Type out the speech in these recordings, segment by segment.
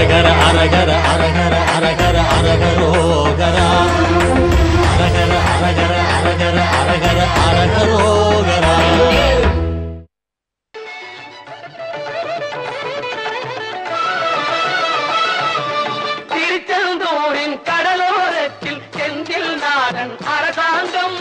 அரகர அரகர அரகர அரகர அரகரோகரா அரகர அரகர அரகர அரகர அரகரோகரா திருச்செந்தூரின் கடலோரத்தில் செந்தில் நாடன் அரசாங்கம்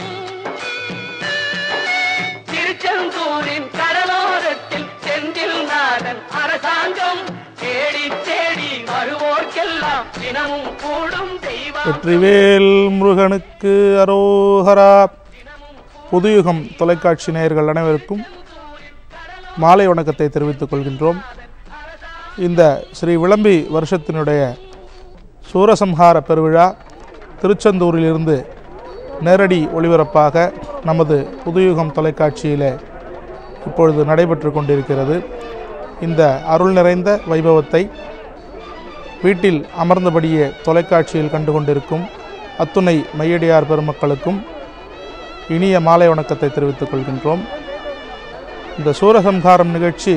திருச்செந்தூரின் கடலோரத்தில் செந்தில் நாடன் அரசாங்கம் தேடி தேடி வருவோர்க்கெல்லாம் தினமும் கூடும் தெய்வம் வெற்றிவேல் முருகனுக்கு அரோகரா புதுயுகம் தொலைக்காட்சி நேயர்கள் அனைவருக்கும் மாலை வணக்கத்தை தெரிவித்துக் கொள்கின்றோம் இந்த ஸ்ரீ விளம்பி வருஷத்தினுடைய சூரசம்ஹார பெருவிழா திருச்செந்தூரிலிருந்து நேரடி ஒளிபரப்பாக நமது புதுயுகம் தொலைக்காட்சியிலே இப்பொழுது நடைபெற்று கொண்டிருக்கிறது இந்த அருள் நிறைந்த வைபவத்தை வீட்டில் அமர்ந்தபடியே தொலைக்காட்சியில் கண்டு கொண்டிருக்கும் அத்துணை மையடியார் பெருமக்களுக்கும் இனிய மாலை வணக்கத்தை தெரிவித்துக் கொள்கின்றோம் இந்த சூரசம்ஹாரம் நிகழ்ச்சி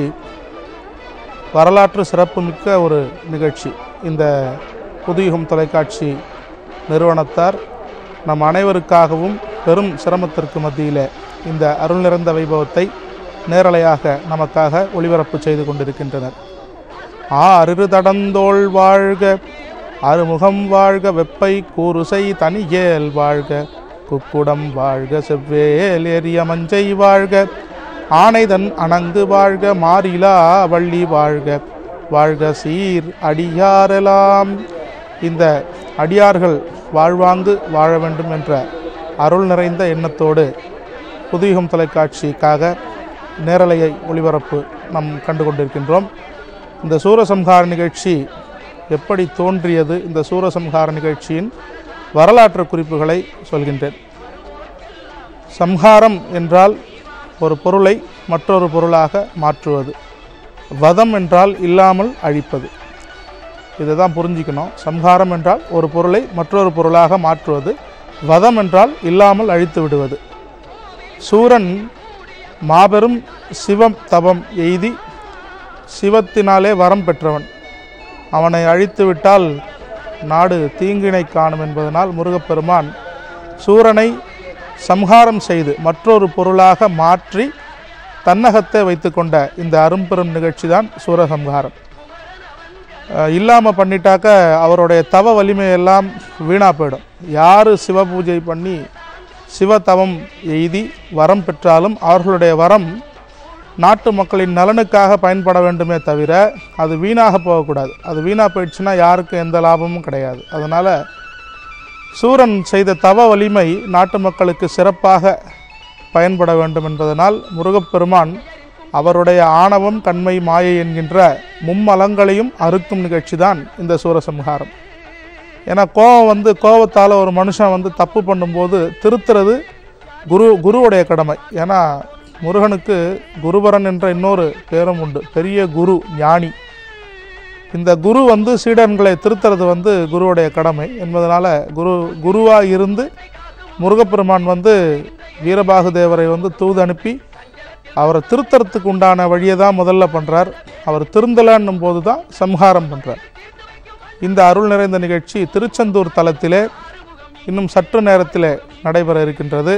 வரலாற்று சிறப்புமிக்க ஒரு நிகழ்ச்சி இந்த புதுயுகம் தொலைக்காட்சி நிறுவனத்தார் நம் அனைவருக்காகவும் பெரும் சிரமத்திற்கு மத்தியில் இந்த அருள் நிறைந்த வைபவத்தை நேரலையாக நமக்காக ஒளிபரப்பு செய்து கொண்டிருக்கின்றனர் ஆறு தடந்தோள் வாழ்க அறுமுகம் வாழ்க வெப்பை கூறுசை தனியேல் வாழ்க குக்குடம் வாழ்க செவ்வேல் எரிய மஞ்சை வாழ்க ஆனைதன் அணங்கு வாழ்க மாறிலா வள்ளி வாழ்க வாழ்க சீர் அடியாரெல்லாம் இந்த அடியார்கள் வாழ்வாங்கு வாழ வேண்டும் என்ற அருள் நிறைந்த எண்ணத்தோடு புதுயுகம் தொலைக்காட்சிக்காக நேரலையை ஒளிபரப்பு நாம் கண்டு கொண்டிருக்கின்றோம் இந்த சூரசம்ஹார நிகழ்ச்சி எப்படி தோன்றியது இந்த சூரசம்ஹார நிகழ்ச்சியின் வரலாற்று குறிப்புகளை சொல்கின்றேன் சம்ஹாரம் என்றால் ஒரு பொருளை மற்றொரு பொருளாக மாற்றுவது வதம் என்றால் இல்லாமல் அழிப்பது இதை தான் புரிஞ்சிக்கணும் சம்ஹாரம் என்றால் ஒரு பொருளை மற்றொரு பொருளாக மாற்றுவது வதம் என்றால் இல்லாமல் அழித்து விடுவது சூரன் மாபெரும் சிவம் தபம் எய்தி சிவத்தினாலே வரம் பெற்றவன் அவனை அழித்து விட்டால் நாடு தீங்கினை காணும் என்பதனால் முருகப்பெருமான் சூரனை சம்ஹாரம் செய்து மற்றொரு பொருளாக மாற்றி தன்னகத்தை வைத்துக்கொண்ட இந்த அரும்பெரும் நிகழ்ச்சி தான் சூரசம்ஹாரம் இல்லாமல் பண்ணிட்டாக்க அவருடைய தவ வலிமையெல்லாம் வீணாக போயிடும் யார் சிவ பூஜை பண்ணி சிவதவம் எய்தி வரம் பெற்றாலும் அவர்களுடைய வரம் நாட்டு மக்களின் நலனுக்காக பயன்பட வேண்டுமே தவிர அது வீணாக போகக்கூடாது அது வீணாக போயிடுச்சுன்னா யாருக்கும் எந்த லாபமும் கிடையாது அதனால் சூரன் செய்த தவ வலிமை நாட்டு மக்களுக்கு சிறப்பாக பயன்பட வேண்டும் என்பதனால் முருகப்பெருமான் அவருடைய ஆணவம் கண்மை மாயை என்கின்ற மும்மலங்களையும் அறுக்கும் நிகழ்ச்சி தான் இந்த சூரசம்ஹாரம் ஏன்னா கோபம் வந்து கோபத்தால் ஒரு மனுஷன் வந்து தப்பு பண்ணும்போது திருத்துறது குரு குருவுடைய கடமை ஏன்னா முருகனுக்கு குருபரன் என்ற இன்னொரு பேரும் உண்டு பெரிய குரு ஞானி இந்த குரு வந்து சீடன்களை திருத்துறது வந்து குருவுடைய கடமை என்பதனால் குரு குருவாக இருந்து முருகப்பெருமான் வந்து வீரபாகு தேவரை வந்து தூது அனுப்பி அவரை திருத்தறதுக்கு உண்டான வழியை தான் முதல்ல பண்ணுறார் அவர் திருந்தலன்னும் போது தான் சம்ஹாரம் பண்ணுறார் இந்த அருள் நிறைந்த நிகழ்ச்சி திருச்செந்தூர் தலத்திலே இன்னும் சற்று நேரத்திலே நடைபெற இருக்கின்றது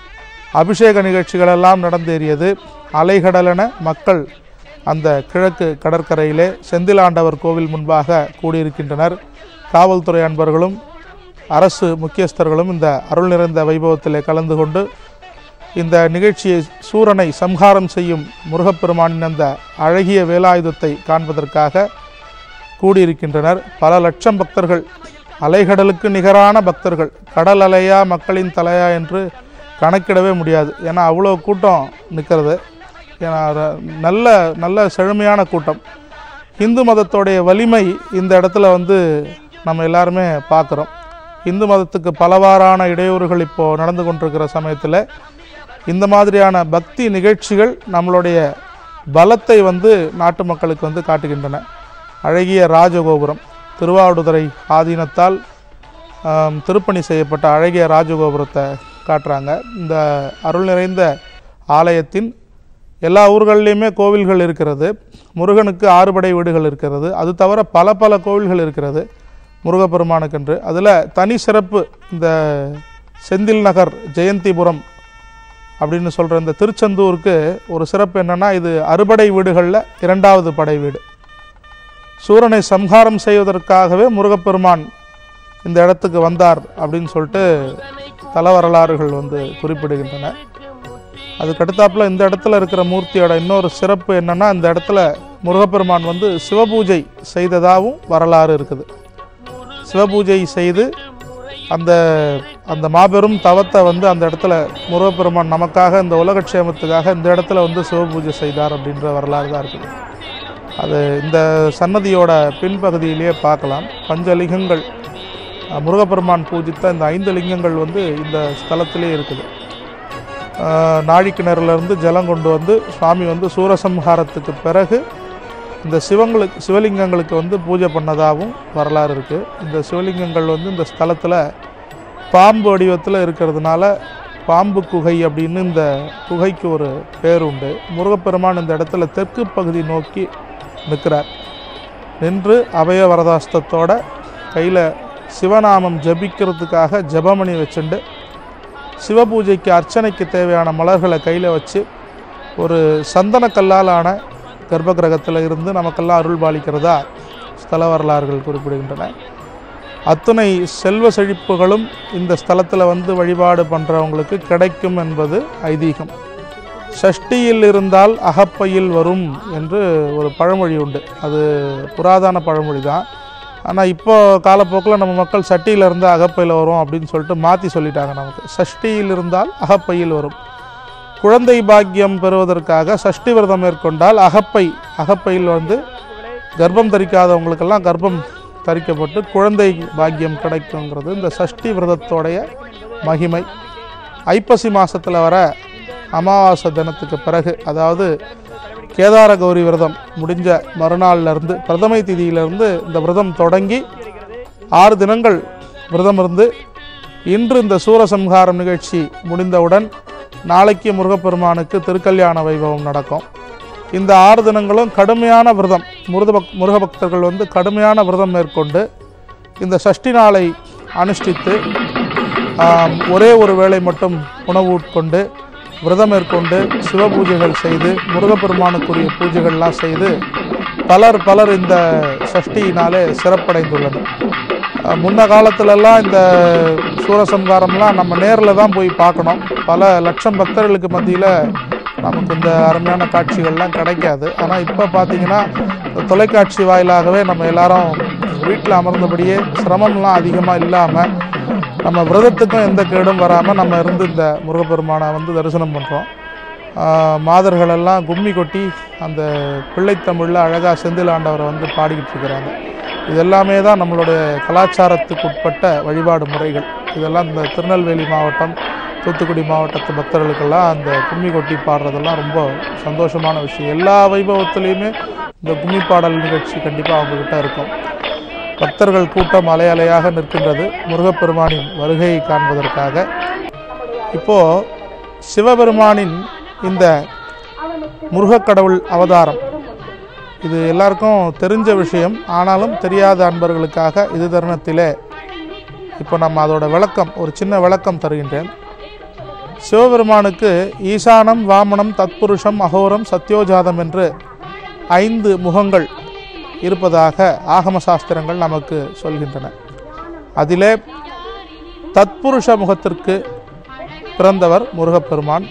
அபிஷேக நிகழ்ச்சிகளெல்லாம் நடந்தேறியது அலைகடலென மக்கள் அந்த கிழக்கு கடற்கரையிலே செந்திலாண்டவர் கோவில் முன்பாக கூடியிருக்கின்றனர் காவல்துறை அன்பர்களும் அரசு முக்கியஸ்தர்களும் இந்த அருள் நிறைந்த வைபவத்திலே கலந்து கொண்டு இந்த நிகழ்ச்சியை சூரனை சம்ஹாரம் செய்யும் முருகப்பெருமானின் அந்த அழகிய வேலாயுதத்தை காண்பதற்காக கூடியிருக்கின்றனர் பல லட்சம் பக்தர்கள் அலைகடலுக்கு நிகரான பக்தர்கள் கடல் அலையா மக்களின் தலையா என்று கணக்கிடவே முடியாது ஏன்னா அவ்வளோ கூட்டம் நிற்கிறது ஏன்னா ர- நல்ல நல்ல செழுமையான கூட்டம் இந்து மதத்தோடைய வலிமை இந்த இடத்துல வந்து நம்ம எல்லாருமே பார்க்குறோம் இந்து மதத்துக்கு பலவாறான இடையூறுகள் இப்போது நடந்து கொண்டிருக்கிற சமயத்தில் இந்த மாதிரியான பக்தி நிகழ்ச்சிகள் நம்மளுடைய பலத்தை வந்து நாட்டு மக்களுக்கு வந்து காட்டுகின்றன அழகிய ராஜகோபுரம் திருவாவடுதுறை ஆதீனத்தால் ஆம், திருப்பணி செய்யப்பட்ட அழகிய ராஜகோபுரத்தை காட்டுறாங்க இந்த அருள் நிறைந்த ஆலயத்தின் எல்லா ஊர்கள்லேயுமே கோவில்கள் இருக்கிறது முருகனுக்கு ஆறுபடை வீடுகள் இருக்கிறது அது தவிர பல பல கோவில்கள் இருக்கிறது முருகப்பெருமானுக்கென்று அதில் தனி சிறப்பு இந்த செந்தில் நகர் ஜெயந்திபுரம் அப்படின்னு சொல்கிற இந்த திருச்செந்தூருக்கு ஒரு சிறப்பு என்னென்னா இது அறுபடை வீடுகளில் இரண்டாவது படை வீடு சூரனை சம்ஹாரம் செய்வதற்காகவே முருகப்பெருமான் இந்த இடத்துக்கு வந்தார் அப்படின்னு சொல்லிட்டு தல வரலாறுகள் வந்து குறிப்பிடுகின்றன அதுக்கு அடுத்தாப்புல இந்த இடத்துல இருக்கிற மூர்த்தியோட இன்னொரு சிறப்பு என்னன்னா இந்த இடத்துல முருகப்பெருமான் வந்து சிவபூஜை செய்ததாகவும் வரலாறு இருக்குது சிவபூஜை செய்து அந்த அந்த மாபெரும் தவத்தை வந்து அந்த இடத்துல முருகப்பெருமான் நமக்காக இந்த உலகக்ஷேமத்துக்காக இந்த இடத்துல வந்து சிவபூஜை செய்தார் அப்படின்ற வரலாறு தான் இருக்குது அது இந்த சன்னதியோட பின்பகுதியிலேயே பார்க்கலாம் பஞ்சலிங்கங்கள் அஹ், முருகப்பெருமான் பூஜித்த இந்த ஐந்து லிங்கங்கள் வந்து இந்த ஸ்தலத்திலே இருக்குது அஹ், நாழிக்கிணறுலேருந்து ஜலம் கொண்டு வந்து சுவாமி வந்து சூரசம்ஹாரத்துக்கு பிறகு இந்த சிவங்களுக்கு சிவலிங்கங்களுக்கு வந்து பூஜை பண்ணதாகவும் வரலாறு இருக்குது இந்த சிவலிங்கங்கள் வந்து இந்த ஸ்தலத்தில் பாம்பு வடிவத்தில் இருக்கிறதுனால பாம்பு குகை அப்படின்னு இந்த குகைக்கு ஒரு பேர் உண்டு முருகப்பெருமான் இந்த இடத்துல தெற்கு பகுதி நோக்கி நிற்கிறார் நின்று அபய வரதாஸ்தத்தோட கையில் சிவநாமம் ஜபிக்கிறதுக்காக ஜெபமணி வச்சுண்டு சிவபூஜைக்கு அர்ச்சனைக்கு தேவையான மலர்களை கையில் வச்சு ஒரு சந்தனக்கல்லாலான கர்ப்பகிரகத்தில் இருந்து நமக்கெல்லாம் அருள் பாலிக்கிறதா ஸ்தல வரலாறுகள் குறிப்பிடுகின்றன அத்துணை செல்வ செழிப்புகளும் இந்த ஸ்தலத்தில் வந்து வழிபாடு பண்ணுறவங்களுக்கு கிடைக்கும் என்பது ஐதீகம் சஷ்டியில் இருந்தால் அகப்பையில் வரும் என்று ஒரு பழமொழி உண்டு அது புராதன பழமொழி தான் ஆனால் இப்போ காலப்போக்கில் நம்ம மக்கள் சட்டியில் இருந்தால் அகப்பையில் வரும் அப்படின்னு சொல்லிட்டு மாற்றி சொல்லிட்டாங்க நமக்கு சஷ்டியில் இருந்தால் அகப்பையில் வரும் குழந்தை பாக்கியம் பெறுவதற்காக சஷ்டி விரதம் மேற்கொண்டால் அகப்பை அகப்பையில் வந்து கர்ப்பம் தரிக்காதவங்களுக்கெல்லாம் கர்ப்பம் தரிக்கப்பட்டு குழந்தை பாக்கியம் கிடைக்குங்கிறது இந்த சஷ்டி விரதத்தோடைய மகிமை ஐப்பசி மாதத்தில் வர அமாவாசை தினத்துக்கு பிறகு அதாவது கேதார கௌரி விரதம் முடிஞ்ச மறுநாள்ல இருந்து பிரதமை திதியிலிருந்து இந்த விரதம் தொடங்கி ஆறு தினங்கள் விரதம் இருந்து இன்று இந்த சூரசம்ஹாரம் நிகழ்ச்சி முடிந்தவுடன் நாளைக்கு முருகப்பெருமானுக்கு திருக்கல்யாண வைபவம் நடக்கும் இந்த ஆறு தினங்களும் கடுமையான விரதம் முருகபக் முருக பக்தர்கள் வந்து கடுமையான விரதம் மேற்கொண்டு இந்த சஷ்டி நாளை அனுஷ்டித்து ஆம், ஒரே ஒரு வேளை மட்டும் உணவு உட்கொண்டு விரதம் மேற்கொண்டு சிவ பூஜைகள் செய்து முருகப்பெருமானுக்குரிய பூஜைகள்லாம் செய்து பலர் பலர் இந்த சஷ்டியினாலே சிறப்படைந்துள்ளனர் அஹ், முன்ன காலத்துலலாம் இந்த சூரசம்காரம்லாம் நம்ம நேரில் தான் போய் பார்க்கணும் பல லட்சம் பக்தர்களுக்கு மத்தியில் நமக்கு இந்த அருமையான காட்சிகள்லாம் கிடைக்காது ஆனால் இப்போ பார்த்தீங்கன்னா இந்த தொலைக்காட்சி வாயிலாகவே நம்ம எல்லாரும் வீட்டில் அமர்ந்தபடியே சிரமம்லாம் அதிகமாக இல்லாமல் நம்ம விரதத்துக்கும் எந்த கேடும் வராமல் நம்ம இருந்து இந்த முருகப்பெருமானை வந்து தரிசனம் பண்ணுறோம் மாதர்கள் எல்லாம் கும்மி கொட்டி அந்த பிள்ளைத்தமிழில் அழகாக செந்தில் ஆண்டவரை வந்து பாடிக்கிட்டு இருக்கிறாங்க இதெல்லாமே தான் நம்மளுடைய கலாச்சாரத்துக்கு உட்பட்ட வழிபாடு முறைகள் இதெல்லாம் இந்த திருநெல்வேலி மாவட்டம் தூத்துக்குடி மாவட்டத்து பக்தர்களுக்கெல்லாம் அந்த கும்மி கொட்டி பாடுறதெல்லாம் ரொம்ப சந்தோஷமான விஷயம் எல்லா வைபவத்துலேயுமே இந்த கும்மி பாடல் நிகழ்ச்சி கண்டிப்பாக அவங்கக்கிட்ட இருக்கும் பக்தர்கள் கூட்டம் அலை அலையாக நிற்கின்றது முருகப்பெருமானின் வருகையை காண்பதற்காக இப்போ சிவபெருமானின் இந்த முருகக்கடவுள் அவதாரம் இது எல்லாருக்கும் தெரிஞ்ச விஷயம் ஆனாலும் தெரியாத அன்பர்களுக்காக இது தருணத்திலே இப்போ நம்ம அதோட விளக்கம் ஒரு சின்ன விளக்கம் தருகின்றேன் சிவபெருமானுக்கு ஈசானம் வாமனம் தத்புருஷம் அகோரம் சத்யோஜாதம் என்று ஐந்து முகங்கள் இருப்பதாக ஆகம சாஸ்திரங்கள் நமக்கு சொல்கின்றன அதிலே தத்புருஷ முகத்திற்கு பிறந்தவர் முருகப்பெருமான்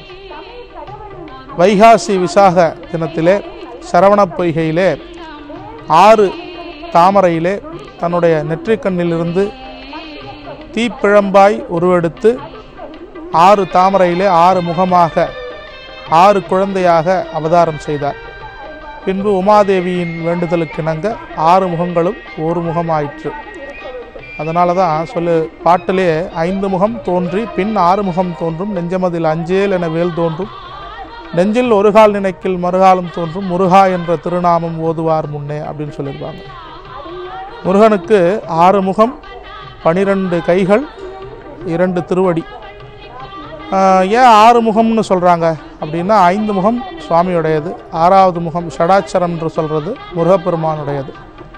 வைகாசி விசாக தினத்திலே சரவணப் பொய்கையிலே ஆறு தாமரையிலே தன்னுடைய நெற்றிக்கண்ணிலிருந்து தீப்பிழம்பாய் உருவெடுத்து ஆறு தாமரையிலே ஆறு முகமாக ஆறு குழந்தையாக அவதாரம் செய்தார் பின்பு உமாதேவியின் வேண்டுதலுக்கிணங்க ஆறு முகங்களும் ஒரு முகமாயிற்று அதனால தான் சொல்லு பாட்டிலே ஐந்து முகம் தோன்றி பின் ஆறு முகம் தோன்றும் நெஞ்சமதில் அஞ்சேல் என வேல் தோன்றும் நெஞ்சில் ஒரு கால் நினைக்கில் மறுகாலம் தோன்றும் முருகா என்ற திருநாமம் ஓதுவார் முன்னே அப்படின்னு சொல்லியிருப்பாங்க முருகனுக்கு ஆறு முகம் பனிரெண்டு கைகள் இரண்டு திருவடி ஆஹ் ஏன் ஆறு முகம்னு சொல்கிறாங்க அப்படின்னா ஐந்து முகம் சுவாமியுடையது ஆறாவது முகம் ஷடாட்சரம் என்று சொல்கிறது முருகப்பெருமானுடையது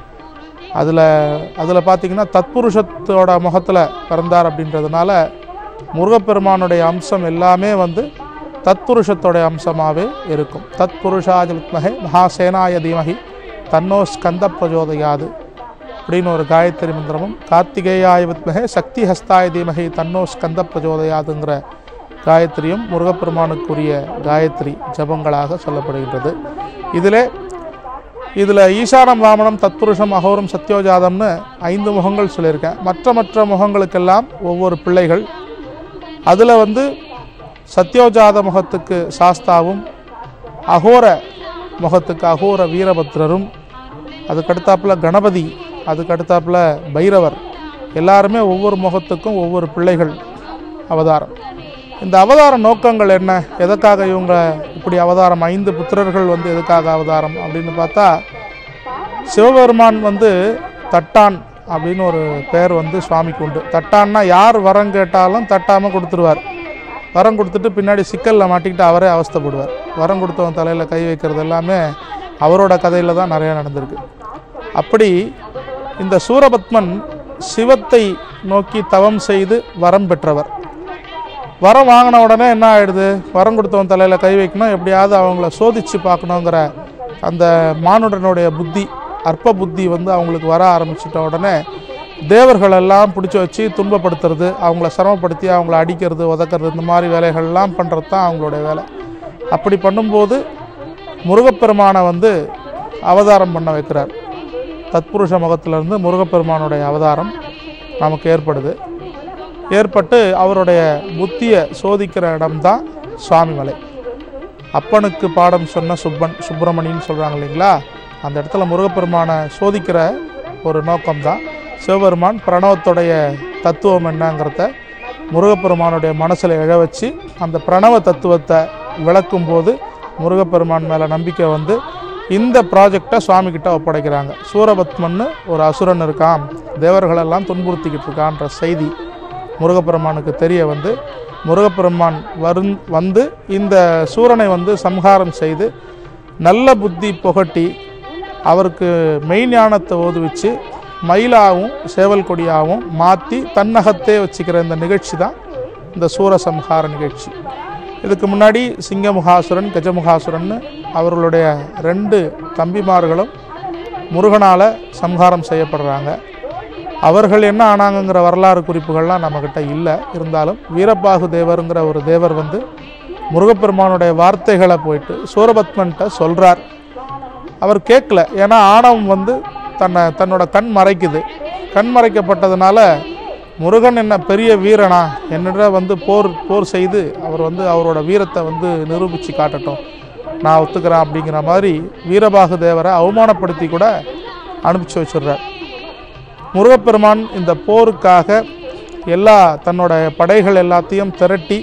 அதில் அதில் பார்த்தீங்கன்னா தத்புருஷத்தோட முகத்தில் பிறந்தார் அப்படின்றதுனால முருகப்பெருமானுடைய அம்சம் எல்லாமே வந்து தத்புருஷத்தோடைய அம்சமாகவே இருக்கும் தத்புருஷாய வித்மகே மகாசேனாய தீமகி தன்னோ ஸ்கந்த பிரஜோதயாது அப்படின்னு ஒரு காயத்ரி மந்திரமும் கார்த்திகேயாய வித்மகே சக்தி ஹஸ்தாய தீமகி தன்னோ ஸ்கந்த பிரஜோதயாதுங்கிற காயத்ரியும் முருகப்பெருமானுக்குரிய காயத்ரி ஜபங்களாக சொல்லப்படுகின்றது இதிலே இதில் ஈசானம் வாமனம் தத்புருஷம் அகோரம் சத்யோஜாதம்னு ஐந்து முகங்கள் சொல்லியிருக்கேன் மற்ற மற்ற முகங்களுக்கெல்லாம் ஒவ்வொரு பிள்ளைகள் அதில் வந்து சத்யோஜாத முகத்துக்கு சாஸ்தாவும் அகோர முகத்துக்கு அகோர வீரபத்ரரும் அதுக்கடுத்தாப்புல கணபதி அதுக்கடுத்தாப்புல பைரவர் எல்லாருமே ஒவ்வொரு முகத்துக்கும் ஒவ்வொரு பிள்ளைகள் அவதாரம் இந்த அவதார நோக்கங்கள் என்ன எதற்காக இவங்க இப்படி அவதாரம் ஐந்து புத்திரர்கள் வந்து எதுக்காக அவதாரம் அப்படின்னு பார்த்தா சிவபெருமான் வந்து தட்டான் அப்படின்னு ஒரு பேர் வந்து சுவாமிக்கு உண்டு தட்டான்னா யார் வரம் கேட்டாலும் தட்டாமல் கொடுத்துருவார் வரம் கொடுத்துட்டு பின்னாடி சிக்கலில் மாட்டிக்கிட்டு அவரே அவஸ்தைப்படுவார் வரம் கொடுத்தவன் தலையில் கை வைக்கிறது எல்லாமே அவரோட கதையில் தான் நிறையா நடந்திருக்கு அப்படி இந்த சூரபத்மன் சிவத்தை நோக்கி தவம் செய்து வரம் பெற்றவர் வரம் வாங்கின உடனே என்ன ஆயிடுது வரம் கொடுத்தவன் தலையில் கை வைக்கணும் எப்படியாவது அவங்கள சோதிச்சு பார்க்கணுங்கிற அந்த மானுடனுடைய புத்தி அற்ப புத்தி வந்து அவங்களுக்கு வர ஆரம்பிச்சிட்ட உடனே தேவர்கள் எல்லாம் பிடிச்சி வச்சு துன்பப்படுத்துறது அவங்கள சிரமப்படுத்தி அவங்கள அடிக்கிறது உதக்கிறது இந்த மாதிரி வேலைகள்லாம் பண்ணுறது தான் அவங்களுடைய வேலை அப்படி பண்ணும்போது முருகப்பெருமானை வந்து அவதாரம் பண்ண வைக்கிறார் தத்புருஷ முகத்திலிருந்து முருகப்பெருமானுடைய அவதாரம் நமக்கு ஏற்படுது ஏற்பட்டு அவருடைய புத்தியை சோதிக்கிற இடம்தான் சுவாமிமலை அப்பனுக்கு பாடம் சொன்ன சுப்பன் சுப்பிரமணின்னு சொல்கிறாங்க இல்லைங்களா அந்த இடத்துல முருகப்பெருமானை சோதிக்கிற ஒரு நோக்கம்தான் சிவபெருமான் பிரணவத்துடைய தத்துவம் என்னங்கிறத முருகப்பெருமானுடைய மனசில் எழ வச்சு அந்த பிரணவ தத்துவத்தை விளக்கும்போது முருகப்பெருமான் மேலே நம்பிக்கை வந்து இந்த ப்ராஜெக்டை சுவாமி கிட்ட ஒப்படைக்கிறாங்க சூரபத்மன்னு ஒரு அசுரன் இருக்கான் தேவர்களெல்லாம் துன்புறுத்திக்கிட்டு இருக்கான்ற செய்தி முருகப்பெருமானுக்கு தெரிய வந்து முருகப்பெருமான் வருந் வந்து இந்த சூரனை வந்து சம்ஹாரம் செய்து நல்ல புத்தி புகட்டி அவருக்கு மெய்ஞானத்தை ஓதுவிச்சு மயிலாவும் சேவல் கொடியாகவும் மாற்றி தன்னகத்தே வச்சுக்கிற இந்த நிகழ்ச்சி தான் இந்த சூரசம்ஹார நிகழ்ச்சி இதுக்கு முன்னாடி சிங்கமுகாசுரன் கஜமுகாசுரன் அவர்களுடைய ரெண்டு தம்பிமார்களும் முருகனால் சம்ஹாரம் செய்யப்படுறாங்க அவர்கள் என்ன ஆனாங்கங்கிற வரலாறு குறிப்புகள்லாம் நம்மக்கிட்ட இல்லை இருந்தாலும் வீரபாகு தேவருங்கிற ஒரு தேவர் வந்து முருகப்பெருமானுடைய வார்த்தைகளை போயிட்டு சூரபத்மன்கிட்ட சொல்கிறார் அவர் கேட்கல ஏன்னா ஆணவம் வந்து தன்னை தன்னோட கண் மறைக்குது கண் மறைக்கப்பட்டதுனால முருகன் என்ன பெரிய வீரனா என்னிட வந்து போர் போர் செய்து அவர் வந்து அவரோட வீரத்தை வந்து நிரூபித்து காட்டட்டும் நான் ஒத்துக்கிறேன் அப்படிங்கிற மாதிரி வீரபாகு தேவரை அவமானப்படுத்தி கூட அனுப்பிச்சு வச்சிடுறார் முருகப்பெருமான் இந்த போருக்காக எல்லா தன்னோட படைகள் எல்லாத்தையும் திரட்டி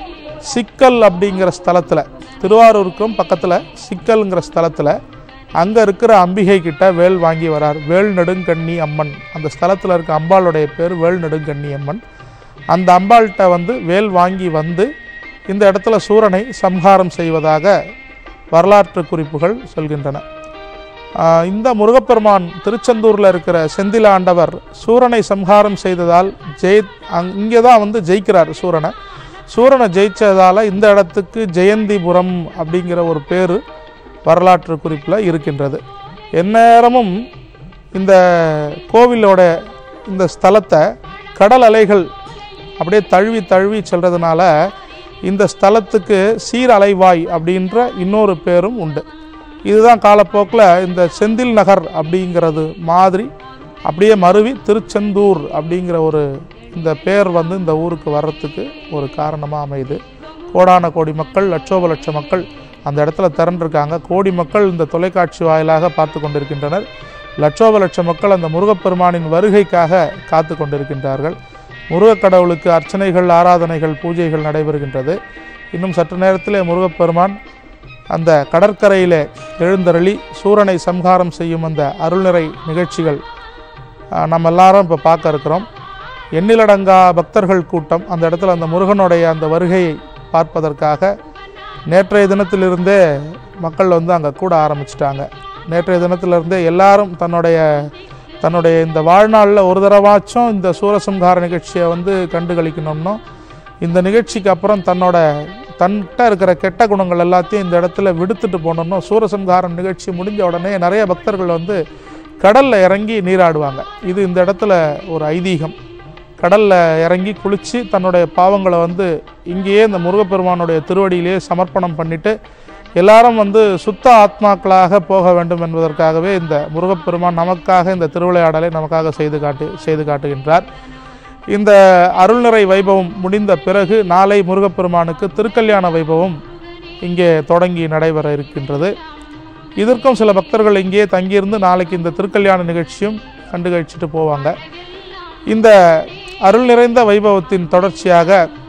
சிக்கல் அப்படிங்கிற ஸ்தலத்தில் திருவாரூருக்கும் பக்கத்தில் சிக்கல்ங்கிற ஸ்தலத்தில் அங்கே இருக்கிற அம்பிகை கிட்ட வேல் வாங்கி வரார் வேல் நெடுங்கண்ணி அம்மன் அந்த ஸ்தலத்தில் இருக்க அம்பாளுடைய பேர் வேல் நெடுங்கண்ணி அம்மன் அந்த அம்பாள்கிட்ட வந்து வேல் வாங்கி வந்து இந்த இடத்துல சூரனை சம்ஹாரம் செய்வதாக வரலாற்று குறிப்புகள் சொல்கின்றன ஆஹ் இந்த முருகப்பெருமான் திருச்செந்தூரில் இருக்கிற செந்தில ஆண்டவர் சூரனை சம்ஹாரம் செய்ததால் ஜெய் அங் இங்கே தான் வந்து ஜெயிக்கிறார் சூரனை சூரனை ஜெயிச்சதால் இந்த இடத்துக்கு ஜெயந்திபுரம் அப்படிங்கிற ஒரு பேர் வரலாற்று குறிப்பில் இருக்கின்றது எந்நேரமும் இந்த கோவிலோட இந்த ஸ்தலத்தை கடல் அலைகள் அப்படியே தழுவி தழுவி செல்றதுனால இந்த ஸ்தலத்துக்கு சீரலைவாய் அப்படின்ற இன்னொரு பேரும் உண்டு இதுதான் காலப்போக்கில் இந்த செந்தில் நகர் அப்படிங்கிறது மாதிரி அப்படியே மருவி திருச்செந்தூர் அப்படிங்கிற ஒரு இந்த பேர் வந்து இந்த ஊருக்கு வர்றதுக்கு ஒரு காரணமாக அமையுது கோடான கோடி மக்கள் லட்சோப லட்ச மக்கள் அந்த இடத்துல திரண்டிருக்காங்க கோடி மக்கள் இந்த தொலைக்காட்சி வாயிலாக பார்த்து கொண்டிருக்கின்றனர் லட்சோப லட்ச மக்கள் அந்த முருகப்பெருமானின் வருகைக்காக காத்து கொண்டிருக்கின்றார்கள் முருகக் கடவுளுக்கு அர்ச்சனைகள் ஆராதனைகள் பூஜைகள் நடைபெறுகின்றது இன்னும் சற்று நேரத்திலே முருகப்பெருமான் அந்த கடற்கரையிலே எழுந்தருளி சூரனை சம்ஹாரம் செய்யும் அந்த அருள்நிறை நிகழ்ச்சிகள் ஆஹ், நம்ம எல்லாரும் இப்போ பார்க்க இருக்கிறோம் எண்ணிலடங்கா பக்தர்கள் கூட்டம் அந்த இடத்துல அந்த முருகனுடைய அந்த வருகையை பார்ப்பதற்காக நேற்றைய தினத்திலிருந்தே மக்கள் வந்து அங்கே கூட ஆரம்பிச்சிட்டாங்க நேற்றைய தினத்திலிருந்தே எல்லாரும் தன்னுடைய தன்னுடைய இந்த வாழ்நாளில் ஒரு தடவாச்சும் இந்த சூரசம்ஹார நிகழ்ச்சியை வந்து கண்டுகளிக்கணும்னும் இந்த நிகழ்ச்சிக்கு அப்புறம் தன்னோட தன்கிட்ட இருக்கிற கெட்ட குணங்கள் எல்லாத்தையும் இந்த இடத்துல விடுத்துட்டு போனோம்னா சூரசம்ஹாரம் நிகழ்ச்சி முடிஞ்ச உடனே நிறைய பக்தர்கள் வந்து கடலில் இறங்கி நீராடுவாங்க இது இந்த இடத்துல ஒரு ஐதீகம் கடலில் இறங்கி குளித்து தன்னுடைய பாவங்களை வந்து இங்கேயே இந்த முருகப்பெருமானுடைய திருவடியிலேயே சமர்ப்பணம் பண்ணிட்டு எல்லாரும் வந்து சுத்த ஆத்மாக்களாக போக வேண்டும் என்பதற்காகவே இந்த முருகப்பெருமான் நமக்காக இந்த திருவிளையாடலை நமக்காக செய்து காட்டு செய்து காட்டுகின்றார் இந்த அருள்நிறை வைபவம் முடிந்த பிறகு நாளை முருகப்பெருமானுக்கு திருக்கல்யாண வைபவம் இங்கே தொடங்கி நடைபெற இருக்கின்றது இதற்கும் சில பக்தர்கள் இங்கேயே தங்கியிருந்து நாளைக்கு இந்த திருக்கல்யாண நிகழ்ச்சியும் கண்டு கழிச்சிட்டு போவாங்க இந்த அருள் நிறைந்த வைபவத்தின் தொடர்ச்சியாக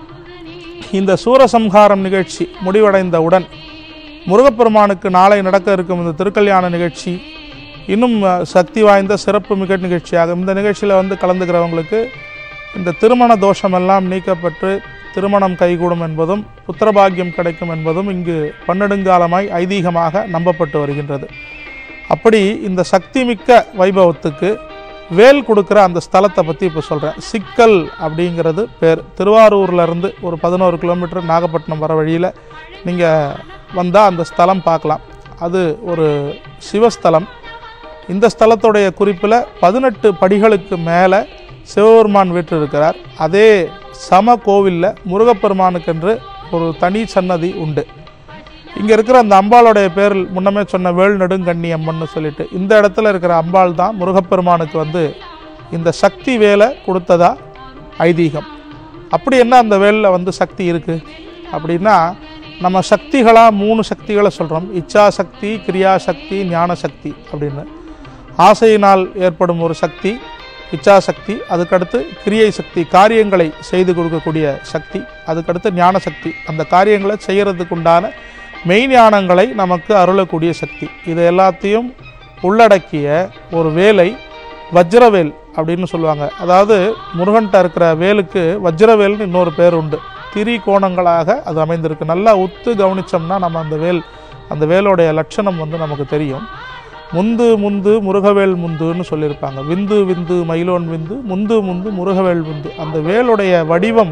இந்த சூரசம்ஹாரம் நிகழ்ச்சி முடிவடைந்தவுடன் முருகப்பெருமானுக்கு நாளை நடக்க இருக்கும் இந்த திருக்கல்யாண நிகழ்ச்சி இன்னும் அஹ், சக்தி வாய்ந்த சிறப்பு மிக நிகழ்ச்சியாக இந்த நிகழ்ச்சியில் வந்து கலந்துக்கிறவங்களுக்கு இந்த திருமண தோஷமெல்லாம் நீக்கப்பட்டு திருமணம் கைகூடும் என்பதும் புத்திரபாகியம் கிடைக்கும் என்பதும் இங்கு பன்னெடுங்காலமாய் ஐதீகமாக நம்பப்பட்டு வருகின்றது அப்படி இந்த சக்தி மிக்க வைபவத்துக்கு வேல் கொடுக்குற அந்த ஸ்தலத்தை பற்றி இப்போ சொல்கிறேன் சிக்கல் அப்படிங்கிறது பேர் திருவாரூர்ல இருந்து ஒரு பதினோரு கிலோமீட்டர் நாகப்பட்டினம் வர வழியில் நீங்கள் வந்தால் அந்த ஸ்தலம் பார்க்கலாம் அது ஒரு சிவஸ்தலம் இந்த ஸ்தலத்துடைய குறிப்பில் பதினெட்டு படிகளுக்கு மேலே சிவபெருமான் வீற்றிருக்கிறார் அதே சம கோவிலில் முருகப்பெருமானுக்கென்று ஒரு தனி சன்னதி உண்டு இங்கே இருக்கிற அந்த அம்பாளுடைய பேர் முன்னமே சொன்ன வேல் நெடுங்கண்ணி அம்மன்னு சொல்லிட்டு இந்த இடத்துல இருக்கிற அம்பாள் தான் முருகப்பெருமானுக்கு வந்து இந்த சக்தி வேலை கொடுத்ததா ஐதீகம் அப்படி என்ன அந்த வேலில் வந்து சக்தி இருக்குது அப்படின்னா நம்ம சக்திகளாக மூணு சக்திகளை சொல்கிறோம் இச்சா சக்தி கிரியா சக்தி ஞான சக்தி அப்படின்னு ஆசையினால் ஏற்படும் ஒரு சக்தி இச்சாசக்தி அதுக்கடுத்து கிரியை சக்தி காரியங்களை செய்து கொடுக்கக்கூடிய சக்தி அதுக்கடுத்து ஞான சக்தி அந்த காரியங்களை செய்யறதுக்கு உண்டான மெய்ஞானங்களை நமக்கு அருளக்கூடிய சக்தி இது எல்லாத்தையும் உள்ளடக்கிய ஒரு வேலை வஜ்ரவேல் அப்படின்னு சொல்லுவாங்க அதாவது முருகன்ட்ட இருக்கிற வேலுக்கு வஜ்ரவேல்னு இன்னொரு பேர் உண்டு திரி கோணங்களாக அது அமைந்திருக்கு நல்லா உத்து கவனிச்சோம்னா நம்ம அந்த வேல் அந்த வேலோடைய லட்சணம் வந்து நமக்கு தெரியும் முந்து முந்து முருகவேல் முந்துன்னு சொல்லியிருப்பாங்க விந்து விந்து மயிலோன் விந்து முந்து முந்து முருகவேல் விந்து அந்த வேலுடைய வடிவம்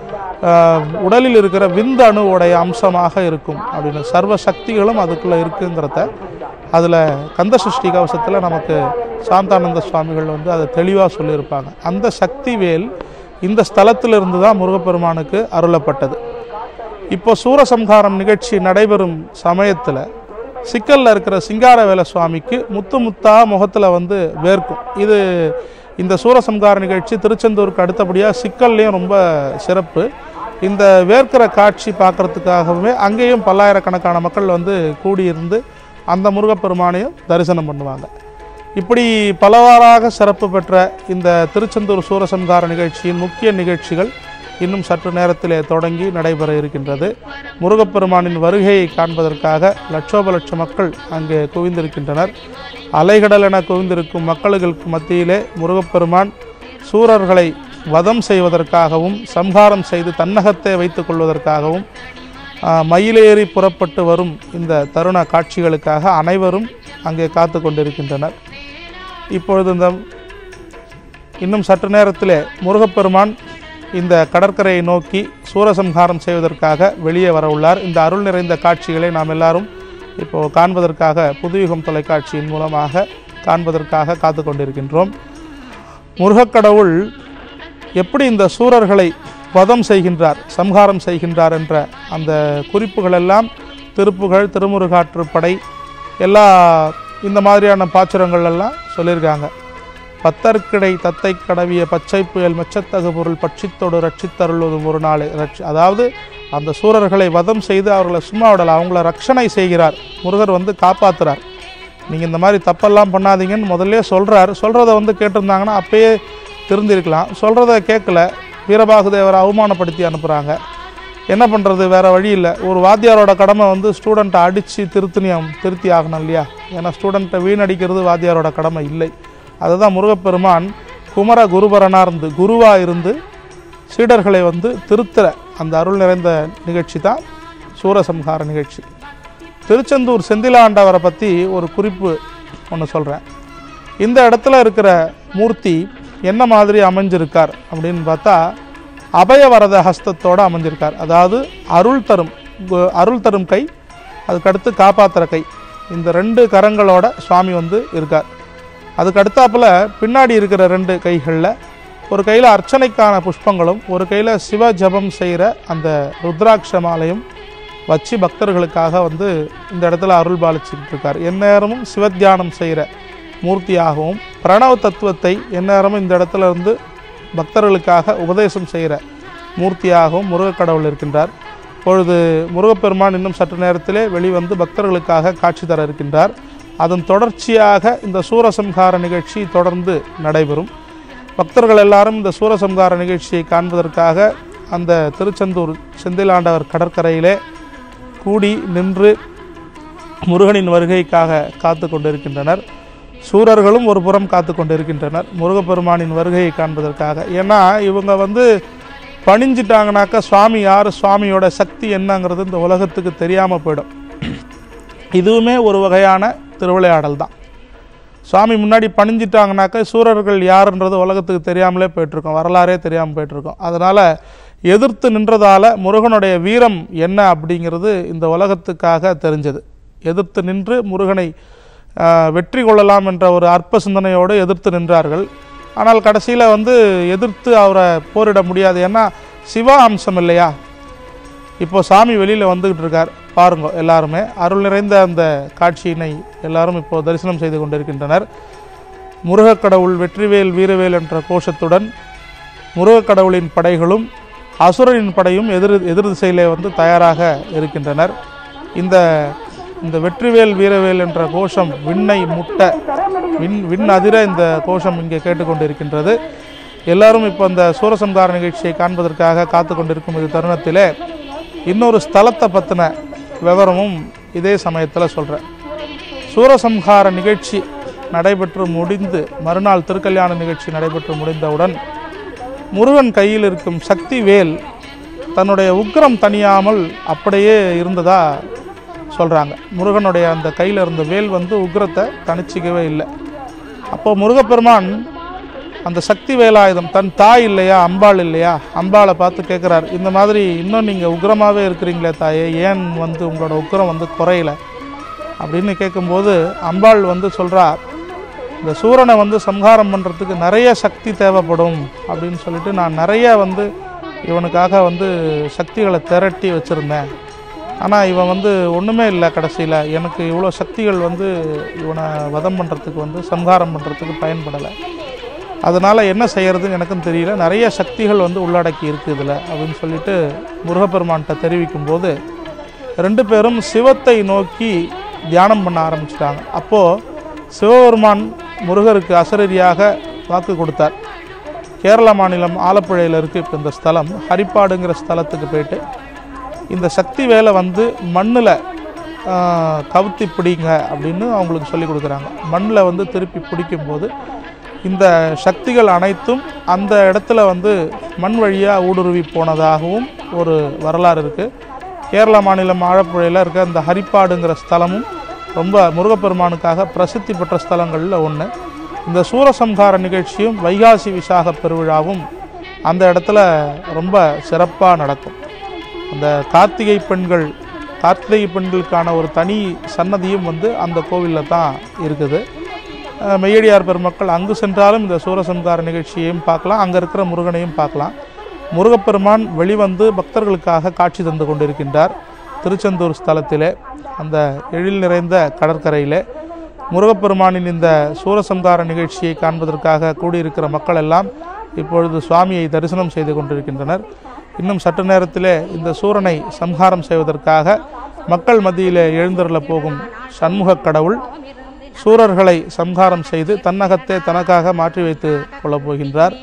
ஆஹ், உடலில் இருக்கிற விந்து அணுவுடைய அம்சமாக இருக்கும் அப்படின்னு சர்வ சக்திகளும் அதுக்குள்ளே இருக்குங்கிறத அதில் கந்த சஷ்டி கவசத்தில் நமக்கு சாந்தானந்த சுவாமிகள் வந்து அதை தெளிவாக சொல்லியிருப்பாங்க அந்த சக்தி வேல் இந்த ஸ்தலத்திலிருந்து தான் முருகப்பெருமானுக்கு அருளப்பட்டது இப்போ சூரசம்ஹாரம் நிகழ்ச்சி நடைபெறும் சமயத்தில் சிக்கல்ல இருக்கிற சிங்காரவேல சுவாமிக்கு முத்து முத்தா முகத்தில் வந்து வேர்க்கும் இது இந்த சூரசம்ஹார நிகழ்ச்சி திருச்செந்தூருக்கு அடுத்தபடியாக சிக்கல்லையும் ரொம்ப சிறப்பு இந்த வேர்க்கிற காட்சி பார்க்கறதுக்காகவே அங்கேயும் பல்லாயிரக்கணக்கான மக்கள் வந்து கூடியிருந்து அந்த முருகப்பெருமானையும் தரிசனம் பண்ணுவாங்க இப்படி பலவாறாக சிறப்பு பெற்ற இந்த திருச்செந்தூர் சூரசம்ஹார நிகழ்ச்சியின் முக்கிய நிகழ்ச்சிகள் இன்னும் சற்று நேரத்திலே தொடங்கி நடைபெற இருக்கின்றது முருகப்பெருமானின் வருகையை காண்பதற்காக லட்சோப லட்ச மக்கள் அங்கே குவிந்திருக்கின்றனர் அலைகடல் என குவிந்திருக்கும் மக்களுக்கு மத்தியிலே முருகப்பெருமான் சூரர்களை வதம் செய்வதற்காகவும் சம்ஹாரம் செய்து தன்னகத்தை வைத்துக் கொள்வதற்காகவும் ஆஹ், மயிலேறி புறப்பட்டு வரும் இந்த தருண காட்சிகளுக்காக அனைவரும் அங்கே காத்து கொண்டிருக்கின்றனர் இப்பொழுது இந்த இன்னும் சற்று நேரத்திலே முருகப்பெருமான் இந்த கடற்கரையை நோக்கி சூரசம்ஹாரம் செய்வதற்காக வெளியே வர உள்ளார் இந்த அருள் நிறைந்த காட்சிகளை நாம் எல்லாரும் இப்போ காண்பதற்காக புதுயுகம் தொலைக்காட்சியின் மூலமாக காண்பதற்காக காத்து கொண்டிருக்கின்றோம் முருகக்கடவுள் எப்படி இந்த சூரர்களை வதம் செய்கின்றார் சம்ஹாரம் செய்கின்றார் என்ற அந்த குறிப்புகள் எல்லாம் திருப்புகழ் திருமுருகாற்றுப்படை எல்லா இந்த மாதிரியான பாச்சுரங்கள் எல்லாம் சொல்லியிருக்காங்க பத்தர்க்கிடை தத்தை கடவிய பச்சை புயல் மெச்சத்தகு பொருள் பட்சித்தோடு ரட்சித்தருள்வதும் ஒரு நாள் ரட்சி அதாவது அந்த சூரர்களை வதம் செய்து அவர்களை சும்மா விடல அவங்கள ரட்சணை செய்கிறார் முருகர் வந்து காப்பாத்துறார் நீங்கள் இந்த மாதிரி தப்பெல்லாம் பண்ணாதீங்கன்னு முதல்ல சொல்கிறார் சொல்கிறத வந்து கேட்டிருந்தாங்கன்னா அப்பயே திருந்திருக்கலாம் சொல்கிறத கேட்கல வீரபாகுதேவரை அவமானப்படுத்தி அனுப்புகிறாங்க என்ன பண்ணுறது வேறு வழி இல்லை ஒரு வாத்தியாரோட கடமை வந்து ஸ்டூடெண்ட்டை அடித்து திருத்தினியம் திருத்தி ஆகணும் இல்லையா ஏன்னா ஸ்டூடெண்ட்டை வீணடிக்கிறது வாத்தியாரோட கடமை இல்லை அதுதான் முருகப்பெருமான் குமர குருபரனாக இருந்து குருவாக இருந்து சீடர்களை வந்து திருத்துற அந்த அருள் நிறைந்த நிகழ்ச்சி தான் சூரசம்ஹார நிகழ்ச்சி திருச்செந்தூர் செந்திலாண்டவரை பற்றி ஒரு குறிப்பு ஒன்று சொல்கிறேன் இந்த இடத்துல இருக்கிற மூர்த்தி என்ன மாதிரி அமைஞ்சிருக்கார் அப்படின்னு பார்த்தா அபயவரத ஹஸ்தத்தோடு அமைஞ்சிருக்கார் அதாவது அருள் தரும் கு- அருள் தரும் கை அதுக்கடுத்து காப்பாத்துற கை இந்த ரெண்டு கரங்களோட சுவாமி வந்து இருக்கார் அதுக்கு அடுத்தாப்புல பின்னாடி இருக்கிற ரெண்டு கைகளில் ஒரு கையில் அர்ச்சனைக்கான புஷ்பங்களும் ஒரு கையில் சிவ ஜபம் செய்கிற அந்த ருத்ராட்ச மாலையும் வச்சு பக்தர்களுக்காக வந்து இந்த இடத்துல அருள் பாலிச்சுக்கிட்டு இருக்கார் எந்நேரமும் சிவத்தியானம் செய்கிற மூர்த்தியாகவும் பிரணவ தத்துவத்தை எந்நேரமும் இந்த இடத்துல இருந்து பக்தர்களுக்காக உபதேசம் செய்கிற மூர்த்தியாகவும் முருகக்கடவுள் இருக்கின்றார் பொழுது முருகப்பெருமான் இன்னும் சற்று நேரத்திலே வெளிவந்து பக்தர்களுக்காக காட்சி தர இருக்கின்றார் அதன் தொடர்ச்சியாக இந்த சூரசம்ஹார நிகழ்ச்சி தொடர்ந்து நடைபெறும் பக்தர்கள் எல்லாரும் இந்த சூரசம்ஹார நிகழ்ச்சியை காண்பதற்காக அந்த திருச்செந்தூர் செந்திலாண்டவர் கடற்கரையிலே கூடி நின்று முருகனின் வருகைக்காக காத்து கொண்டிருக்கின்றனர் சூரர்களும் ஒரு புறம் காத்து கொண்டிருக்கின்றனர் முருகப்பெருமானின் வருகையை காண்பதற்காக ஏன்னா இவங்க வந்து பணிஞ்சிட்டாங்கனாக்கா சுவாமி யார் சுவாமியோட சக்தி என்னங்கிறது இந்த உலகத்துக்கு தெரியாமல் போயிடும் இதுவுமே ஒரு வகையான திருவிளையாடல் தான் சுவாமி முன்னாடி பணிஞ்சிட்டாங்கனாக்கா சூரர்கள் யாருன்றது உலகத்துக்கு தெரியாமலே போயிட்டுருக்கோம் வரலாறே தெரியாமல் போயிட்டுருக்கோம் அதனால் எதிர்த்து நின்றதால முருகனுடைய வீரம் என்ன அப்படிங்கிறது இந்த உலகத்துக்காக தெரிஞ்சது எதிர்த்து நின்று முருகனை ஆஹ், வெற்றி கொள்ளலாம் என்ற ஒரு அற்ப சிந்தனையோடு எதிர்த்து நின்றார்கள் ஆனால் கடைசியில் வந்து எதிர்த்து அவரை போரிட முடியாது ஏன்னா சிவா அம்சம் இல்லையா இப்போ சாமி வெளியில் வந்துகிட்டு இருக்கார் பாருங்க எல்லாருமே அருள் நிறைந்த அந்த காட்சியினை எல்லாரும் இப்போ தரிசனம் செய்து கொண்டிருக்கின்றனர் முருகக்கடவுள் வெற்றிவேல் வீரவேல் என்ற கோஷத்துடன் முருகக்கடவுளின் படைகளும் அசுரனின் படையும் எதிர் எதிர் திசையிலே வந்து தயாராக இருக்கின்றனர் இந்த இந்த வெற்றிவேல் வீரவேல் என்ற கோஷம் விண்ணை முட்ட விண் விண் அதிர இந்த கோஷம் இங்கே கேட்டுக்கொண்டிருக்கின்றது எல்லாரும் இப்போ இந்த சூரசம்கார நிகழ்ச்சியை காண்பதற்காக காத்து கொண்டிருக்கும் இது தருணத்திலே இன்னொரு ஸ்தலத்தை பற்றின விவரமும் இதே சமயத்தில் சொல்கிறேன் சூரசம்ஹார நிகழ்ச்சி நடைபெற்று முடிந்து மறுநாள் திருக்கல்யாண நிகழ்ச்சி நடைபெற்று முடிந்தவுடன் முருகன் கையில் இருக்கும் சக்தி வேல் தன்னுடைய உக்கிரம் தணியாமல் அப்படியே இருந்ததா சொல்கிறாங்க முருகனுடைய அந்த கையில் இருந்த வேல் வந்து உக்கிரத்தை தணிச்சிக்கவே இல்லை அப்போ முருகப்பெருமான் அந்த சக்தி வேலாயுதம் தன் தாய் இல்லையா அம்பாள் இல்லையா அம்பாளை பார்த்து கேட்குறார் இந்த மாதிரி இன்னும் நீங்கள் உக்கிரமாகவே இருக்கிறீங்களே தாயே ஏன் வந்து உங்களோட உக்கிரம் வந்து குறையல அப்படின்னு கேட்கும்போது அம்பாள் வந்து சொல்கிறா இந்த சூரனை வந்து சம்ஹாரம் பண்ணுறதுக்கு நிறைய சக்தி தேவைப்படும் அப்படின்னு சொல்லிட்டு நான் நிறைய வந்து இவனுக்காக வந்து சக்திகளை திரட்டி வச்சுருந்தேன் ஆனால் இவன் வந்து ஒன்றுமே இல்லை கடைசியில் எனக்கு இவ்வளோ சக்திகள் வந்து இவனை வதம் பண்ணுறதுக்கு வந்து சம்ஹாரம் பண்ணுறதுக்கு பயன்படலை அதனால் என்ன செய்யறதுன்னு எனக்கும் தெரியல நிறைய சக்திகள் வந்து உள்ளடக்கி இருக்குது இதில் அப்படின்னு சொல்லிட்டு முருகப்பெருமான்கிட்ட தெரிவிக்கும் போது ரெண்டு பேரும் சிவத்தை நோக்கி தியானம் பண்ண ஆரம்பிச்சிட்டாங்க அப்போது சிவபெருமான் முருகருக்கு அசரீரியாக வாக்கு கொடுத்தார் கேரள மாநிலம் ஆலப்புழையில் இருக்குது இப்போ இந்த ஸ்தலம் ஹரிப்பாடுங்கிற ஸ்தலத்துக்கு போயிட்டு இந்த சக்தி வேலை வந்து மண்ணில் கவுத்தி பிடிங்க அப்படின்னு அவங்களுக்கு சொல்லி கொடுக்குறாங்க மண்ணில் வந்து திருப்பி பிடிக்கும்போது இந்த சக்திகள் அனைத்தும் அந்த இடத்துல வந்து மண் வழியாக ஊடுருவி போனதாகவும் ஒரு வரலாறு இருக்குது கேரள மாநிலம் ஆழப்புழையில் இருக்க இந்த ஹரிப்பாடுங்கிற ஸ்தலமும் ரொம்ப முருகப்பெருமானுக்காக பிரசித்தி பெற்ற ஸ்தலங்களில் ஒன்று இந்த சூரசம்ஹார நிகழ்ச்சியும் வைகாசி விசாக பெருவிழாவும் அந்த இடத்துல ரொம்ப சிறப்பாக நடக்கும் அந்த கார்த்திகை பெண்கள் கார்த்திகை பெண்களுக்கான ஒரு தனி சன்னதியும் வந்து அந்த கோவிலில் தான் இருக்குது அஹ் மெய்யடியார் பெருமக்கள் அங்கு சென்றாலும் இந்த சூரசம்ஹார நிகழ்ச்சியையும் பார்க்கலாம் அங்கே இருக்கிற முருகனையும் பார்க்கலாம் முருகப்பெருமான் வெளிவந்து பக்தர்களுக்காக காட்சி தந்து கொண்டிருக்கின்றார் திருச்செந்தூர் ஸ்தலத்திலே அந்த எழில் நிறைந்த கடற்கரையிலே முருகப்பெருமானின் இந்த சூரசம்ஹார நிகழ்ச்சியை காண்பதற்காக கூடியிருக்கிற மக்கள் எல்லாம் இப்பொழுது சுவாமியை தரிசனம் செய்து கொண்டிருக்கின்றனர் இன்னும் சற்று நேரத்திலே இந்த சூரனை சம்ஹாரம் செய்வதற்காக மக்கள் மத்தியிலே எழுந்தருளப் போகும் சண்முகக் கடவுள் சூரர்களை சம்ஹாரம் செய்து தன்னகத்தே தனக்காக மாற்றி வைத்து கொள்ளப் போகின்றார்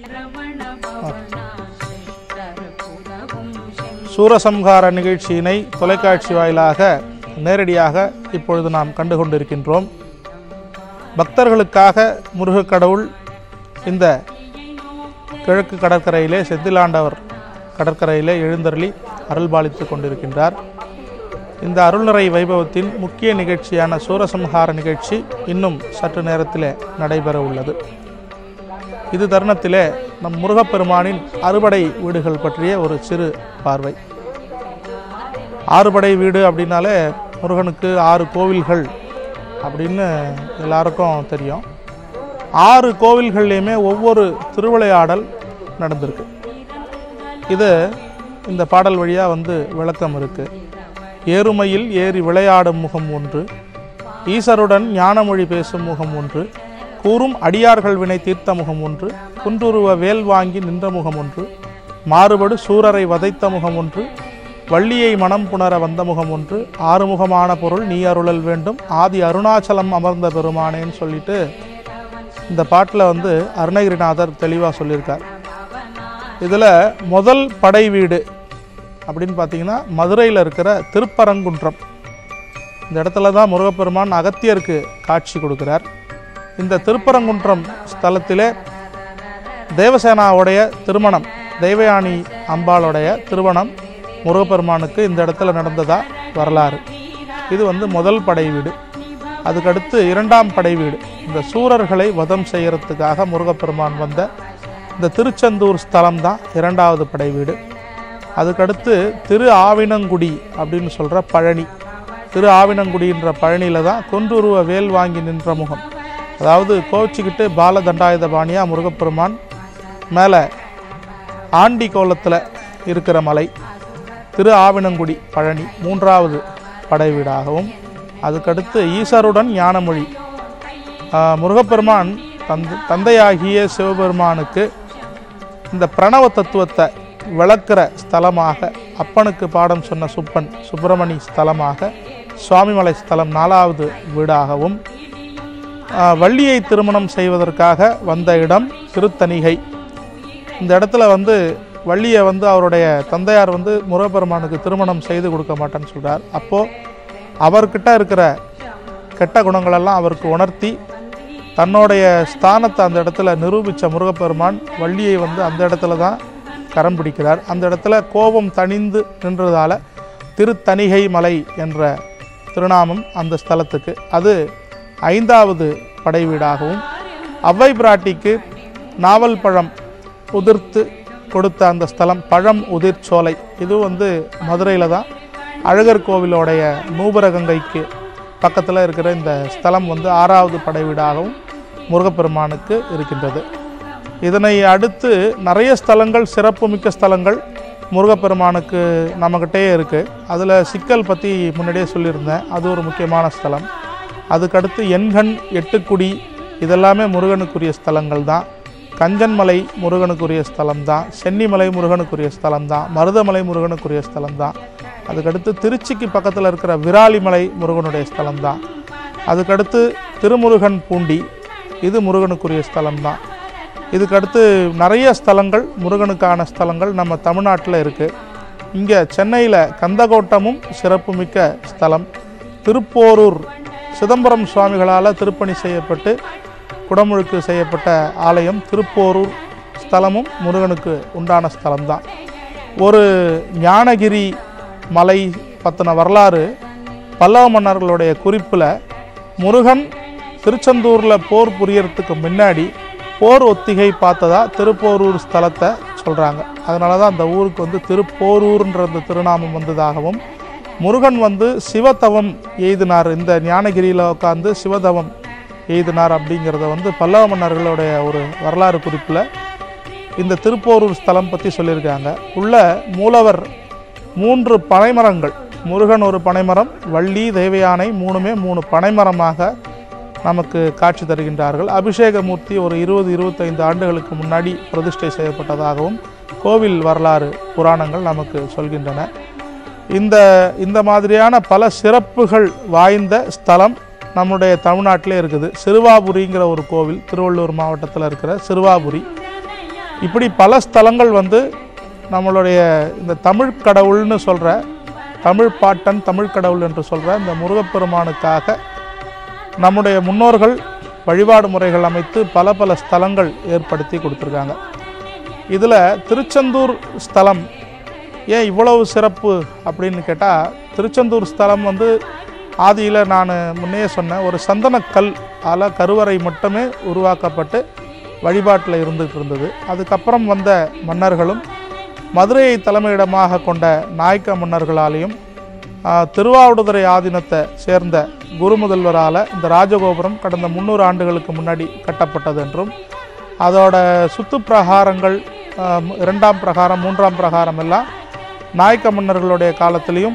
சூரசம்ஹார நிகழ்ச்சியினை தொலைக்காட்சி வாயிலாக நேரடியாக இப்பொழுது நாம் கண்டு கொண்டிருக்கின்றோம் பக்தர்களுக்காக முருகக் கடவுள் இந்த கிழக்கு கடற்கரையிலே செந்திலாண்டவர் கடற்கரையிலே எழுந்தருளி அருள்பாலித்து கொண்டிருக்கின்றார் இந்த அருள்நிறை வைபவத்தின் முக்கிய நிகழ்ச்சியான சூரசம்ஹார நிகழ்ச்சி இன்னும் சற்று நேரத்தில் நடைபெற உள்ளது இது தருணத்திலே நம் முருகப்பெருமானின் அறுபடை வீடுகள் பற்றிய ஒரு சிறு பார்வை ஆறுபடை வீடு அப்படின்னாலே முருகனுக்கு ஆறு கோவில்கள் அப்படின்னு எல்லாருக்கும் தெரியும் ஆறு கோவில்கள்லையுமே ஒவ்வொரு திருவிளையாடல் நடந்திருக்கு இது இந்த பாடல் வழியாக வந்து விளக்கம் இருக்கு ஏறுமையில் ஏறி விளையாடும் முகம் ஒன்று ஈசருடன் ஞானமொழி பேசும் முகம் ஒன்று கூறும் அடியார்கள் வினை தீர்த்த முகம் ஒன்று குன்றுருவ வேல் வாங்கி நின்ற முகம் ஒன்று மாறுபடு சூரரை வதைத்த முகம் ஒன்று வள்ளியை மனம் புணர வந்த முகம் ஒன்று ஆறுமுகமான பொருள் நீ அருளல் வேண்டும் ஆதி அருணாச்சலம் அமர்ந்த பெருமானேன்னு சொல்லிட்டு இந்த பாட்டில் வந்து அருணகிரிநாதர் தெளிவாக சொல்லியிருக்கார் இதில் முதல் படை வீடு அப்படின்னு பார்த்தீங்கன்னா மதுரையில் இருக்கிற திருப்பரங்குன்றம் இந்த இடத்துல தான் முருகப்பெருமான் அகத்தியருக்கு காட்சி கொடுக்கிறார் இந்த திருப்பரங்குன்றம் ஸ்தலத்திலே தேவசேனாவுடைய திருமணம் தெய்வயானி அம்பாளுடைய திருமணம் முருகப்பெருமானுக்கு இந்த இடத்துல நடந்ததா வரலாறு இது வந்து முதல் படை வீடு அதுக்கடுத்து இரண்டாம் படை வீடு இந்த சூரர்களை வதம் செய்யறதுக்காக முருகப்பெருமான் வந்த இந்த திருச்செந்தூர் ஸ்தலம் தான் இரண்டாவது படை வீடு அதுக்கடுத்து திரு ஆவினங்குடி அப்படின்னு சொல்கிற பழனி திரு ஆவினங்குடின்ற பழனியில் தான் கொன்றுருவ வேல் வாங்கி நின்ற முகம் அதாவது கோச்சிக்கிட்டு பால தண்டாயுதபாணியாக முருகப்பெருமான் மேலே ஆண்டி கோலத்தில் இருக்கிற மலை திரு ஆவினங்குடி பழனி மூன்றாவது படை வீடாகவும் அதுக்கடுத்து ஈசருடன் ஞானமொழி ஆஹ், முருகப்பெருமான் தந்தை தந்தையாகிய சிவபெருமானுக்கு இந்த பிரணவ தத்துவத்தை விளக்குற ஸ்தலமாக அப்பனுக்கு பாடம் சொன்ன சுப்பன் சுப்பிரமணி ஸ்தலமாக சுவாமிமலை ஸ்தலம் நாலாவது வீடாகவும் ஆஹ், வள்ளியை திருமணம் செய்வதற்காக வந்த இடம் திருத்தணிகை இந்த இடத்துல வந்து வள்ளியை வந்து அவருடைய தந்தையார் வந்து முருகப்பெருமானுக்கு திருமணம் செய்து கொடுக்க மாட்டேன்னு சொல்றார் அப்போது அவர்கிட்ட இருக்கிற கெட்ட குணங்களெல்லாம் அவருக்கு உணர்த்தி தன்னுடைய ஸ்தானத்தை அந்த இடத்துல நிரூபித்த முருகப்பெருமான் வள்ளியை வந்து அந்த இடத்துல தான் கரம் பிடிக்கிறார் அந்த இடத்துல கோபம் தணிந்து நின்றதால திருத்தணிகை மலை என்ற திருநாமம் அந்த ஸ்தலத்துக்கு அது ஐந்தாவது படை வீடாகவும் அவ்வை பிராட்டிக்கு நாவல் பழம் உதிர்த்து கொடுத்த அந்த ஸ்தலம் பழம் உதிர் சோலை இது வந்து மதுரையில் தான் அழகர் கோவிலோடைய நூபரகங்கைக்கு பக்கத்தில் இருக்கிற இந்த ஸ்தலம் வந்து ஆறாவது படை வீடாகவும் முருகப்பெருமானுக்கு இருக்கின்றது இதனை அடுத்து நிறைய ஸ்தலங்கள் சிறப்புமிக்க ஸ்தலங்கள் முருகப்பெருமானுக்கு நம்மக்கிட்டே இருக்குது அதில் சிக்கல் பற்றி முன்னாடியே சொல்லியிருந்தேன் அது ஒரு முக்கியமான ஸ்தலம் அதுக்கடுத்து எண்கண் எட்டுக்குடி இதெல்லாமே முருகனுக்குரிய ஸ்தலங்கள் தான் கஞ்சன்மலை முருகனுக்குரிய ஸ்தலம் தான் சென்னிமலை முருகனுக்குரிய ஸ்தலம் தான் மருதமலை முருகனுக்குரிய ஸ்தலம் தான் அதுக்கடுத்து திருச்சிக்கு பக்கத்தில் இருக்கிற விராலிமலை முருகனுடைய ஸ்தலம் தான் அதுக்கடுத்து திருமுருகன் பூண்டி இது முருகனுக்குரிய ஸ்தலம் தான் இதுக்கடுத்து நிறைய ஸ்தலங்கள் முருகனுக்கான ஸ்தலங்கள் நம்ம தமிழ்நாட்டில் இருக்குது இங்கே சென்னையில் கந்தகோட்டமும் சிறப்புமிக்க ஸ்தலம் திருப்போரூர் சிதம்பரம் சுவாமிகளால் திருப்பணி செய்யப்பட்டு குடமுழுக்கு செய்யப்பட்ட ஆலயம் திருப்போரூர் ஸ்தலமும் முருகனுக்கு உண்டான ஸ்தலம்தான் ஒரு ஞானகிரி மலை பற்றின வரலாறு பல்லவ மன்னர்களுடைய குறிப்பில் முருகன் திருச்செந்தூரில் போர் புரியறதுக்கு முன்னாடி போர் ஒத்திகை பார்த்ததா திருப்போரூர் ஸ்தலத்தை சொல்கிறாங்க அதனால தான் அந்த ஊருக்கு வந்து திருப்போரூர்ன்ற அந்த திருநாமம் வந்ததாகவும் முருகன் வந்து சிவதவம் எய்தினார் இந்த ஞானகிரியில் உட்காந்து சிவதவம் எய்தினார் அப்படிங்கிறத வந்து பல்லவ மன்னர்களுடைய ஒரு வரலாறு குறிப்பில் இந்த திருப்போரூர் ஸ்தலம் பற்றி சொல்லியிருக்காங்க உள்ள மூலவர் மூன்று பனைமரங்கள் முருகன் ஒரு பனைமரம் வள்ளி தேவயானை மூணுமே மூணு பனைமரமாக நமக்கு காட்சி தருகின்றார்கள் அபிஷேகமூர்த்தி ஒரு இருபது இருபத்தைந்து ஆண்டுகளுக்கு முன்னாடி பிரதிஷ்டை செய்யப்பட்டதாகவும் கோவில் வரலாறு புராணங்கள் நமக்கு சொல்கின்றன இந்த இந்த மாதிரியான பல சிறப்புகள் வாய்ந்த ஸ்தலம் நம்முடைய தமிழ்நாட்டிலே இருக்குது சிறுவாபுரிங்கிற ஒரு கோவில் திருவள்ளூர் மாவட்டத்தில் இருக்கிற சிறுவாபுரி இப்படி பல ஸ்தலங்கள் வந்து நம்மளுடைய இந்த தமிழ் கடவுள்னு சொல்கிற தமிழ் பாட்டன் தமிழ் கடவுள் என்று சொல்கிற இந்த முருகப்பெருமானுக்காக நம்முடைய முன்னோர்கள் வழிபாடு முறைகள் அமைத்து பல பல ஸ்தலங்கள் ஏற்படுத்தி கொடுத்துருக்காங்க இதில் திருச்செந்தூர் ஸ்தலம் ஏன் இவ்வளவு சிறப்பு அப்படின்னு கேட்டால் திருச்செந்தூர் ஸ்தலம் வந்து ஆதியில் நான் முன்னே சொன்னேன் ஒரு சந்தனக்கல் ஆல கருவறை மட்டுமே உருவாக்கப்பட்டு வழிபாட்டில் இருந்துகிட்டு இருந்தது அதுக்கப்புறம் வந்த மன்னர்களும் மதுரையை தலைமையிடமாக கொண்ட நாயக்க மன்னர்களாலேயும் ஆ, திருவாவடுதுறை ஆதீனத்தை சேர்ந்த குருமுதல்வரால் இந்த ராஜகோபுரம் கடந்த முந்நூறு ஆண்டுகளுக்கு முன்னாடி கட்டப்பட்டது என்றும் அதோட சுத்து பிரகாரங்கள் ஆ, இரண்டாம் பிரகாரம் மூன்றாம் பிரகாரம் எல்லாம் நாயக்க மன்னர்களுடைய காலத்திலையும்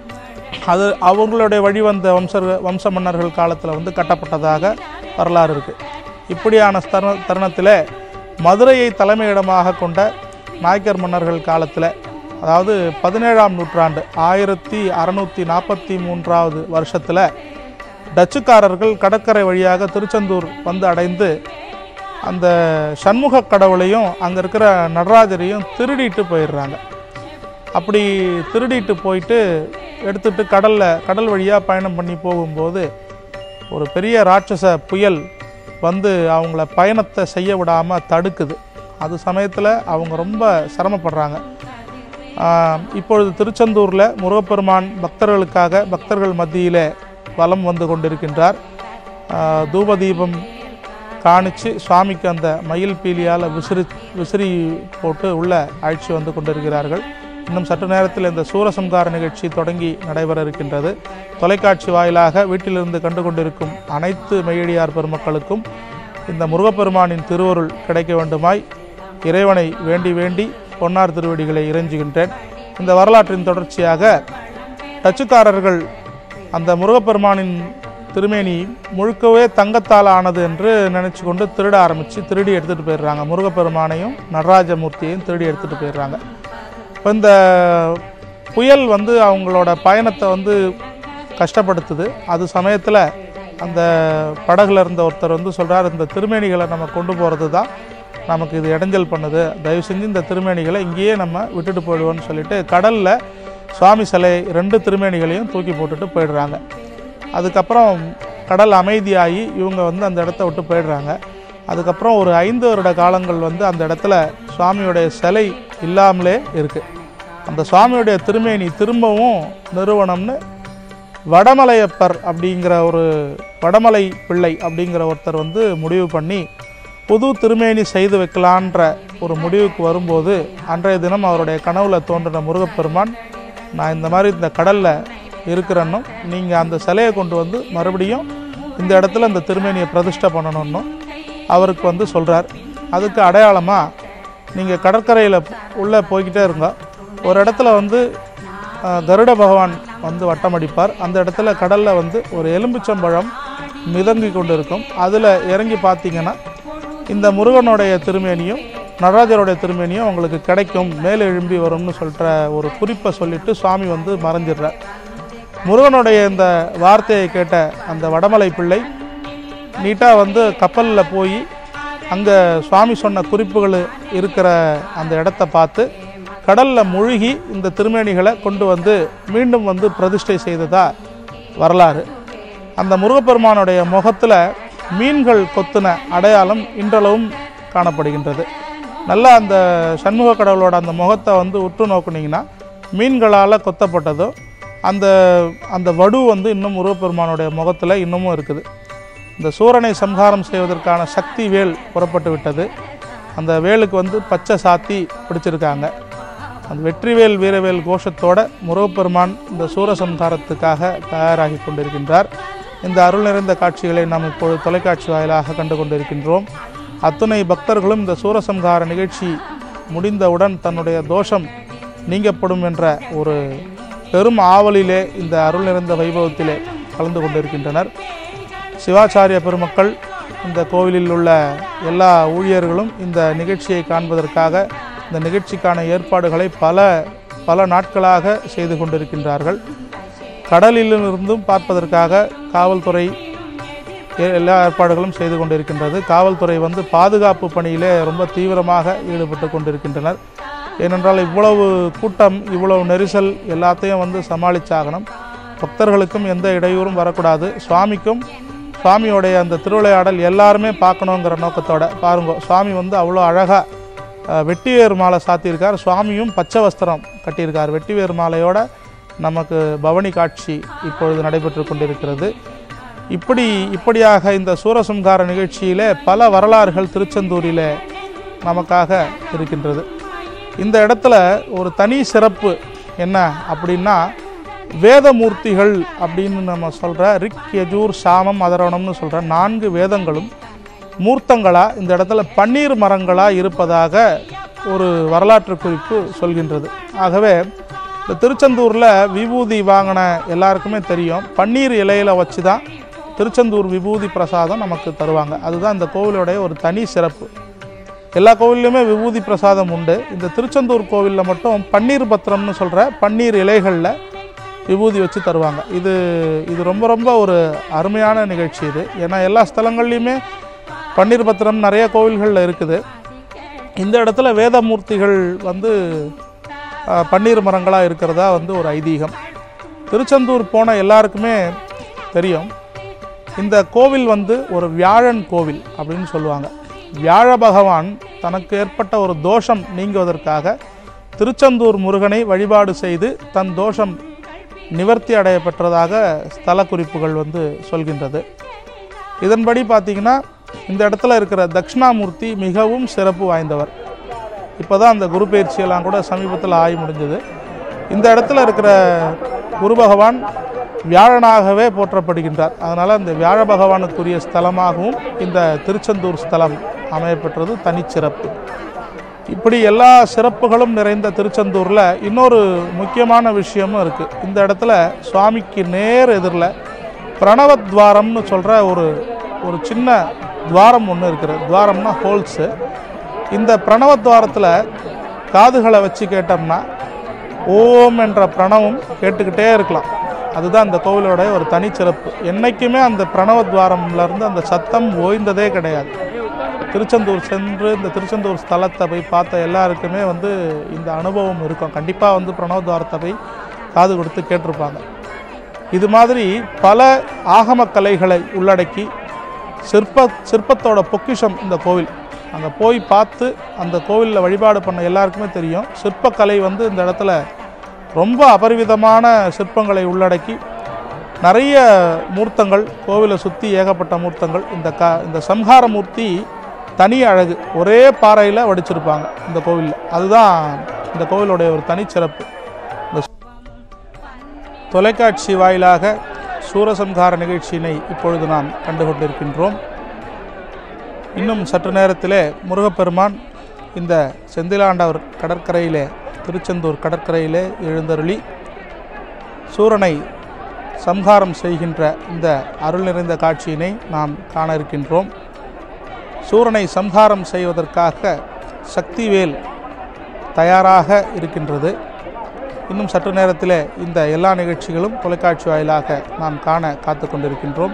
அது அவங்களுடைய வழி வந்த வம்ச வம்ச மன்னர்கள் காலத்தில் வந்து கட்டப்பட்டதாக வரலாறு இருக்குது இப்படியான தருண தருணத்தில் மதுரையை தலைமையிடமாக கொண்ட நாயக்கர் மன்னர்கள் காலத்தில் அதாவது பதினேழாம் நூற்றாண்டு ஆயிரத்தி அறநூற்றி நாற்பத்தி மூன்றாவது வருஷத்தில் டச்சுக்காரர்கள் கடற்கரை வழியாக திருச்செந்தூர் வந்து அடைந்து அந்த சண்முக கடவுளையும் அங்கே இருக்கிற நடராஜரையும் திருடிட்டு போயிடுறாங்க அப்படி திருடிட்டு போயிட்டு எடுத்துட்டு கடலில் கடல் வழியாக பயணம் பண்ணி போகும்போது ஒரு பெரிய ராட்சச புயல் வந்து அவங்கள பயணத்தை செய்ய விடாமல் தடுக்குது அது சமயத்தில் அவங்க ரொம்ப சிரமப்படுறாங்க ஆஹ் இப்பொழுது திருச்செந்தூரில் முருகப்பெருமான் பக்தர்களுக்காக பக்தர்கள் மத்தியிலே வலம் வந்து கொண்டிருக்கின்றார் ஆஹ் தூபதீபம் காணிச்சு சுவாமிக்கு அந்த மயில் பீலியால் விசிறி விசிறி போட்டு உள்ள அழைச்சி வந்து கொண்டிருக்கிறார்கள் இன்னும் சற்று நேரத்தில் இந்த சூரசம்கார நிகழ்ச்சி தொடங்கி நடைபெற இருக்கின்றது தொலைக்காட்சி வாயிலாக வீட்டிலிருந்து கண்டு கொண்டிருக்கும் அனைத்து மெய்யடியார் பெருமக்களுக்கும் இந்த முருகப்பெருமானின் திருவருள் கிடைக்க வேண்டுமாய் இறைவனை வேண்டி வேண்டி பொன்னார் திருவடிகளை இறைஞ்சுகின்றேன் இந்த வரலாற்றின் தொடர்ச்சியாக டச்சுக்காரர்கள் அந்த முருகப்பெருமானின் திருமேனி முழுக்கவே தங்கத்தால் ஆனது என்று நினச்சி கொண்டு திருட ஆரம்பித்து திருடி எடுத்துகிட்டு போயிடுறாங்க முருகப்பெருமானையும் நடராஜமூர்த்தியையும் திருடி எடுத்துகிட்டு போயிடுறாங்க இப்போ இந்த புயல் வந்து அவங்களோட பயணத்தை வந்து கஷ்டப்படுத்துது அது சமயத்தில் அந்த படகுல இருந்த ஒருத்தர் வந்து சொல்கிறார் இந்த திருமேனிகளை நம்ம கொண்டு போகிறது தான் நமக்கு இது இடைஞ்சல் பண்ணுது தயவு செஞ்சு இந்த திருமேனிகளை இங்கேயே நம்ம விட்டுட்டு போயிடுவோம்னு சொல்லிட்டு கடலில் சுவாமி சிலை ரெண்டு திருமேனிகளையும் தூக்கி போட்டுட்டு போயிடுறாங்க அதுக்கப்புறம் கடல் அமைதியாகி இவங்க வந்து அந்த இடத்த விட்டு போயிடுறாங்க அதுக்கப்புறம் ஒரு ஐந்து வருட காலங்கள் வந்து அந்த இடத்துல சுவாமியுடைய சிலை இல்லாமலே இருக்குது அந்த சுவாமியுடைய திருமேனி திரும்பவும் நிறுவனம்னு வடமலையப்பர் அப்படிங்கிற ஒரு வடமலை பிள்ளை அப்படிங்கிற ஒருத்தர் வந்து முடிவு பண்ணி புது திருமேனி செய்து வைக்கலான்ற ஒரு முடிவுக்கு வரும்போது அன்றைய தினம் அவருடைய கனவுல தோன்றின முருகப்பெருமான் நான் இந்த மாதிரி இந்த கடலில் இருக்கிறேன்னும் நீங்கள் அந்த சிலையை கொண்டு வந்து மறுபடியும் இந்த இடத்துல இந்த திருமேனியை பிரதிஷ்டை பண்ணணும்னும் அவருக்கு வந்து சொல்கிறார் அதுக்கு அடையாளமாக நீங்கள் கடற்கரையில் உள்ளே போய்கிட்டே இருங்க ஒரு இடத்துல வந்து அஹ், கருட பகவான் வந்து வட்டமடிப்பார் அந்த இடத்துல கடலில் வந்து ஒரு எலும்பிச்சம்பழம் மிதங்கி கொண்டு இருக்கும் அதில் இறங்கி பார்த்தீங்கன்னா இந்த முருகனுடைய திருமேனியும் நடராஜருடைய திருமேனியும் உங்களுக்கு கிடைக்கும் மேலே எழும்பி வரும்னு சொல்கிற ஒரு குறிப்பை சொல்லிட்டு சுவாமி வந்து மறைஞ்சிடுறார் முருகனுடைய இந்த வார்த்தையை கேட்ட அந்த வடமலை பிள்ளை நீட்டாக வந்து கப்பலில் போய் அங்கே சுவாமி சொன்ன குறிப்புகள் இருக்கிற அந்த இடத்த பார்த்து கடலில் மூழ்கி இந்த திருமேனிகளை கொண்டு வந்து மீண்டும் வந்து பிரதிஷ்டை செய்ததா வரலாறு அந்த முருகப்பெருமானுடைய முகத்தில் மீன்கள் கொத்தின அடையாளம் இன்றளவும் காணப்படுகின்றது நல்லா அந்த சண்முக கடவுளோட அந்த முகத்தை வந்து உற்று நோக்குனீங்கன்னா மீன்களால் கொத்தப்பட்டதோ அந்த அந்த வடு வந்து இன்னும் முருகப்பெருமானுடைய முகத்தில் இன்னமும் இருக்குது இந்த சூரனை சம்ஹாரம் செய்வதற்கான சக்தி வேல் புறப்பட்டு விட்டது அந்த வேலுக்கு வந்து பச்சை சாத்தி பிடிச்சிருக்காங்க அந்த வெற்றிவேல் வீரவேல் கோஷத்தோட முருகப்பெருமான் இந்த சூரசம்ஹாரத்துக்காக தயாராகி கொண்டிருக்கின்றார் இந்த அருள் நிறைந்த காட்சிகளை நாம் இப்பொழுது தொலைக்காட்சி வாயிலாக கண்டு கொண்டிருக்கின்றோம் அத்துணை பக்தர்களும் இந்த சூரசம்ஹார நிகழ்ச்சி முடிந்தவுடன் தன்னுடைய தோஷம் நீங்கப்படும் என்ற ஒரு பெரும் ஆவலிலே இந்த அருள் நிறைந்த வைபவத்திலே கலந்து கொண்டிருக்கின்றனர் சிவாச்சாரிய பெருமக்கள் இந்த கோவிலில் உள்ள எல்லா ஊழியர்களும் இந்த நிகழ்ச்சியை காண்பதற்காக இந்த நிகழ்ச்சிக்கான ஏற்பாடுகளை பல பல நாட்களாக செய்து கொண்டிருக்கின்றார்கள் கடலிலிருந்தும் பார்ப்பதற்காக காவல்துறை எ- எல்லா ஏற்பாடுகளும் செய்து கொண்டிருக்கின்றது காவல்துறை வந்து பாதுகாப்பு பணியிலே ரொம்ப தீவிரமாக ஈடுபட்டு கொண்டிருக்கின்றனர் ஏனென்றால் இவ்வளவு கூட்டம் இவ்வளவு நெரிசல் எல்லாத்தையும் வந்து சமாளிச்சாகணும் பக்தர்களுக்கும் எந்த இடையூறும் வரக்கூடாது சுவாமிக்கும் சுவாமியோடைய அந்த திருவிளையாடல் எல்லாருமே பார்க்கணுங்கிற நோக்கத்தோட பாருங்க சுவாமி வந்து அவ்வளோ அழகாக வெட்டிவேர் மாலை சாத்தியிருக்கார் சுவாமியும் பச்சை வஸ்திரம் கட்டியிருக்கார் வெட்டிவேர் மாலையோட நமக்கு பவனி காட்சி இப்பொழுது நடைபெற்று கொண்டிருக்கிறது இப்படி இப்படியாக இந்த சூரசம்ஹார நிகழ்ச்சியிலே பல வரலாறுகள் திருச்செந்தூரிலே நமக்காக இருக்கின்றது இந்த இடத்துல ஒரு தனி சிறப்பு என்ன அப்படின்னா வேதமூர்த்திகள் அப்படின்னு நம்ம சொல்கிற ரிக் யஜூர் சாமம் அதரணம்னு சொல்கிற நான்கு வேதங்களும் மூர்த்தங்களாக இந்த இடத்துல பன்னீர் மரங்களாக இருப்பதாக ஒரு வரலாற்று குறிப்பு சொல்கின்றது ஆகவே இந்த திருச்செந்தூரில் விபூதி வாங்கின எல்லாருக்குமே தெரியும் பன்னீர் இலையில வச்சு தான் திருச்செந்தூர் விபூதி பிரசாதம் நமக்கு தருவாங்க அதுதான் இந்த கோவிலுடைய ஒரு தனி சிறப்பு எல்லா கோவில்லையுமே விபூதி பிரசாதம் உண்டு இந்த திருச்செந்தூர் கோவிலில் மட்டும் பன்னீர் பத்திரம்னு சொல்கிற பன்னீர் இலைகளில் விபூதி வச்சு தருவாங்க இது இது ரொம்ப ரொம்ப ஒரு அருமையான நிகழ்ச்சி இது ஏன்னா எல்லா ஸ்தலங்கள்லையுமே பன்னீர் பத்திரம் நிறைய கோவில்களில் இருக்குது இந்த இடத்துல வேதமூர்த்திகள் வந்து அஹ், பன்னீர் மரங்களாக இருக்கிறதா வந்து ஒரு ஐதீகம் திருச்செந்தூர் போன எல்லாருக்குமே தெரியும் இந்த கோவில் வந்து ஒரு வியாழன் கோவில் அப்படின்னு சொல்லுவாங்க வியாழ பகவான் தனக்கு ஏற்பட்ட ஒரு தோஷம் நீங்குவதற்காக திருச்செந்தூர் முருகனை வழிபாடு செய்து தன் தோஷம் நிவர்த்தி அடைய பெற்றதாக ஸ்தல குறிப்புகள் வந்து சொல்கின்றது இதன்படி பார்த்தீங்கன்னா இந்த இடத்துல இருக்கிற தட்சிணாமூர்த்தி மிகவும் சிறப்பு வாய்ந்தவர் இப்போ தான் அந்த குரு பயிற்சியெல்லாம் கூட சமீபத்தில் ஆகி முடிஞ்சது இந்த இடத்துல இருக்கிற குரு பகவான் வியாழனாகவே போற்றப்படுகின்றார் அதனால் அந்த வியாழ பகவானுக்குரிய ஸ்தலமாகவும் இந்த திருச்செந்தூர் ஸ்தலம் அமையப்பெற்றது தனிச்சிறப்பு இப்படி எல்லா சிறப்புகளும் நிறைந்த திருச்செந்தூரில் இன்னொரு முக்கியமான விஷயமும் இருக்குது இந்த இடத்துல சுவாமிக்கு நேர் எதிரில் பிரணவத்வாரம்னு சொல்கிற ஒரு ஒரு சின்ன துவாரம் ஒன்று இருக்குது துவாரம்னா ஹோல்ஸு இந்த பிரணவத்வாரத்தில் காதுகளை வச்சு கேட்டோம்னா ஓம் என்ற பிரணவம் கேட்டுக்கிட்டே இருக்கலாம் அதுதான் இந்த கோவிலோட ஒரு தனிச்சிறப்பு என்றைக்குமே அந்த பிரணவத்வாரம்லேருந்து அந்த சத்தம் ஓய்ந்ததே கிடையாது திருச்செந்தூர் சென்று இந்த திருச்செந்தூர் ஸ்தலத்தை போய் பார்த்த எல்லாருக்குமே வந்து இந்த அனுபவம் இருக்கும் கண்டிப்பாக வந்து பிரணவத்வாரத்தை போய் காது கொடுத்து கேட்டிருப்பாங்க இது மாதிரி பல ஆகம கலைகளை உள்ளடக்கி சிற்ப சிற்பத்தோட பொக்கிஷம் இந்த கோவில் அங்கே போய் பார்த்து அந்த கோவிலில் வழிபாடு பண்ண எல்லாருக்குமே தெரியும் சிற்பக்கலை வந்து இந்த இடத்துல ரொம்ப அபரிவிதமான சிற்பங்களை உள்ளடக்கி நிறைய மூர்த்தங்கள் கோவிலை சுற்றி ஏகப்பட்ட மூர்த்தங்கள் இந்த க இந்த சம்ஹார மூர்த்தி தனி அழகு ஒரே பாறையில் வடிச்சிருப்பாங்க இந்த கோவிலில் அதுதான் இந்த கோவிலுடைய ஒரு தனிச்சிறப்பு இந்த தொலைக்காட்சி வாயிலாக சூரசம்ஹார நிகழ்ச்சியினை இப்பொழுது நாம் கண்டு கொண்டிருக்கின்றோம் இன்னும் சற்று நேரத்திலே முருகப்பெருமான் இந்த செந்திலாண்டவர் கடற்கரையிலே திருச்செந்தூர் கடற்கரையிலே எழுந்தருளி சூரனை சம்ஹாரம் செய்கின்ற இந்த அருள் நிறைந்த காட்சியினை நாம் காண இருக்கின்றோம் சூரனை சம்ஹாரம் செய்வதற்காக சக்திவேல் தயாராக இருக்கின்றது இன்னும் சற்று நேரத்தில் இந்த எல்லா நிகழ்ச்சிகளும் தொலைக்காட்சி வாயிலாக நாம் காண காத்து கொண்டிருக்கின்றோம்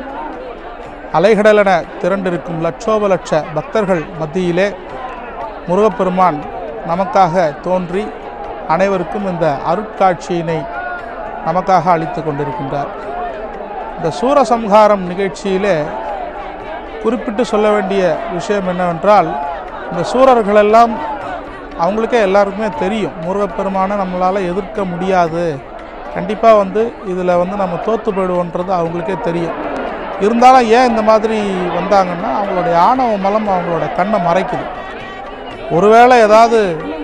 அலைகடலென திரண்டிருக்கும் லட்சோப லட்ச பக்தர்கள் மத்தியிலே முருகப்பெருமான் நமக்காக தோன்றி அனைவருக்கும் இந்த அருட்காட்சியினை நமக்காக அளித்து கொண்டிருக்கின்றார் இந்த சூரசம்ஹாரம் நிகழ்ச்சியிலே குறிப்பிட்டு சொல்ல வேண்டிய விஷயம் என்னவென்றால் இந்த சூரர்களெல்லாம் அவங்களுக்கே எல்லாருக்குமே தெரியும் முருகப்பெருமானை நம்மளால் எதிர்க்க முடியாது கண்டிப்பாக வந்து இதில் வந்து நம்ம தோற்று போயிடுவோன்றது அவங்களுக்கே தெரியும் இருந்தாலும் ஏன் இந்த மாதிரி வந்தாங்கன்னா அவங்களுடைய ஆணவ மலம் அவங்களோட கண்ணை மறைக்குது ஒருவேளை ஏதாவது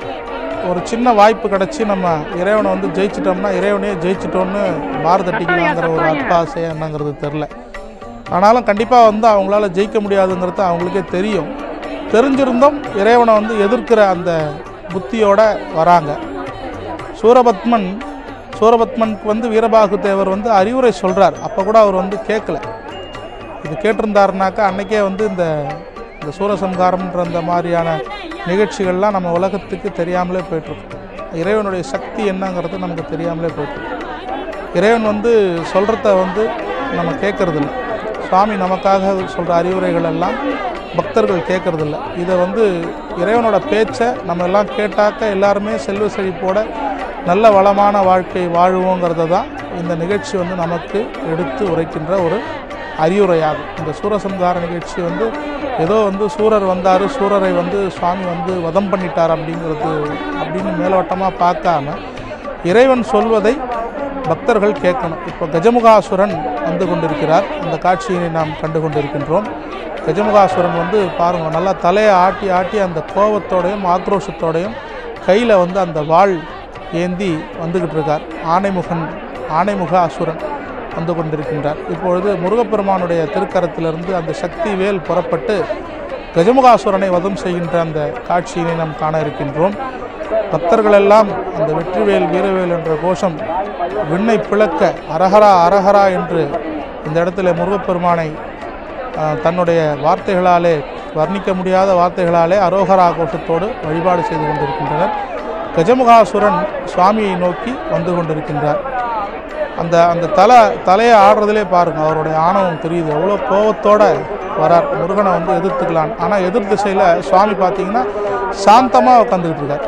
ஒரு சின்ன வாய்ப்பு கிடச்சி நம்ம இறைவனை வந்து ஜெயிச்சிட்டோம்னா இறைவனையே ஜெயிச்சிட்டோன்னு பாரதட்டிக்கலாங்கிற ஒரு அட்பாசை என்னங்கிறது தெரில ஆனாலும் கண்டிப்பாக வந்து அவங்களால ஜெயிக்க முடியாதுங்கிறது அவங்களுக்கே தெரியும் தெரிஞ்சிருந்தும் இறைவனை வந்து எதிர்க்கிற அந்த புத்தியோட வராங்க சூரபத்மன் சூரபத்மனுக்கு வந்து வீரபாகு தேவர் வந்து அறிவுரை சொல்கிறார் அப்போ கூட அவர் வந்து கேட்கல இது கேட்டிருந்தாருனாக்கா அன்னைக்கே வந்து இந்த இந்த சூரசம்ஹாரம்ன்ற அந்த மாதிரியான நிகழ்ச்சிகள்லாம் நம்ம உலகத்துக்கு தெரியாமலே போயிட்டுருக்கு இறைவனுடைய சக்தி என்னங்கிறது நமக்கு தெரியாமலே போயிட்டுருக்கு இறைவன் வந்து சொல்கிறத வந்து நம்ம கேட்கறதில்ல சுவாமி நமக்காக சொல்கிற அறிவுரைகள் எல்லாம் பக்தர்கள் கேட்கறதில்ல இதை வந்து இறைவனோட பேச்சை நம்ம எல்லாம் கேட்டாக்க எல்லாருமே செல்வ செழிப்போட நல்ல வளமான வாழ்க்கை வாழுவோங்கிறத தான் இந்த நிகழ்ச்சி வந்து நமக்கு எடுத்து உரைக்கின்ற ஒரு அறிவுரையாகும் இந்த சூரசம்ஹார நிகழ்ச்சி வந்து ஏதோ வந்து சூரர் வந்தார் சூரரை வந்து சுவாமி வந்து வதம் பண்ணிட்டார் அப்படிங்கிறது அப்படின்னு மேலோட்டமாக பார்க்காம இறைவன் சொல்வதை பக்தர்கள் கேட்கணும் இப்போ கஜமுகாசுரன் வந்து கொண்டிருக்கிறார் அந்த காட்சியை நாம் கண்டு கொண்டிருக்கின்றோம் கஜமுகாசுரன் வந்து பாருங்கள் நல்லா தலையை ஆட்டி ஆட்டி அந்த கோபத்தோடையும் ஆக்ரோஷத்தோடையும் கையில் வந்து அந்த வாள் ஏந்தி வந்துக்கிட்டு இருக்கார் ஆனைமுகன் ஆனைமுக அசுரன் வந்து கொண்டிருக்கின்றார் இப்பொழுது முருகப்பெருமானுடைய திருக்கரத்திலிருந்து அந்த சக்தி வேல் புறப்பட்டு கஜமுகாசுரனை வதம் செய்கின்ற அந்த காட்சியினை நாம் காண இருக்கின்றோம் பக்தர்களெல்லாம் அந்த வெற்றிவேல் வீரவேல் என்ற கோஷம் விண்ணை பிளக்க அரஹரா அரஹரா என்று இந்த இடத்துல முருகப்பெருமானை ஆஹ், தன்னுடைய வார்த்தைகளாலே வர்ணிக்க முடியாத வார்த்தைகளாலே அரோகரா கோஷத்தோடு வழிபாடு செய்து கொண்டிருக்கின்றனர் கஜமுகாசுரன் சுவாமியை நோக்கி வந்து கொண்டிருக்கின்றார் அந்த அந்த தலை தலையை ஆடுறதுலே பாருங்க அவருடைய ஆணவம் தெரியுது எவ்வளோ கோவத்தோட வரார் முருகனை வந்து எதிர்த்துக்கலாம் ஆனால் எதிர் திசையில் சுவாமி பார்த்தீங்கன்னா சாந்தமாக உட்காந்துக்கிட்டு இருக்கார்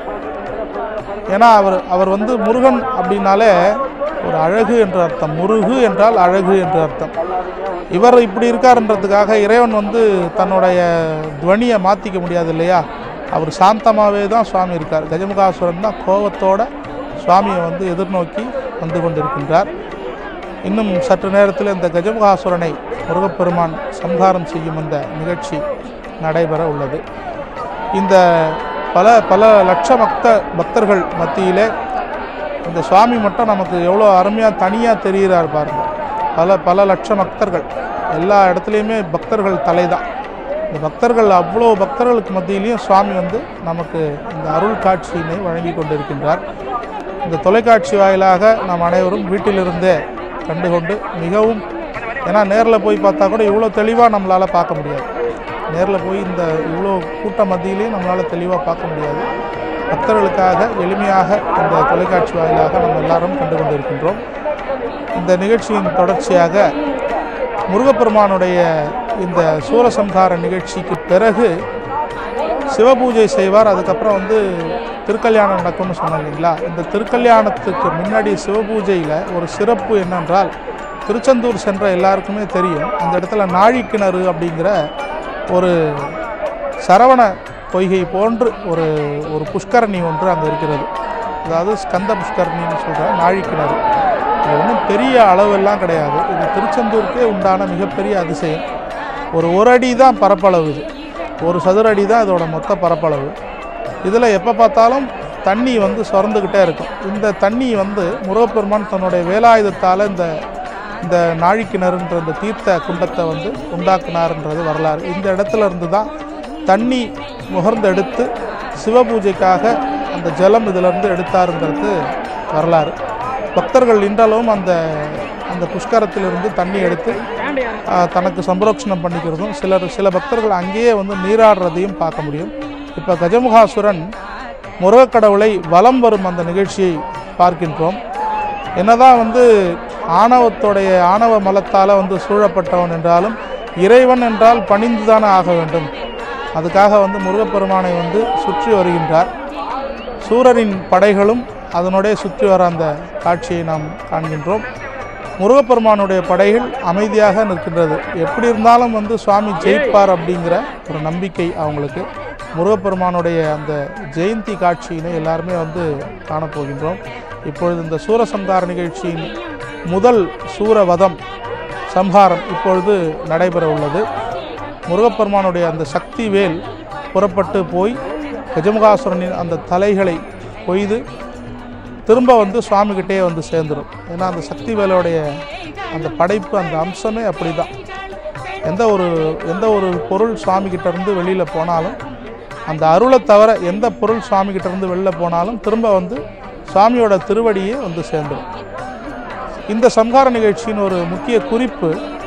ஏன்னா அவர் அவர் வந்து முருகன் அப்படின்னாலே ஒரு அழகு என்ற அர்த்தம் முருகு என்றால் அழகு என்ற அர்த்தம் இவர் இப்படி இருக்காருன்றதுக்காக இறைவன் வந்து தன்னுடைய துவனியை மாற்றிக்க முடியாது இல்லையா அவர் சாந்தமாகவே தான் சுவாமி இருக்கார் கஜமுகாசுரன் தான் கோபத்தோட சுவாமியை வந்து எதிர்நோக்கி வந்து கொண்டிருக்கின்றார் இன்னும் சற்று நேரத்தில் இந்த கஜமுகாசுரனை முருகப்பெருமான் சம்ஹாரம் செய்யும் அந்த நிகழ்ச்சி நடைபெற உள்ளது இந்த பல பல லட்ச பக்த பக்தர்கள் மத்தியிலே இந்த சுவாமி மட்டும் நமக்கு எவ்வளோ அருமையாக தனியாக தெரிகிறார் பாருங்க பல பல லட்சம் பக்தர்கள் எல்லா இடத்துலையுமே பக்தர்கள் தலை தான் இந்த பக்தர்கள் அவ்வளோ பக்தர்களுக்கு மத்தியிலையும் சுவாமி வந்து நமக்கு இந்த அருள் காட்சியினை வழங்கி கொண்டிருக்கின்றார் இந்த தொலைக்காட்சி வாயிலாக நாம் அனைவரும் வீட்டிலிருந்தே கண்டுகொண்டு மிகவும் ஏன்னா நேரில் போய் பார்த்தா கூட இவ்வளோ தெளிவாக நம்மளால் பார்க்க முடியாது நேரில் போய் இந்த இவ்வளோ கூட்ட மத்தியிலையும் நம்மளால் தெளிவாக பார்க்க முடியாது பக்தர்களுக்காக எளிமையாக இந்த தொலைக்காட்சி வாயிலாக நம்ம எல்லாரும் கண்டு கொண்டிருக்கின்றோம் இந்த நிகழ்ச்சியின் தொடர்ச்சியாக முருகப்பெருமானுடைய இந்த சூரசம்ஹார நிகழ்ச்சிக்கு பிறகு சிவபூஜை செய்வார் அதுக்கப்புறம் வந்து திருக்கல்யாணம் நடக்கும்னு சொன்னோம் இல்லைங்களா இந்த திருக்கல்யாணத்துக்கு முன்னாடி சிவபூஜையில் ஒரு சிறப்பு என்னென்றால் திருச்செந்தூர் சென்ற எல்லாருக்குமே தெரியும் அந்த இடத்துல நாழிக்கிணறு அப்படிங்கிற ஒரு சரவண பொய்கை போன்று ஒரு ஒரு புஷ்கரணி ஒன்று அங்கே இருக்கிறது அதாவது ஸ்கந்த புஷ்கரணின்னு சொல்கிற நாழிக்கிணறு இது ஒன்றும் பெரிய அளவெல்லாம் கிடையாது இது திருச்செந்தூருக்கே உண்டான மிகப்பெரிய அதிசயம் ஒரு ஒரு அடி தான் பரப்பளவு இது ஒரு சதுர அடி தான் இதோட மொத்த பரப்பளவு இதில் எப்போ பார்த்தாலும் தண்ணி வந்து சுரந்துக்கிட்டே இருக்கும் இந்த தண்ணி வந்து முருகப்பெருமான் தன்னுடைய வேலாயுதத்தால் இந்த இந்த நாழிக்கிணறுன்ற இந்த தீர்த்த குண்டத்தை வந்து உண்டாக்குனார்ன்றது வரலாறு இந்த இடத்துல இருந்து தான் தண்ணி முகர்ந்தெடுத்து சிவபூஜைக்காக அந்த ஜலம் இதிலிருந்து எடுத்தாருங்கிறது வரலாறு பக்தர்கள் இன்றளவும் அந்த அந்த புஷ்கரத்திலிருந்து தண்ணி எடுத்து ஆ, தனக்கு சம்பரோக்ஷணம் பண்ணிக்கிறதும் சிலர் சில பக்தர்கள் அங்கேயே வந்து நீராடுறதையும் பார்க்க முடியும் இப்போ கஜமுகாசுரன் முருகக்கடவுளை வலம் வரும் அந்த நிகழ்ச்சியை பார்க்கின்றோம் என்னதான் வந்து ஆணவத்தோடைய ஆணவ மலத்தால் வந்து சூழப்பட்டவன் என்றாலும் இறைவன் என்றால் பணிந்து தானே ஆக வேண்டும் அதுக்காக வந்து முருகப்பெருமானை வந்து சுற்றி வருகின்றார் சூரரின் படைகளும் அதனுடைய சுற்றி வர அந்த காட்சியை நாம் காண்கின்றோம் முருகப்பெருமானுடைய படைகள் அமைதியாக நிற்கின்றது எப்படி இருந்தாலும் வந்து சுவாமி ஜெயிப்பார் அப்படிங்கிற ஒரு நம்பிக்கை அவங்களுக்கு முருகப்பெருமானுடைய அந்த ஜெயந்தி காட்சியினை எல்லாருமே வந்து காணப்போகின்றோம் இப்பொழுது இந்த சூரசம்ஹார நிகழ்ச்சியின் முதல் சூரவதம் சம்ஹாரம் இப்பொழுது நடைபெற உள்ளது முருகப்பெருமானுடைய அந்த சக்தி வேல் புறப்பட்டு போய் கஜமுகாசுரனின் அந்த தலைகளை கொய்து திரும்ப வந்து சுவாமிகிட்டே வந்து சேர்ந்துடும் ஏன்னா அந்த சக்தி வேலோடைய அந்த படைப்பு அந்த அம்சமே அப்படி தான் எந்த ஒரு எந்த ஒரு பொருள் சுவாமிகிட்ட இருந்து வெளியில் போனாலும் அந்த அருளை தவிர எந்த பொருள் சுவாமிகிட்ட இருந்து வெளில போனாலும் திரும்ப வந்து சுவாமியோட திருவடியே வந்து சேர்ந்துடும் இந்த சம்ஹார நிகழ்ச்சியின் ஒரு முக்கிய குறிப்பு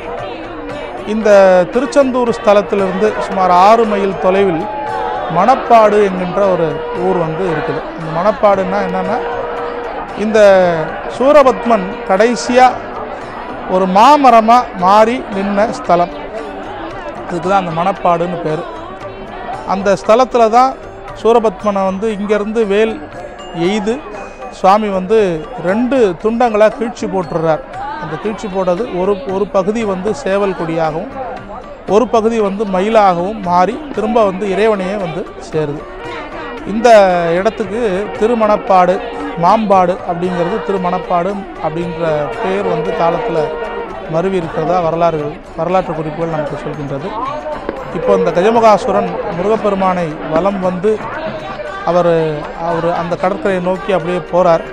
இந்த திருச்செந்தூர் ஸ்தலத்திலிருந்து சுமார் ஆறு மைல் தொலைவில் மணப்பாடு என்கின்ற ஒரு ஊர் வந்து இருக்குது இந்த மணப்பாடுன்னா என்னென்னா இந்த சூரபத்மன் கடைசியாக ஒரு மாமரமாக மாறி நின்ன ஸ்தலம் அதுக்கு தான் அந்த மணப்பாடுன்னு பேர் அந்த ஸ்தலத்தில் தான் சூரபத்மனை வந்து இங்கேருந்து வேல் எய்து சுவாமி வந்து ரெண்டு துண்டங்களாக கீழ்ச்சி போட்டுடுறார் அந்த அந்த கீழ்ச்சி போட்டது ஒரு ஒரு பகுதி வந்து சேவல் கொடியாகவும் ஒரு பகுதி வந்து மயிலாகவும் மாறி திரும்ப வந்து இறைவனையே வந்து சேருது இந்த இடத்துக்கு திருமணப்பாடு மாம்பாடு அப்படிங்கிறது திருமணப்பாடு அப்படின்ற பெயர் வந்து காலத்தில் மருவி இருக்கிறதா வரலாறுகள் வரலாற்று குறிப்புகள் நமக்கு சொல்கின்றது இப்போ இந்த கஜமுகாசுரன் முருகப்பெருமானை வலம் வந்து அவர் அவர் அந்த கடற்கரையை நோக்கி அப்படியே போகிறார்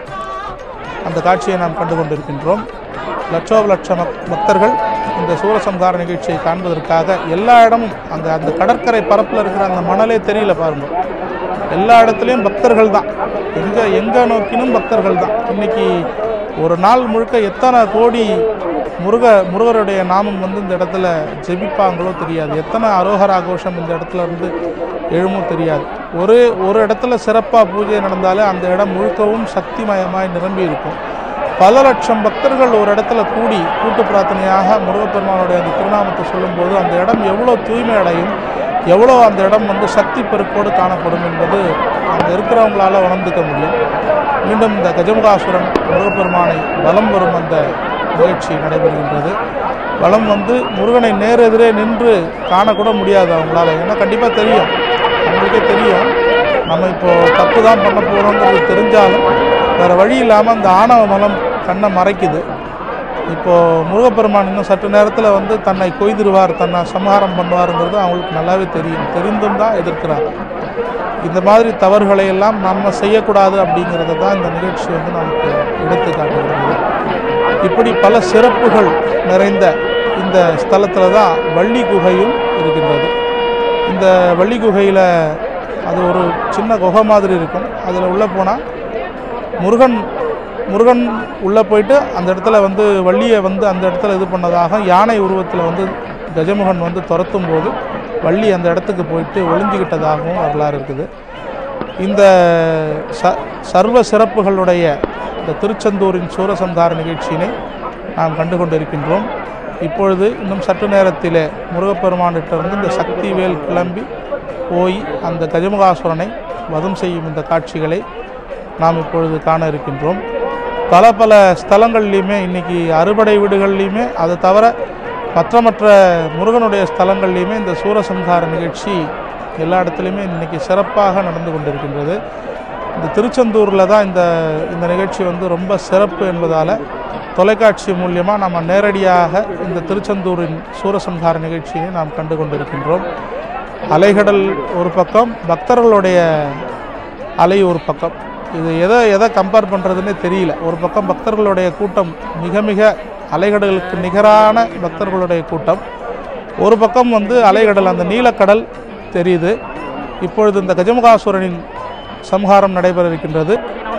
அந்த காட்சியை நாம் கண்டு கொண்டிருக்கின்றோம் லட்சோப லட்ச பக்- பக்தர்கள் இந்த சூரசம்ஹார நிகழ்ச்சியை காண்பதற்காக எல்லா இடமும் அந்த அந்த கடற்கரை பரப்பில் இருக்கிற அந்த மணலே தெரியல பாருங்க எல்லா இடத்துலையும் பக்தர்கள் தான் எங்கே எங்கே நோக்கினும் பக்தர்கள் தான் இன்னைக்கு ஒரு நாள் முழுக்க எத்தனை கோடி முருக முருகருடைய நாமம் வந்து இந்த இடத்துல ஜெபிப்பாங்களோ தெரியாது எத்தனை அரோகரா கோஷம் இந்த இடத்துல இருந்து எழுமோ தெரியாது ஒரு ஒரு இடத்துல சிறப்பாக பூஜை நடந்தாலே அந்த இடம் முழுக்கவும் சக்திமயமாய் நிரம்பி இருக்கும் பல லட்சம் பக்தர்கள் ஒரு இடத்துல கூடி கூட்டு பிரார்த்தனையாக முருகப்பெருமானுடைய அந்த திருநாமத்தை சொல்லும்போது அந்த இடம் எவ்வளோ தூய்மை அடையும் எவ்வளோ அந்த இடம் வந்து சக்தி பெருக்கோடு காணப்படும் என்பது அங்கே இருக்கிறவங்களால உணர்ந்துக்க முடியும் மீண்டும் இந்த கஜமுகாசுரன் முருகப்பெருமானை வலம் வரும் அந்த நிகழ்ச்சி நடைபெறுகின்றது வலம் வந்து முருகனை நேரெதிரே நின்று காணக்கூட முடியாது அவங்களால ஏன்னா கண்டிப்பாக தெரியும் அவங்களுக்கே தெரியும் நம்ம இப்போ தப்பு தான் பண்ண போகிறோங்கிறது தெரிஞ்சாலும் வேறு வழி இல்லாமல் அந்த ஆணவ மலம் கண்ணை மறைக்குது இப்போ முருகப்பெருமான் இன்னும் சற்று நேரத்தில் வந்து தன்னை கொய்திருவார் தன்னை சம்ஹாரம் பண்ணுவாருங்கிறது அவங்களுக்கு நல்லாவே தெரியும் தெரிந்தும் தான் எதிர்க்கிறார் இந்த மாதிரி தவறுகளை எல்லாம் நம்ம செய்யக்கூடாது அப்படிங்கிறத தான் இந்த நிகழ்ச்சி வந்து நமக்கு எடுத்து காட்டுகிறது இப்படி பல சிறப்புகள் நிறைந்த இந்த ஸ்தலத்தில் தான் வள்ளி குகையும் இருக்கின்றது இந்த வள்ளி குகையில் அது ஒரு சின்ன குகை மாதிரி இருக்கும் அதில் உள்ளே போனால் முருகன் முருகன் உள்ளே போயிட்டு அந்த இடத்துல வந்து வள்ளியை வந்து அந்த இடத்துல இது பண்ணதாக யானை உருவத்தில் வந்து கஜமுகன் வந்து துரத்தும் போது வள்ளி அந்த இடத்துக்கு போயிட்டு ஒளிஞ்சுக்கிட்டதாகவும் வரலாறு இருக்குது இந்த ச சர்வ சிறப்புகளுடைய இந்த திருச்செந்தூரின் சூரசம்ஹார நிகழ்ச்சியினை நாம் கண்டு கொண்டிருக்கின்றோம் இப்பொழுது இன்னும் சற்று நேரத்திலே முருகப்பெருமானிட்டிருந்து இந்த சக்தி வேல் கிளம்பி போய் அந்த கஜமுகாசுரனை வதம் செய்யும் இந்த காட்சிகளை நாம் இப்பொழுது காண இருக்கின்றோம் பல பல ஸ்தலங்கள்லையுமே இன்னைக்கு அறுபடை வீடுகள்லையுமே அதை தவிர மற்ற மற்ற முருகனுடைய ஸ்தலங்கள்லையுமே இந்த சூரசம்ஹார நிகழ்ச்சி எல்லா இடத்துலையுமே இன்னைக்கு சிறப்பாக நடந்து கொண்டிருக்கின்றது இந்த திருச்செந்தூரில் தான் இந்த இந்த நிகழ்ச்சி வந்து ரொம்ப சிறப்பு என்பதால் தொலைக்காட்சி மூலியமாக நம்ம நேரடியாக இந்த திருச்செந்தூரின் சூரசம்ஹார நிகழ்ச்சியை நாம் கண்டு கொண்டிருக்கின்றோம் அலைகடல் ஒரு பக்கம் பக்தர்களுடைய அலை ஒரு பக்கம் இது எதை எதை கம்பேர் பண்ணுறதுன்னே தெரியல ஒரு பக்கம் பக்தர்களுடைய கூட்டம் மிக மிக அலைகடலுக்கு நிகரான பக்தர்களுடைய கூட்டம் ஒரு பக்கம் வந்து அலைகடல் அந்த நீலக்கடல் தெரியுது இப்பொழுது இந்த கஜமுகாசுரனின் சம்ஹாரம் நடைபெற இருக்கின்றது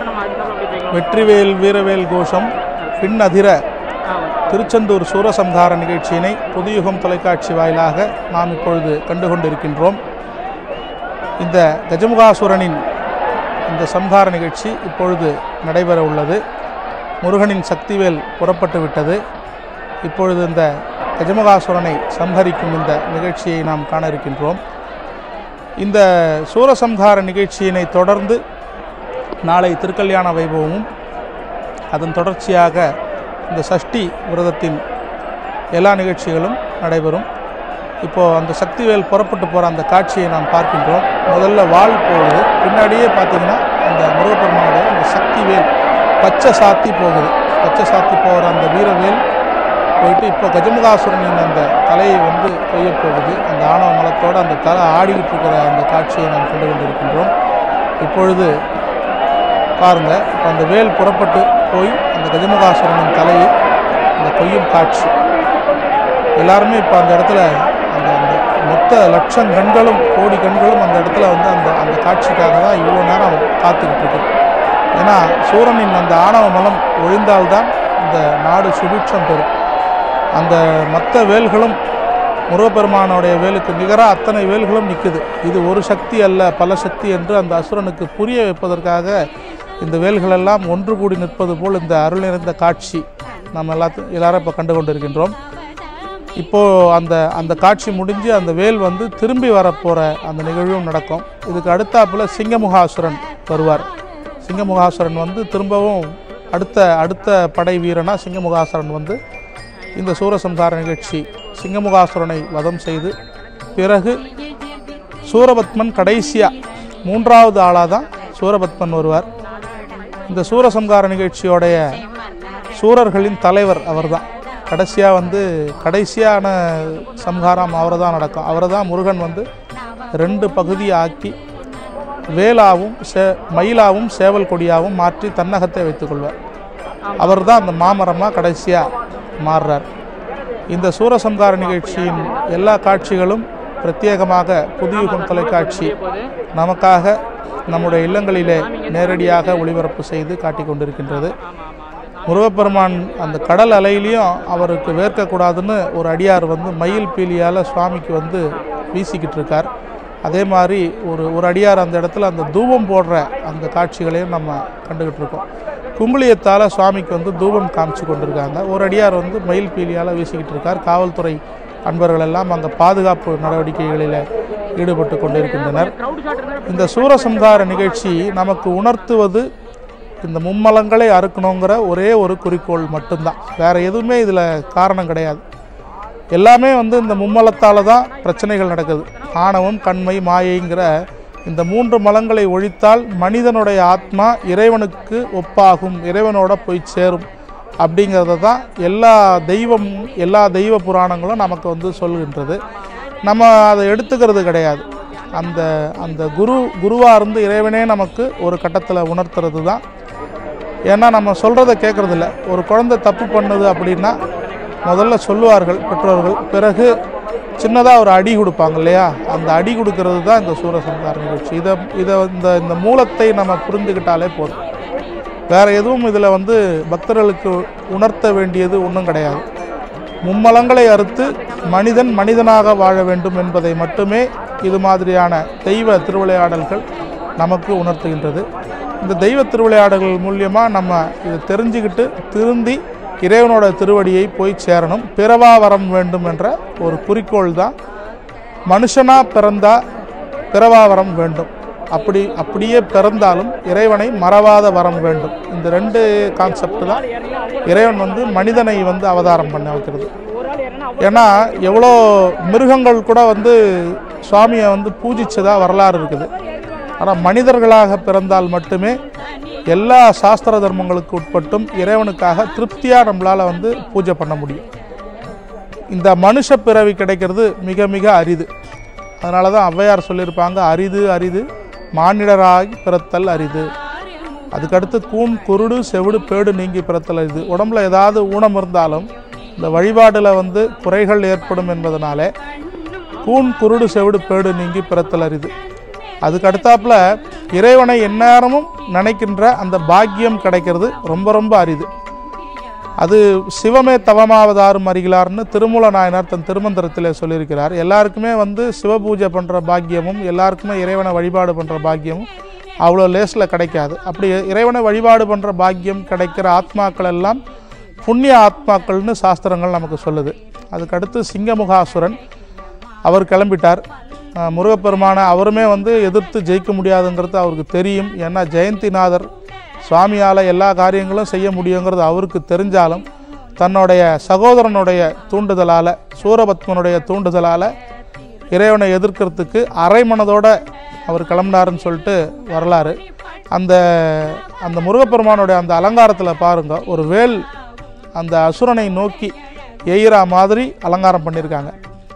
வெற்றிவேல் வீரவேல் கோஷம் பின் அதிர திருச்செந்தூர் சூரசம்ஹார நிகழ்ச்சியினை புதுயுகம் தொலைக்காட்சி வாயிலாக நாம் இப்பொழுது கண்டு கொண்டிருக்கின்றோம் இந்த கஜமுகாசுரனின் இந்த சம்ஹார நிகழ்ச்சி இப்பொழுது நடைபெற உள்ளது முருகனின் சக்திவேல் புறப்பட்டு விட்டது இப்பொழுது இந்த கஜமுகாசுரனை சம்ஹரிக்கும் இந்த நிகழ்ச்சியை நாம் காண இருக்கின்றோம் இந்த சூரசம்ஹார நிகழ்ச்சியினை தொடர்ந்து நாளை திருக்கல்யாண வைபவமும் அதன் தொடர்ச்சியாக இந்த சஷ்டி விரதத்தின் எல்லா நிகழ்ச்சிகளும் நடைபெறும் இப்போது அந்த சக்திவேல் புறப்பட்டு போகிற அந்த காட்சியை நாம் பார்க்கின்றோம் முதல்ல வாள் போகுது பின்னாடியே பார்த்தீங்கன்னா அந்த முருகப்பெருமானுடைய அந்த சக்திவேல் பச்சை சாத்தி போகுது பச்சை சாத்தி போகிற அந்த வீரவேல் போயிட்டு இப்போ கஜமுகாசுரனின் அந்த தலையை வந்து கொய்யப் போகுது அந்த ஆணவ மலத்தோடு அந்த தலை ஆடிக்கிட்டு இருக்கிற அந்த காட்சியை நாம் கண்டு கொண்டிருக்கின்றோம் இப்பொழுது பாருங்க இப்போ அந்த வேல் புறப்பட்டு போய் அந்த கஜமுகாசுரனின் தலையை அந்த கொய்யும் காட்சி எல்லாருமே இப்போ அந்த இடத்துல அந்த அந்த மொத்த லட்சம் கண்களும் கோடி கண்களும் அந்த இடத்துல வந்து அந்த அந்த காட்சிக்காக தான் இவ்வளோ நேரம் காத்துக்கிட்டு இருக்கு ஏன்னா சூரனின் அந்த ஆணவ மலம் ஒழிந்தால்தான் இந்த நாடு சுபிட்சம் பெறும் அந்த மற்ற வேல்களும் முருகப்பெருமானுடைய வேலுக்கு நிகராக அத்தனை வேல்களும் நிற்குது இது ஒரு சக்தி அல்ல பல சக்தி என்று அந்த அசுரனுக்கு புரிய வைப்பதற்காக இந்த வேல்களெல்லாம் ஒன்று கூடி நிற்பது போல் இந்த அருள் நிறைந்த காட்சி நம்ம எல்லாத்தையும் எல்லாரும் இப்போ கண்டு கொண்டிருக்கின்றோம் இப்போது அந்த அந்த காட்சி முடிஞ்சு அந்த வேல் வந்து திரும்பி வரப்போகிற அந்த நிகழ்வும் நடக்கும் இதுக்கு அடுத்தாப்புல சிங்கமுகாசுரன் வருவார் சிங்கமுகாசுரன் வந்து திரும்பவும் அடுத்த அடுத்த படை வீரனா சிங்கமுகாசுரன் வந்து இந்த சூரசம்ஹார நிகழ்ச்சி சிங்கமுகாசுரனை வதம் செய்து பிறகு சூரபத்மன் கடைசியா மூன்றாவது ஆளாக தான் சூரபத்மன் வருவார் இந்த சூரசம்ஹார நிகழ்ச்சியோடைய சூரர்களின் தலைவர் அவர்தான் கடைசியாக வந்து கடைசியான சம்ஹாரம் அவரை தான் நடக்கும் அவரை தான் முருகன் வந்து ரெண்டு பகுதியை ஆக்கி வேலாவும் சே மயிலாவும் சேவல் கொடியாவும் மாற்றி தன்னகத்தை வைத்துக்கொள்வார் அவர் தான் அந்த மாமரமாக கடைசியாக மாறுறார் இந்த சூரசம்ஹார நிகழ்ச்சியின் எல்லா காட்சிகளும் பிரத்யேகமாக புதியுகம் தொலைக்காட்சி நமக்காக நம்முடைய இல்லங்களிலே நேரடியாக ஒளிபரப்பு செய்து காட்டிக் கொண்டிருக்கின்றது முருகப்பெருமான் அந்த கடல் அலையிலையும் அவருக்கு வேர்க்கக்கூடாதுன்னு ஒரு அடியார் வந்து மயில் பீலியால் சுவாமிக்கு வந்து வீசிக்கிட்டு இருக்கார் அதே மாதிரி ஒரு ஒரு அடியார் அந்த இடத்துல அந்த தூபம் போடுற அந்த காட்சிகளையும் நம்ம கண்டுகிட்டு இருக்கோம் குங்குளியத்தால் சுவாமிக்கு வந்து தூபம் காமிச்சு கொண்டிருக்காங்க ஒரு அடியார் வந்து மயில் பீலியால் வீசிக்கிட்டு இருக்கார் காவல்துறை அன்பர்கள் எல்லாம் அங்கே பாதுகாப்பு நடவடிக்கைகளில் ஈடுபட்டு கொண்டிருக்கின்றனர் இந்த சூரசம்ஹார நிகழ்ச்சி நமக்கு உணர்த்துவது இந்த மும்மலங்களை அறுக்கணுங்கிற ஒரே ஒரு குறிக்கோள் மட்டும்தான் வேற எதுவுமே இதில் காரணம் கிடையாது எல்லாமே வந்து இந்த மும்மலத்தால் தான் பிரச்சனைகள் நடக்குது ஆணவம் கண்மை மாயைங்கிற இந்த மூன்று மலங்களை ஒழித்தால் மனிதனுடைய ஆத்மா இறைவனுக்கு ஒப்பாகும் இறைவனோட போய் சேரும் அப்படிங்கிறத தான் எல்லா தெய்வம் எல்லா தெய்வ புராணங்களும் நமக்கு வந்து சொல்கின்றது நம்ம அதை எடுத்துக்கிறது கிடையாது அந்த அந்த குரு குருவாக இருந்து இறைவனே நமக்கு ஒரு கட்டத்தில் உணர்த்துறது தான் ஏன்னா நம்ம சொல்கிறத கேட்குறதில்ல ஒரு குழந்தை தப்பு பண்ணுது அப்படின்னா முதல்ல சொல்லுவார்கள் பெற்றோர்கள் பிறகு சின்னதாக ஒரு அடி கொடுப்பாங்க இல்லையா அந்த அடி கொடுக்கறது தான் இந்த சூரசம்ஹார நிகழ்ச்சி இதை இதை இந்த இந்த மூலத்தை நம்ம புரிந்துக்கிட்டாலே போதும் வேற எதுவும் இதில் வந்து பக்தர்களுக்கு உணர்த்த வேண்டியது ஒன்றும் கிடையாது மும்மலங்களை அறுத்து மனிதன் மனிதனாக வாழ வேண்டும் என்பதை மட்டுமே இது மாதிரியான தெய்வ திருவிளையாடல்கள் நமக்கு உணர்த்துகின்றது இந்த தெய்வ திருவிளையாடல்கள் மூலியமாக நம்ம இதை தெரிஞ்சுக்கிட்டு திருந்தி இறைவனோட திருவடியை போய் சேரணும் பிறவா வரம் வேண்டும் என்ற ஒரு குறிக்கோள் தான் மனுஷனா பிறந்தா பிறவா வரம் வேண்டும் அப்படி அப்படியே பிறந்தாலும் இறைவனை மறவாத வரம் வேண்டும் இந்த ரெண்டு கான்செப்ட் தான் இறைவன் வந்து மனிதனை வந்து அவதாரம் பண்ண வைக்கிறது ஏன்னா எவ்வளோ மிருகங்கள் கூட வந்து சுவாமியை வந்து பூஜிச்சதா வரலாறு இருக்குது ஆனால் மனிதர்களாக பிறந்தால் மட்டுமே எல்லா சாஸ்திர தர்மங்களுக்கு உட்பட்டும் இறைவனுக்காக திருப்தியாக நம்மளால் வந்து பூஜை பண்ண முடியும் இந்த மனுஷ பிறவி கிடைக்கிறது மிக மிக அரிது அதனால தான் ஔவையார் சொல்லியிருப்பாங்க அரிது அரிது மானிடராகி பிறத்தல் அரிது அதுக்கடுத்து கூன் குருடு செவிடு பேடு நீங்கி பிறத்தல் அரிது உடம்புல ஏதாவது ஊனம் இருந்தாலும் இந்த வழிபாடில் வந்து குறைகள் ஏற்படும் என்பதனாலே கூன் குருடு செவிடு பேடு நீங்கி பிறத்தல் அரிது அதுக்கு அடுத்தாப்புல இறைவனை எந்நேரமும் நினைக்கின்ற அந்த பாக்கியம் கிடைக்கிறது ரொம்ப ரொம்ப அரிது அது சிவமே தவமாவதாரும் அறிகிறார்னு திருமூல நாயனார் தன் திருமந்திரத்திலே சொல்லியிருக்கிறார் எல்லாருக்குமே வந்து சிவபூஜை பண்ணுற பாக்கியமும் எல்லாருக்குமே இறைவனை வழிபாடு பண்ணுற பாக்கியமும் அவ்வளோ லேஸில் கிடைக்காது அப்படி இறைவனை வழிபாடு பண்ணுற பாக்கியம் கிடைக்கிற ஆத்மாக்கள் எல்லாம் புண்ணிய ஆத்மாக்கள்னு சாஸ்திரங்கள் நமக்கு சொல்லுது அதுக்கடுத்து சிங்கமுகாசுரன் அவர் கிளம்பிட்டார் அஹ் முருகப்பெருமானை அவருமே வந்து எதிர்த்து ஜெயிக்க முடியாதுங்கிறது அவருக்கு தெரியும் ஏன்னா ஜெயந்திநாதர் சுவாமியால் எல்லா காரியங்களும் செய்ய முடியுங்கிறது அவருக்கு தெரிஞ்சாலும் தன்னுடைய சகோதரனுடைய தூண்டுதலால் சூரபத்மனுடைய தூண்டுதலால் இறைவனை எதிர்க்கிறதுக்கு அரை மனதோட அவர் கிளம்பினாருன்னு சொல்லிட்டு வரலாறு அந்த அந்த முருகப்பெருமானுடைய அந்த அலங்காரத்தில் பாருங்க ஒரு வேல் அந்த அசுரனை நோக்கி எய்கிறா மாதிரி அலங்காரம் பண்ணியிருக்காங்க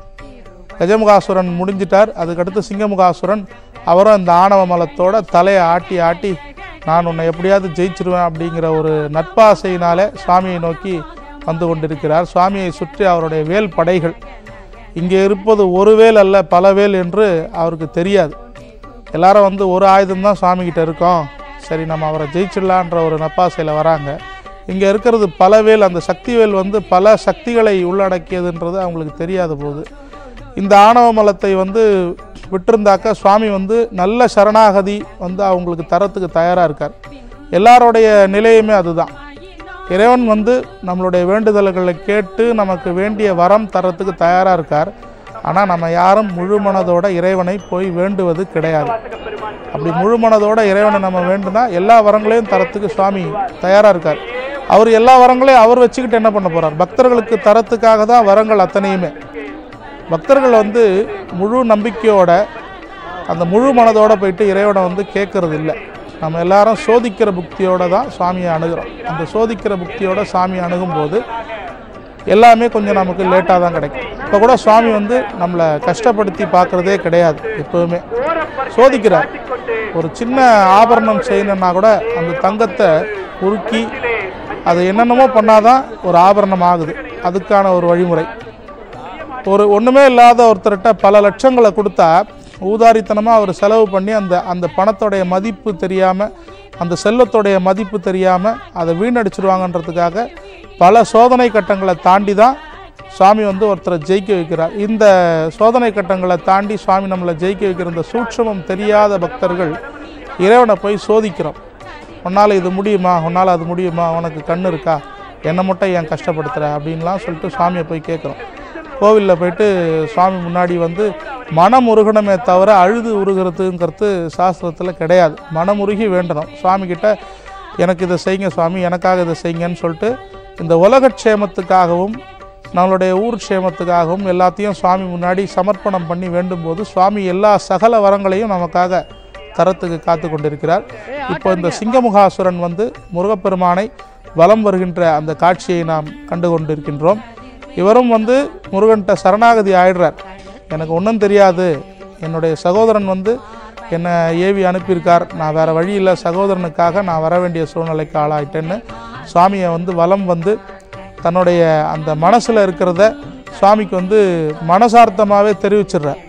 கஜமுகாசுரன் முடிஞ்சிட்டார் அதுக்கடுத்து சிங்கமுகாசுரன் அவரும் இந்த ஆணவ மலத்தோட தலையை ஆட்டி ஆட்டி நான் உன்னை எப்படியாவது ஜெயிச்சிருவேன் அப்படிங்கிற ஒரு நட்பாசையினாலே சுவாமியை நோக்கி வந்து கொண்டிருக்கிறார் சுவாமியை சுற்றி அவருடைய வேல் படைகள் இங்கே இருப்பது ஒரு வேல் அல்ல பல வேல் என்று அவருக்கு தெரியாது எல்லாரும் வந்து ஒரு ஆயுதம் தான் சுவாமிகிட்ட இருக்கோம் சரி நம்ம அவரை ஜெயிச்சிடலான்ற ஒரு நப்பாசையில் வராங்க இங்கே இருக்கிறது பல வேல் அந்த சக்தி வேல் வந்து பல சக்திகளை உள்ளடக்கியதுன்றது அவங்களுக்கு தெரியாத போது இந்த ஆணவ மலத்தை வந்து விட்டிருந்தாக்க சுவாமி வந்து நல்ல சரணாகதி வந்து அவங்களுக்கு தரத்துக்கு தயாராக இருக்கார் எல்லாருடைய நிலையுமே அதுதான் இறைவன் வந்து நம்மளுடைய வேண்டுதல்களை கேட்டு நமக்கு வேண்டிய வரம் தரத்துக்கு தயாராக இருக்கார் ஆனால் நம்ம யாரும் முழு மனதோட இறைவனை போய் வேண்டுவது கிடையாது அப்படி முழு மனதோட இறைவனை நம்ம வேண்டுனா எல்லா வரங்களையும் தரத்துக்கு சுவாமி தயாராக இருக்கார் அவர் எல்லா வரங்களையும் அவர் வச்சுக்கிட்டு என்ன பண்ண போறார் பக்தர்களுக்கு தரத்துக்காக தான் வரங்கள் அத்தனையுமே பக்தர்கள் வந்து முழு நம்பிக்கையோட அந்த முழு மனதோட போயிட்டு இறைவனை வந்து கேட்கறது இல்லை நம்ம எல்லாரும் சோதிக்கிற புக்தியோட தான் சுவாமியை அணுகிறோம் அந்த சோதிக்கிற புக்தியோட சாமியை அணுகும்போது எல்லாமே கொஞ்சம் நமக்கு லேட்டாக தான் கிடைக்கும் இப்போ கூட சுவாமி வந்து நம்மளை கஷ்டப்படுத்தி பார்க்குறதே கிடையாது எப்போவுமே சோதிக்கிறார் ஒரு சின்ன ஆபரணம் செய்யணுன்னா கூட அந்த தங்கத்தை உருக்கி அதை என்னென்னமோ பண்ணாதான் ஒரு ஆபரணம் ஆகுது அதுக்கான ஒரு வழிமுறை ஒரு ஒன்றுமே இல்லாத ஒருத்தர்கிட்ட பல லட்சங்களை கொடுத்தா ஊதாரித்தனமாக அவர் செலவு பண்ணி அந்த அந்த பணத்தோடைய மதிப்பு தெரியாமல் அந்த செல்வத்தோடைய மதிப்பு தெரியாமல் அதை வீணடிச்சிருவாங்கன்றதுக்காக பல சோதனை கட்டங்களை தாண்டி தான் சுவாமி வந்து ஒருத்தரை ஜெயிக்க வைக்கிறார் இந்த சோதனை கட்டங்களை தாண்டி சுவாமி நம்மளை ஜெயிக்க வைக்கிற இந்த சூட்சமம் தெரியாத பக்தர்கள் இறைவனை போய் சோதிக்கிறோம் உன்னால் இது முடியுமா உன்னால் அது முடியுமா உனக்கு கண் இருக்கா என்னை மட்டும் ஏன் கஷ்டப்படுத்துகிற அப்படின்லாம் சொல்லிட்டு சுவாமியை போய் கேட்குறோம் கோவிலில் போயிட்டு சுவாமி முன்னாடி வந்து மனம் உருகணுமே தவிர அழுது உருகிறதுங்கிறது சாஸ்திரத்தில் கிடையாது மனமுருகி வேண்டணும் சுவாமி கிட்ட எனக்கு இதை செய்யுங்க சுவாமி எனக்காக இதை செய்யுங்கன்னு சொல்லிட்டு இந்த உலகக்ஷேமத்துக்காகவும் நம்மளுடைய ஊர் க்ஷேமத்துக்காகவும் எல்லாத்தையும் சுவாமி முன்னாடி சமர்ப்பணம் பண்ணி வேண்டும்போது சுவாமி எல்லா சகல வரங்களையும் நமக்காக தரத்துக்கு காத்து கொண்டிருக்கிறார் இப்போ இந்த சிங்கமுகாசுரன் வந்து முருகப்பெருமானை வலம் வருகின்ற அந்த காட்சியை நாம் கண்டு கொண்டிருக்கின்றோம் இவரும் வந்து முருகன்கிட்ட சரணாகதி ஆயிடுறார் எனக்கு ஒன்றும் தெரியாது என்னுடைய சகோதரன் வந்து என்னை ஏவி அனுப்பியிருக்கார் நான் வேறு வழி இல்லை சகோதரனுக்காக நான் வர வேண்டிய சூழ்நிலைக்கு ஆளாயிட்டேன்னு சுவாமியை வந்து வலம் வந்து தன்னுடைய அந்த மனசில் இருக்கிறத சுவாமிக்கு வந்து மனசார்த்தமாகவே தெரிவிச்சிடுறார்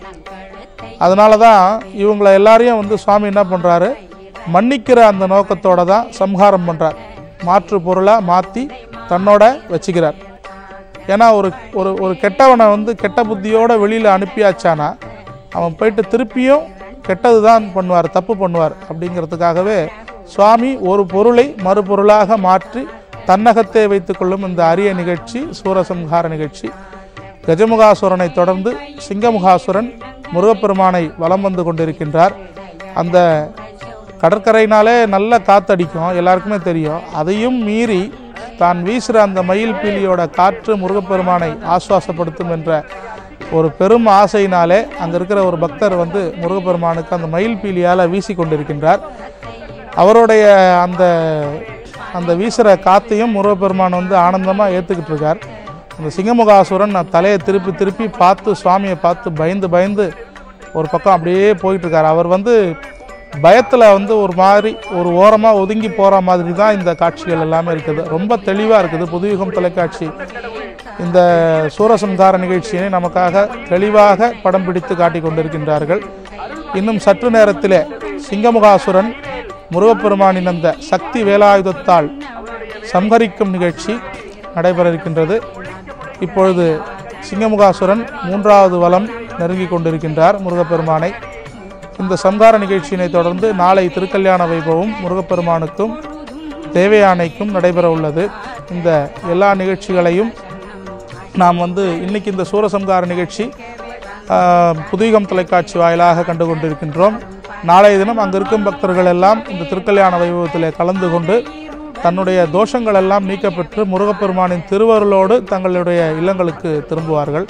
அதனால தான் இவங்களை எல்லாரையும் வந்து சுவாமி என்ன பண்ணுறாரு மன்னிக்கிற அந்த நோக்கத்தோட தான் சம்ஹாரம் பண்ணுறார் மாற்று பொருளாக மாற்றி தன்னோட வச்சுக்கிறார் ஏன்னா ஒரு ஒரு ஒரு கெட்டவனை வந்து கெட்ட புத்தியோட வெளியில் அனுப்பியாச்சானா அவன் போயிட்டு திருப்பியும் கெட்டது தான் பண்ணுவார் தப்பு பண்ணுவார் அப்படிங்கிறதுக்காகவே சுவாமி ஒரு பொருளை மறுபொருளாக மாற்றி தன்னகத்தே வைத்துக்கொள்ளும் இந்த அரிய நிகழ்ச்சி சூரசம்ஹார நிகழ்ச்சி கஜமுகாசுரனை தொடர்ந்து சிங்கமுகாசுரன் முருகப்பெருமானை வலம் வந்து கொண்டிருக்கின்றார் அந்த கடற்கரைனாலே நல்ல காத்தடிக்கும் எல்லாருக்குமே தெரியும் அதையும் மீறி தான் வீசுகிற அந்த மயில் பீலியோட காற்று முருகப்பெருமானை ஆசுவாசப்படுத்தும் என்ற ஒரு பெரும் ஆசையினாலே அங்கே இருக்கிற ஒரு பக்தர் வந்து முருகப்பெருமானுக்கு அந்த மயில் பீலியால் வீசி கொண்டிருக்கின்றார் அவருடைய அந்த அந்த வீசுகிற காத்தையும் முருகப்பெருமான் வந்து ஆனந்தமாக ஏற்றுக்கிட்டு இருக்கார் அந்த சிங்கமுகாசுரன் நான் தலையை திருப்பி திருப்பி பார்த்து சுவாமியை பார்த்து பயந்து பயந்து ஒரு பக்கம் அப்படியே போயிட்டு இருக்கார் அவர் வந்து பயத்தில் வந்து ஒரு மாதிரி ஒரு ஓரமாக ஒதுங்கி போகிற மாதிரி தான் இந்த காட்சிகள் எல்லாமே இருக்குது ரொம்ப தெளிவாக இருக்குது புதுயுகம் தொலைக்காட்சி இந்த சூரசம்ஹார நிகழ்ச்சியை நமக்காக தெளிவாக படம் பிடித்து காட்டிக் கொண்டிருக்கின்றார்கள் இன்னும் சற்று நேரத்திலே சிங்கமுகாசுரன் முருகப்பெருமானின் அந்த சக்தி வேலாயுதத்தால் சம்ஹரிக்கும் நிகழ்ச்சி நடைபெற இருக்கின்றது இப்பொழுது சிங்கமுகாசுரன் மூன்றாவது வலம் நெருங்கி கொண்டிருக்கின்றார் முருகப்பெருமானை இந்த சம்ஹார நிகழ்ச்சியினை தொடர்ந்து நாளை திருக்கல்யாண வைபவம் முருகப்பெருமானுக்கும் தேவயானைக்கும் நடைபெற உள்ளது இந்த எல்லா நிகழ்ச்சிகளையும் நாம் வந்து இன்னைக்கு இந்த சூரசம்ஹார நிகழ்ச்சி ஆஹ், புதுயுகம் தொலைக்காட்சி வாயிலாக கண்டு கொண்டிருக்கின்றோம் நாளைய தினம் அங்கு இருக்கும் பக்தர்கள் எல்லாம் இந்த திருக்கல்யாண வைபவத்தில் கலந்து கொண்டு தன்னுடைய தோஷங்கள் எல்லாம் நீக்கப்பெற்று முருகப்பெருமானின் திருவருளோடு தங்களுடைய இல்லங்களுக்கு திரும்புவார்கள்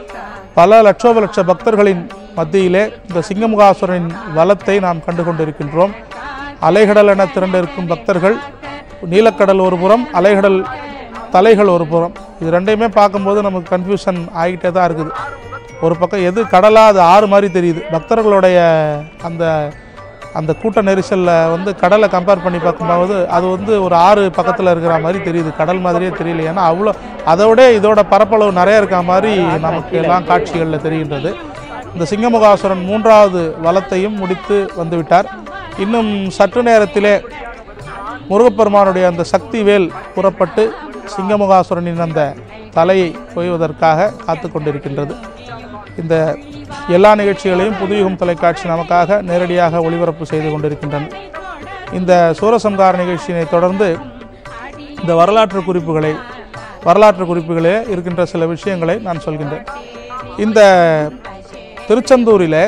பல லட்சோப லட்ச பக்தர்களின் மத்தியிலே இந்த சிங்கமுகாசுரனின் வளத்தை நாம் கண்டு கொண்டிருக்கின்றோம் அலைகடல் என திரண்டிருக்கும் பக்தர்கள் நீலக்கடல் ஒரு புறம் அலைகடல் தலைகள் ஒரு புறம் இது ரெண்டையுமே பார்க்கும்போது நமக்கு கன்ஃபியூஷன் ஆகிட்டே தான் இருக்குது ஒரு பக்கம் எது கடலா அது ஆறு மாதிரி தெரியுது பக்தர்களுடைய அந்த அந்த கூட்ட நெரிசலில் வந்து கடலை கம்பேர் பண்ணி பார்க்கும்போது அது வந்து ஒரு ஆறு பக்கத்தில் இருக்கிற மாதிரி தெரியுது கடல் மாதிரியே தெரியல ஏன்னா அவ்வளோ அதோட இதோட பரப்பளவு நிறைய இருக்க மாதிரி நமக்கு எல்லாம் காட்சிகளில் தெரிகின்றது இந்த சிங்கமுகாசுரன் மூன்றாவது வலத்தையும் முடித்து வந்துவிட்டார் இன்னும் சற்று நேரத்திலே முருகப்பெருமானுடைய அந்த சக்தி வேல் புறப்பட்டு சிங்கமுகாசுரனின் அந்த தலையை கொய்வதற்காக காத்து கொண்டிருக்கின்றது இந்த எல்லா நிகழ்ச்சிகளையும் புதுயுகம் தொலைக்காட்சி நமக்காக நேரடியாக ஒளிபரப்பு செய்து கொண்டிருக்கின்றன இந்த சூரசம்ஹார நிகழ்ச்சியினை தொடர்ந்து இந்த வரலாற்று குறிப்புகளை வரலாற்று குறிப்புகளே இருக்கின்ற சில விஷயங்களை நான் சொல்கின்றேன் இந்த திருச்செந்தூரிலே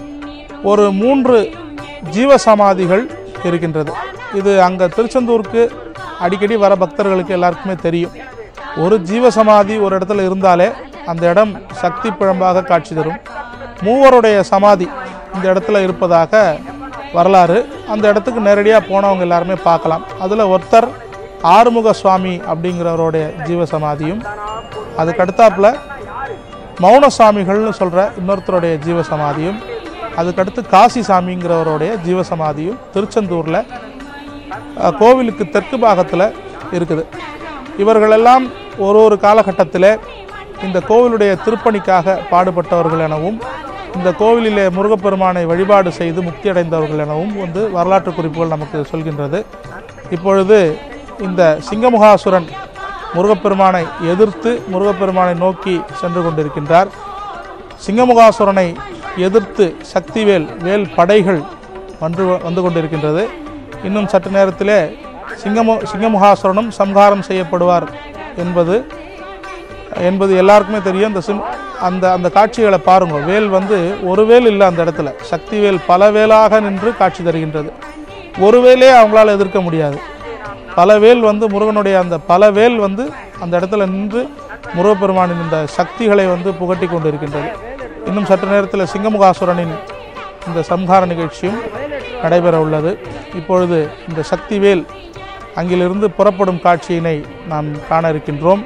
ஒரு மூன்று ஜீவசமாதிகள் இருக்கின்றது இது அங்கே திருச்செந்தூருக்கு அடிக்கடி வர பக்தர்களுக்கு எல்லாருக்குமே தெரியும் ஒரு ஜீவசமாதி ஒரு இடத்துல இருந்தாலே அந்த இடம் சக்தி பிழம்பாக காட்சி தரும் மூவருடைய சமாதி இந்த இடத்துல இருப்பதாக வரலாறு அந்த இடத்துக்கு நேரடியாக போனவங்க எல்லாருமே பார்க்கலாம் அதில் ஒருத்தர் ஆறுமுக சுவாமி அப்படிங்கிறவருடைய ஜீவசமாதியும் அதுக்கு அடுத்தாப்புல மௌன சுவாமிகள்னு சொல்கிற இன்னொருத்தருடைய ஜீவசமாதியும் அதுக்கடுத்து காசி சாமிங்கிறவருடைய ஜீவசமாதியும் திருச்செந்தூரில் அஹ், கோவிலுக்கு தெற்கு பாகத்தில் இருக்குது இவர்களெல்லாம் ஒரு ஒரு காலகட்டத்தில் இந்த கோவிலுடைய திருப்பணிக்காக பாடுபட்டவர்கள் எனவும் இந்த கோவிலிலே முருகப்பெருமானை வழிபாடு செய்து முக்தி அடைந்தவர்கள் எனவும் வந்து வரலாற்று குறிப்புகள் நமக்கு சொல்கின்றது இப்பொழுது இந்த சிங்கமுகாசுரன் முருகப்பெருமானை எதிர்த்து முருகப்பெருமானை நோக்கி சென்று கொண்டிருக்கின்றார் சிங்கமுகாசுரனை எதிர்த்து சக்திவேல் வேல் படைகள் வந்து வந்து கொண்டிருக்கின்றது இன்னும் சற்று நேரத்திலே சிங்கமு சிங்கமுகாசுரனும் சம்ஹாரம் செய்யப்படுவார் என்பது என்பது எல்லாருக்குமே தெரியும் அந்த சிம் அந்த அந்த காட்சிகளை பாருங்க வேல் வந்து ஒரு வேல் இல்லை அந்த இடத்துல சக்தி வேல் பல வேலாக நின்று காட்சி தருகின்றது ஒரு வேலே அவங்களால எதிர்க்க முடியாது பல வேல் வந்து முருகனுடைய அந்த பல வேல் வந்து அந்த இடத்துல நின்று முருகப்பெருமானின் இந்த சக்திகளை வந்து புகட்டி கொண்டிருக்கின்றது இன்னும் சற்று நேரத்தில் சிங்கமுகாசுரனின் இந்த சம்ஹார நிகழ்ச்சியும் நடைபெற உள்ளது இப்பொழுது இந்த சக்தி வேல் அங்கிலிருந்து புறப்படும் காட்சியினை நாம் காண இருக்கின்றோம்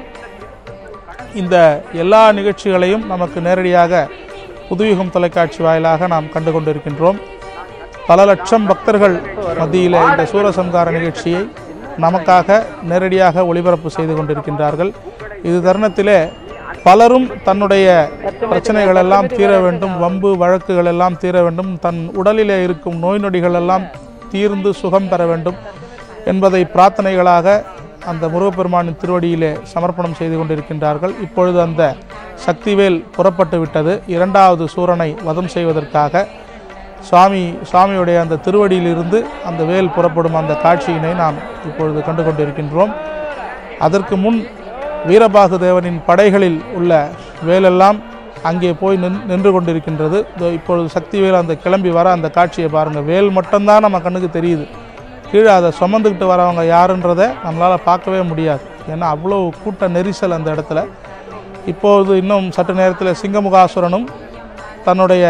இந்த எல்லா நிகழ்ச்சிகளையும் நமக்கு நேரடியாக புதுயுகம் தொலைக்காட்சி வாயிலாக நாம் கண்டு கொண்டிருக்கின்றோம் பல லட்சம் பக்தர்கள் மத்தியில் இந்த சூரசம்கார நிகழ்ச்சியை நமக்காக நேரடியாக ஒளிபரப்பு செய்து கொண்டிருக்கின்றார்கள் இது தருணத்திலே பலரும் தன்னுடைய பிரச்சனைகள் எல்லாம் தீர வேண்டும் வம்பு வழக்குகள் எல்லாம் தீர வேண்டும் தன் உடலிலே இருக்கும் நோய் நொடிகள் எல்லாம் தீர்ந்து சுகம் பெற வேண்டும் என்பதை பிரார்த்தனைகளாக அந்த முருகப்பெருமானின் திருவடியிலே சமர்ப்பணம் செய்து கொண்டிருக்கின்றார்கள் இப்பொழுது அந்த சக்திவேல் புறப்பட்டு விட்டது இரண்டாவது சூரனை வதம் செய்வதற்காக சுவாமி சுவாமியுடைய அந்த திருவடியிலிருந்து அந்த வேல் புறப்படும் அந்த காட்சியினை நாம் இப்பொழுது கண்டு கொண்டிருக்கின்றோம் அதற்கு முன் வீரபாகு தேவனின் படைகளில் உள்ள வேலெல்லாம் அங்கே போய் நின் நின்று கொண்டிருக்கின்றது இதோ இப்பொழுது சக்திவேல் அந்த கிளம்பி வர அந்த காட்சியை பாருங்கள் வேல் மட்டும்தான் நம்ம கண்ணுக்கு தெரியுது கீழே அதை சுமந்துக்கிட்டு வரவங்க யாருன்றதை நம்மளால் பார்க்கவே முடியாது ஏன்னா அவ்வளோ கூட்ட நெரிசல் அந்த இடத்துல இப்போது இன்னும் சற்று நேரத்தில் சிங்கமுகாசுரனும் தன்னுடைய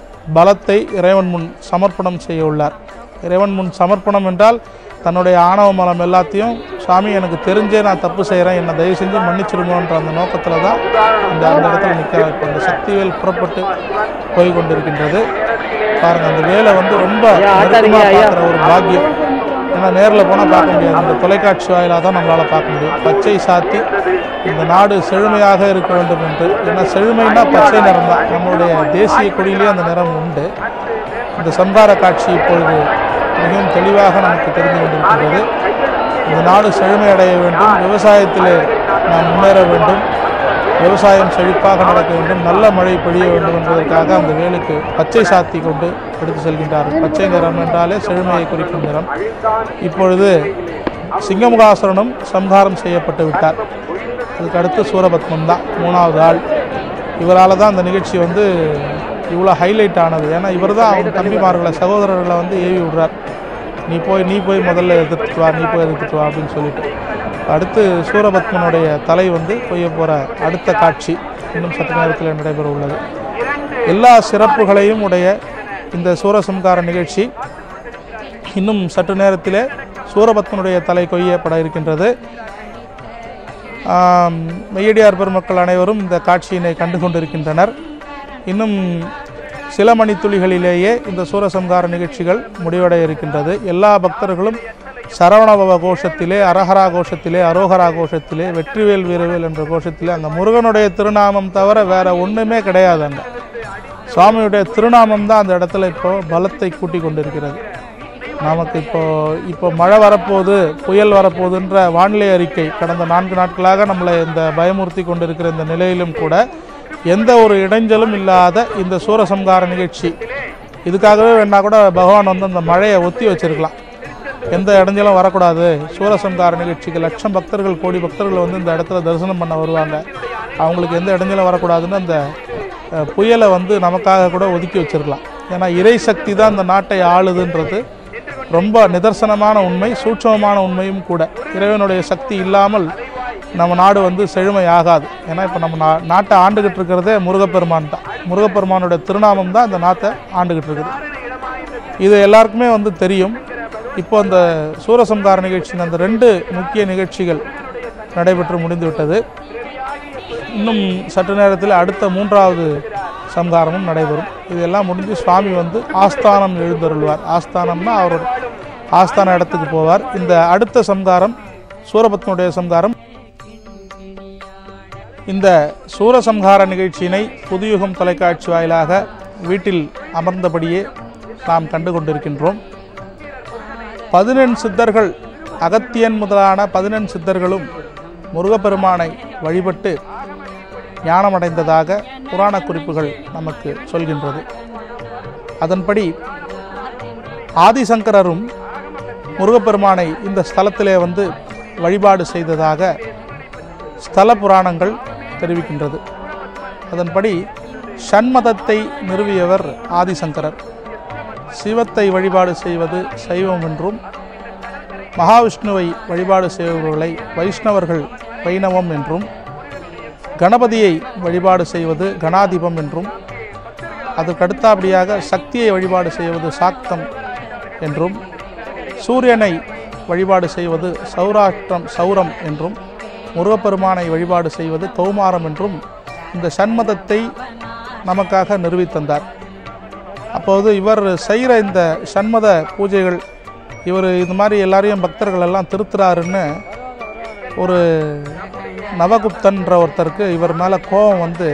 பலத்தை இறைவன் முன் சமர்ப்பணம் செய்ய உள்ளார் இறைவன் முன் சமர்ப்பணம் என்றால் தன்னுடைய ஆணவ மலம் எல்லாத்தையும் சாமி எனக்கு தெரிஞ்சே நான் தப்பு செய்கிறேன் என்னை தயவு செஞ்சு மன்னிச்சிருங்கன்ற அந்த நோக்கத்தில் தான் இந்த அந்த இடத்துல நிற்கிறார் இப்போ அந்த சக்திவேல் புறப்பட்டு போய் கொண்டிருக்கின்றது பாருங்கள் அந்த வேலை வந்து ரொம்ப நெருக்கமா பார்க்குற ஒரு பாக்கியம் ஏன்னா நேரில் போனால் பார்க்க முடியாது இந்த தொலைக்காட்சி வாயிலாக தான் நம்மளால் பார்க்க முடியும் பச்சை சாத்தி இந்த நாடு செழுமையாக இருக்க வேண்டும் என்று ஏன்னா செழுமைனா பச்சை நிறம் தான் நம்மளுடைய தேசிய கொடியிலே அந்த நிறம் உண்டு இந்த சம்பார காட்சி இப்பொழுது மிகவும் தெளிவாக நமக்கு தெரிந்து கொண்டிருக்கின்றது இந்த நாடு செழுமை அடைய வேண்டும் விவசாயத்திலே நாம் முன்னேற வேண்டும் விவசாயம் செழிப்பாக நடக்க வேண்டும் நல்ல மழை பொழிய வேண்டும் என்பதற்காக அந்த வேலுக்கு பச்சை சாத்தி கொண்டு எடுத்து செல்கின்றார்கள் பச்சை நிறம் என்றாலே செழுமையை குறிக்கும் நிறம் இப்பொழுது சிங்கமுகாசுரனும் சம்ஹாரம் செய்யப்பட்டு விட்டார் அதுக்கு அடுத்து சூரபத்மன் தான் மூணாவது ஆள் இவரால் தான் அந்த நிகழ்ச்சி வந்து இவ்வளோ ஹைலைட் ஆனது ஏன்னா இவர் தான் அவங்க தம்பிமார்களை சகோதரர்களை வந்து ஏவி விடுறார் நீ போய் நீ போய் முதல்ல எதிர்த்துட்டு வா நீ போய் எதிர்த்துட்டு வா அப்படின்னு சொல்லிட்டு அடுத்து சூரபத்மனுடைய தலை வந்து கொய்ய போகிற அடுத்த காட்சி இன்னும் சற்று நேரத்தில் நடைபெற உள்ளது எல்லா சிறப்புகளையும் உடைய இந்த சூரசம்கார நிகழ்ச்சி இன்னும் சற்று நேரத்திலே சூரபத்மனுடைய தலை கொய்யப்பட இருக்கின்றது ஆம், மெய்யடியார் பெருமக்கள் அனைவரும் இந்த காட்சியினை கண்டு கொண்டிருக்கின்றனர் இன்னும் சில மணித்துளிகளிலேயே இந்த சூரசம்கார நிகழ்ச்சிகள் முடிவடைய இருக்கின்றது எல்லா பக்தர்களும் சரவணபவ கோஷத்திலே அரஹரா கோஷத்திலே அரோகரா கோஷத்திலே வெற்றிவேல் வீரவேல் என்ற கோஷத்திலே அங்கே முருகனுடைய திருநாமம் தவிர வேற ஒன்றுமே கிடையாது அங்கே சுவாமியுடைய திருநாமம் தான் அந்த இடத்துல இப்போ பலத்தை கூட்டி கொண்டிருக்கிறது நமக்கு இப்போ இப்போ மழை வரப்போகுது புயல் வரப்போகுதுன்ற வானிலை அறிக்கை கடந்த நான்கு நாட்களாக நம்மளை இந்த பயமுறுத்தி கொண்டிருக்கிற இந்த நிலையிலும் கூட எந்த ஒரு இடைஞ்சலும் இல்லாத இந்த சூரசம்கார நிகழ்ச்சி இதுக்காகவே வேணா கூட பகவான் வந்து அந்த மழையை ஒத்தி வச்சிருக்கலாம் எந்த இடைஞ்சலும் வரக்கூடாது சூரசம்கார நிகழ்ச்சிக்கு லட்சம் பக்தர்கள் கோடி பக்தர்கள் வந்து இந்த இடத்துல தரிசனம் பண்ண வருவாங்க அவங்களுக்கு எந்த இடைஞ்சலும் வரக்கூடாதுன்னு அந்த அஹ், புயலை வந்து நமக்காக கூட ஒதுக்கி வச்சிருக்கலாம் ஏன்னா இறை சக்தி தான் இந்த நாட்டை ஆளுதுன்றது ரொம்ப நிதர்சனமான உண்மை சூட்சமமான உண்மையும் கூட இறைவனுடைய சக்தி இல்லாமல் நம்ம நாடு வந்து செழுமை ஆகாது ஏன்னா இப்போ நம்ம நா நாட்டை ஆண்டுகிட்டு இருக்கிறதே முருகப்பெருமான் தான் முருகப்பெருமானுடைய திருநாமம் தான் இந்த நாட்டை ஆண்டுகிட்டு இருக்குது இது எல்லாருக்குமே வந்து தெரியும் இப்போ அந்த சூரசம்கார நிகழ்ச்சியின் அந்த ரெண்டு முக்கிய நிகழ்ச்சிகள் நடைபெற்று முடிந்துவிட்டது இன்னும் சற்று நேரத்தில் அடுத்த மூன்றாவது சம்காரமும் நடைபெறும் இதெல்லாம் முடிஞ்சு சுவாமி வந்து ஆஸ்தானம் எழுந்தருள்வார் ஆஸ்தானம்னா அவரோட ஆஸ்தான இடத்துக்கு போவார் இந்த அடுத்த சம்காரம் சூரபத்மனுடைய சம்காரம் இந்த சூரசம்ஹார நிகழ்ச்சியினை புதுயுகம் தொலைக்காட்சி வாயிலாக வீட்டில் அமர்ந்தபடியே நாம் கண்டு கொண்டிருக்கின்றோம் பதினெண் சித்தர்கள் அகத்தியன் முதலான பதினெண் சித்தர்களும் முருகப்பெருமானை வழிபட்டு ஞானமடைந்ததாக புராண குறிப்புகள் நமக்கு சொல்கின்றது அதன்படி ஆதிசங்கரரும் முருகப்பெருமானை இந்த ஸ்தலத்திலே வந்து வழிபாடு செய்ததாக ஸ்தல புராணங்கள் தெரிவிக்கின்றது அதன்படி ஷண்மதத்தை நிறுவியவர் ஆதிசங்கரர் சிவத்தை வழிபாடு செய்வது சைவம் என்றும் மகாவிஷ்ணுவை வழிபாடு செய்பவர்களை வைஷ்ணவர்கள் வைணவம் என்றும் கணபதியை வழிபாடு செய்வது கணாதிபம் என்றும் அதற்கடுத்தபடியாக சக்தியை வழிபாடு செய்வது சாக்தம் என்றும் சூரியனை வழிபாடு செய்வது சௌராஷ்டிரம் சௌரம் என்றும் முருகப்பெருமானை வழிபாடு செய்வது கௌமாரம் என்றும் இந்த சண்மதத்தை நமக்காக நிறுவித்தந்தார் அப்போது இவர் செய்கிற இந்த சண்மத பூஜைகள் இவர் இது மாதிரி எல்லாரையும் பக்தர்கள் எல்லாம் திருத்துறாருன்னு ஒரு நவகுப்தன்ற ஒருத்தருக்கு இவர் மேலே கோபம் வந்து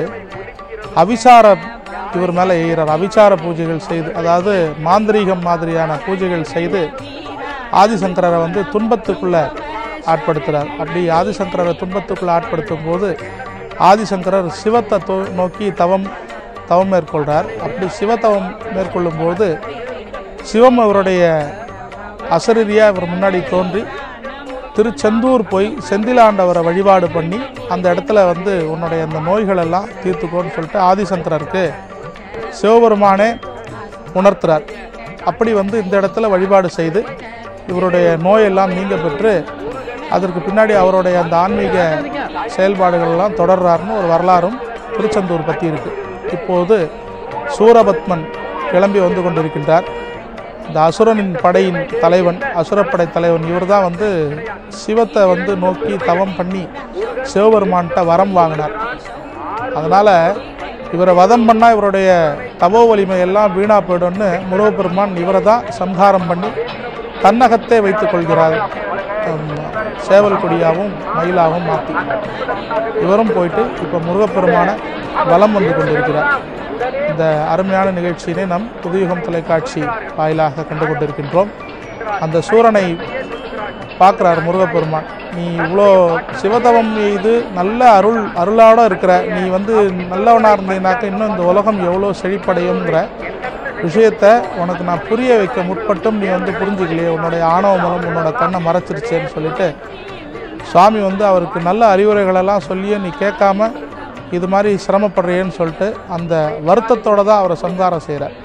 அவிசார இவர் மேலே எய்கிறார் அவிசார பூஜைகள் செய்து அதாவது மாந்திரீகம் மாதிரியான பூஜைகள் செய்து ஆதிசங்கரரை வந்து துன்பத்துக்குள்ள ஆட்படுத்துகிறார் அப்படி ஆதிசங்கரரை துன்பத்துக்குள்ள ஆட்படுத்தும் போது ஆதிசங்கரர் சிவத்தை தோ- நோக்கி தவம் தவம் மேற்கொள்கிறார் அப்படி சிவதவம் மேற்கொள்ளும் போது சிவம் அவருடைய அசரீரியாக இவர் முன்னாடி தோன்றி திருச்செந்தூர் போய் செந்திலாண்டவரை வழிபாடு பண்ணி அந்த இடத்துல வந்து உன்னுடைய அந்த நோய்கள் எல்லாம் தீர்த்துக்கோன்னு சொல்லிட்டு ஆதிசங்கரருக்கு சிவபெருமானே உணர்த்துறார் அப்படி வந்து இந்த இடத்துல வழிபாடு செய்து இவருடைய நோயெல்லாம் நீங்க பெற்று அதற்கு பின்னாடி அவருடைய அந்த ஆன்மீக செயல்பாடுகள் எல்லாம் தொடர்றாருன்னு ஒரு வரலாறும் திருச்செந்தூர் பற்றி இருக்கு இப்போது சூரபத்மன் கிளம்பி வந்து கொண்டிருக்கின்றார் இந்த அசுரனின் படையின் தலைவன் அசுரப்படை தலைவன் இவர் தான் வந்து சிவத்தை வந்து நோக்கி தவம் பண்ணி சிவபெருமான்கிட்ட வரம் வாங்கினார் அதனால் இவரை வதம் பண்ணால் இவருடைய தவோ வலிமை எல்லாம் வீணா போயிடும்னு முருகப்பெருமான் இவரை தான் சம்ஹாரம் பண்ணி தன்னகத்தே வைத்துக் கொள்கிறார் ஹம், சேவல் கொடியாகவும் மயிலாகவும் மாற்றி இவரும் போயிட்டு இப்போ முருகப்பெருமான வலம் வந்து கொண்டிருக்கிறார் இந்த அருமையான நிகழ்ச்சியினை நம் புதுயுகம் தொலைக்காட்சி வாயிலாக கண்டு கொண்டிருக்கின்றோம் அந்த சூரனை பார்க்குறார் முருகப்பெருமான் நீ இவ்வளோ சிவதவம் இது நல்ல அருள் அருளாட இருக்கிற நீ வந்து நல்லவனாக இருந்தீனாக்க இன்னும் இந்த உலகம் எவ்வளோ செழிப்படையுங்கிற விஷயத்தை உனக்கு நான் புரிய வைக்க முற்பட்டும் நீ வந்து புரிஞ்சுக்கலையே உன்னுடைய ஆணவ மலம் உன்னோட கண்ணை மறைச்சிருச்சேன்னு சொல்லிட்டு சுவாமி வந்து அவருக்கு நல்ல அறிவுரைகளெல்லாம் சொல்லியும் நீ கேட்காம இது மாதிரி சிரமப்படுறியேன்னு சொல்லிட்டு அந்த வருத்தத்தோட தான் அவரை சம்சாரம் செய்கிறார்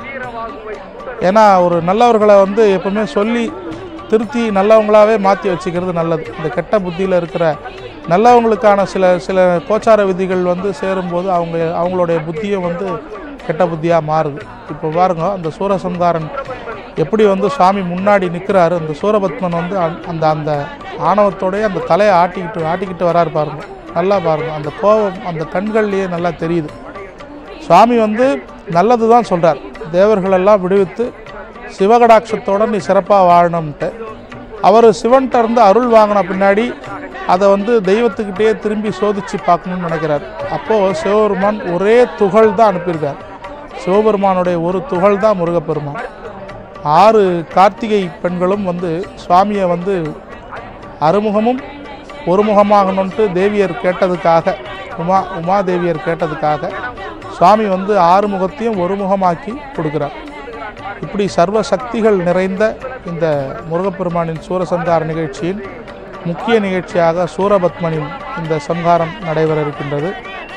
ஏன்னா ஒரு நல்லவர்களை வந்து எப்பவுமே சொல்லி திருத்தி நல்லவங்களாவே மாற்றி வச்சுக்கிறது நல்லது இந்த கெட்ட புத்தியில் இருக்கிற நல்லவங்களுக்கான சில சில கோச்சார விதிகள் வந்து சேரும்போது அவங்க அவங்களுடைய புத்தியும் வந்து கெட்ட புத்தியாக மாறுது இப்போ பாருங்க அந்த சூரசம்காரன் எப்படி வந்து சுவாமி முன்னாடி நிற்கிறாரு அந்த சூரபத்மன் வந்து அந்த- அந்த அந்த ஆணவத்தோடய அந்த தலையை ஆட்டிக்கிட்டு ஆட்டிக்கிட்டு வராரு பாருங்க நல்லா பாருங்க அந்த கோபம் அந்த கண்கள்லேயே நல்லா தெரியுது சுவாமி வந்து நல்லது தான் சொல்கிறார் தேவர்களெல்லாம் விடுவித்து சிவகடாட்சத்தோட நீ சிறப்பாக வாழணும்ன்ட்டு அவர் சிவன்கிட்ட இருந்து அருள் வாங்கின பின்னாடி அதை வந்து தெய்வத்துக்கிட்டே திரும்பி சோதிச்சு பார்க்கணும்னு நினைக்கிறார் அப்போது சிவபெருமான் ஒரே துகள் தான் அனுப்பியிருக்கார் சிவபெருமானுடைய ஒரு துகள் தான் முருகப்பெருமான் ஆறு கார்த்திகை பெண்களும் வந்து சுவாமியை வந்து அறுமுகமும் ஒருமுகமாகணுன்ட்டு தேவியர் கேட்டதுக்காக உமா உமாதேவியர் கேட்டதுக்காக சுவாமி வந்து ஆறு முகத்தையும் ஒருமுகமாக்கி கொடுக்குறார் இப்படி சர்வ சக்திகள் நிறைந்த இந்த முருகப்பெருமானின் சூரசம்ஹார நிகழ்ச்சியின் முக்கிய நிகழ்ச்சியாக சூரபத்மனின் இந்த சம்ஹாரம் நடைபெற இருக்கின்றது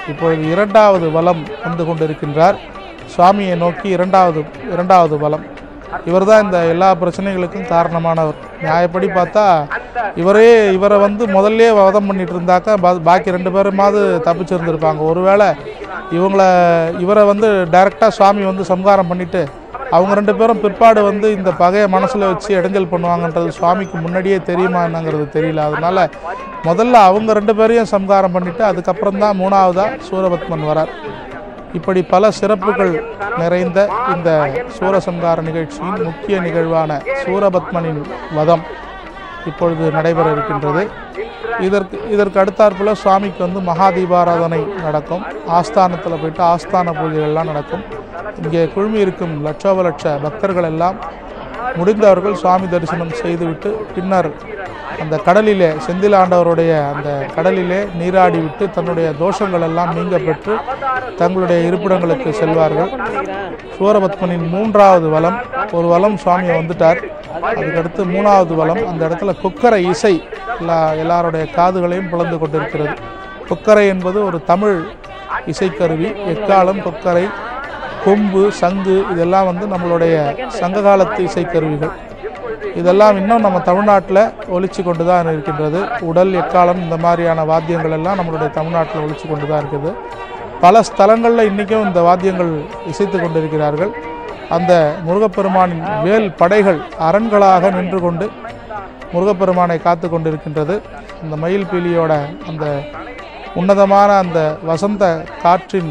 இப்பொழுது இரண்டாவது வலம் வந்து கொண்டிருக்கின்றார் சுவாமியை நோக்கி இரண்டாவது இரண்டாவது வலம் இவர்தான் இந்த எல்லா பிரச்சனைகளுக்கும் காரணமானவர் நியாயப்படி பார்த்தா இவரே இவரை வந்து முதல்ல வதம் பண்ணிட்டு இருந்தாக்கா பா- பாக்கி ரெண்டு பேருமாவது தப்பிச்சிருந்திருப்பாங்க ஒருவேளை இவங்கள இவரை வந்து டைரெக்டாக சுவாமி வந்து சம்ஹாரம் பண்ணிட்டு அவங்க ரெண்டு பேரும் பிற்பாடு வந்து இந்த பகையை மனசில் வச்சு இடைஞ்சல் பண்ணுவாங்கன்றது சுவாமிக்கு முன்னாடியே தெரியுமா என்னங்கிறது தெரியல அதனால முதல்ல அவங்க ரெண்டு பேரையும் சம்ஹாரம் பண்ணிட்டு அதுக்கப்புறம் தான் மூணாவதா சூரபத்மன் வரார் இப்படி பல சிறப்புகள் நிறைந்த இந்த சூரசம்ஹார நிகழ்ச்சியின் முக்கிய நிகழ்வான சூரபத்மனின் வதம் இப்பொழுது நடைபெற இருக்கின்றது இதற்கு இதற்கு அடுத்தாற்போல சுவாமிக்கு வந்து மகா தீபாராதனை நடக்கும் ஆஸ்தானத்தில் போயிட்டு ஆஸ்தான பூஜைகள்லாம் நடக்கும் இங்கே குழுமி இருக்கும் லட்சோப லட்ச பக்தர்கள் எல்லாம் முடிந்தவர்கள் சுவாமி தரிசனம் செய்துவிட்டு பின்னர் அந்த கடலிலே செந்தில் ஆண்டவருடைய அந்த கடலிலே நீராடி விட்டு தன்னுடைய தோஷங்கள் எல்லாம் நீங்க பெற்று தங்களுடைய இருப்பிடங்களுக்கு செல்வார்கள் சூரபத்மனின் மூன்றாவது வலம் ஒரு வலம் சுவாமி வந்துட்டார் அதுக்கடுத்து மூணாவது வலம் அந்த இடத்துல குக்கரை இசை எல்லா எல்லாருடைய காதுகளையும் பிளந்து கொண்டிருக்கிறது குக்கரை என்பது ஒரு தமிழ் இசைக்கருவி எக்காலம் கொக்கரை கொம்பு சங்கு இதெல்லாம் வந்து நம்மளுடைய சங்ககாலத்து இசைக்கருவிகள் இதெல்லாம் இன்னும் நம்ம தமிழ்நாட்டில் ஒலிச்சு கொண்டு தான் இருக்கின்றது உடல் எக்காலம் இந்த மாதிரியான வாத்தியங்கள் எல்லாம் நம்மளுடைய தமிழ்நாட்டில் ஒலிச்சு கொண்டு தான் இருக்குது பல ஸ்தலங்களில் இன்றைக்கும் இந்த வாத்தியங்கள் இசைத்து கொண்டிருக்கிறார்கள் அந்த முருகப்பெருமானின் வேல் படைகள் அரண்களாக நின்று கொண்டு முருகப்பெருமானை காத்து கொண்டிருக்கின்றது அந்த மயில் பீலியோட அந்த உன்னதமான அந்த வசந்த காற்றின்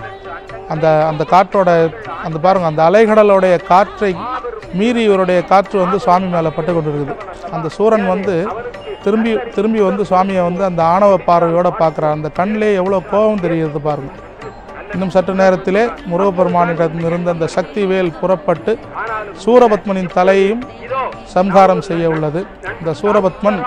அந்த அந்த காற்றோட அந்த பாருங்க அந்த அலைகடலோடைய காற்றை மீறி இவருடைய காற்று வந்து சுவாமி மேலே பட்டு கொண்டிருக்குது அந்த சூரன் வந்து திரும்பி திரும்பி வந்து சுவாமியை வந்து அந்த ஆணவ பார்வையோட பார்க்குறார் அந்த கண்ணிலே எவ்வளோ கோபம் தெரிகிறது பாருங்க இன்னும் சற்று நேரத்திலே முருகப்பெருமானிடம் இருந்த அந்த சக்தி வேல் புறப்பட்டு சூரபத்மனின் தலையையும் சம்ஹாரம் செய்ய உள்ளது இந்த சூரபத்மன்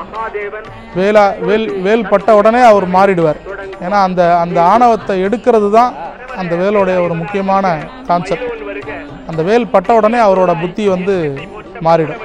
வேலா வேல் வேல் பட்ட உடனே அவர் மாறிடுவார் ஏன்னா அந்த அந்த ஆணவத்தை எடுக்கிறது தான் அந்த வேலோடைய ஒரு முக்கியமான கான்செப்ட் அந்த வேல் பட்ட உடனே அவரோட புத்தி வந்து மாறிடும்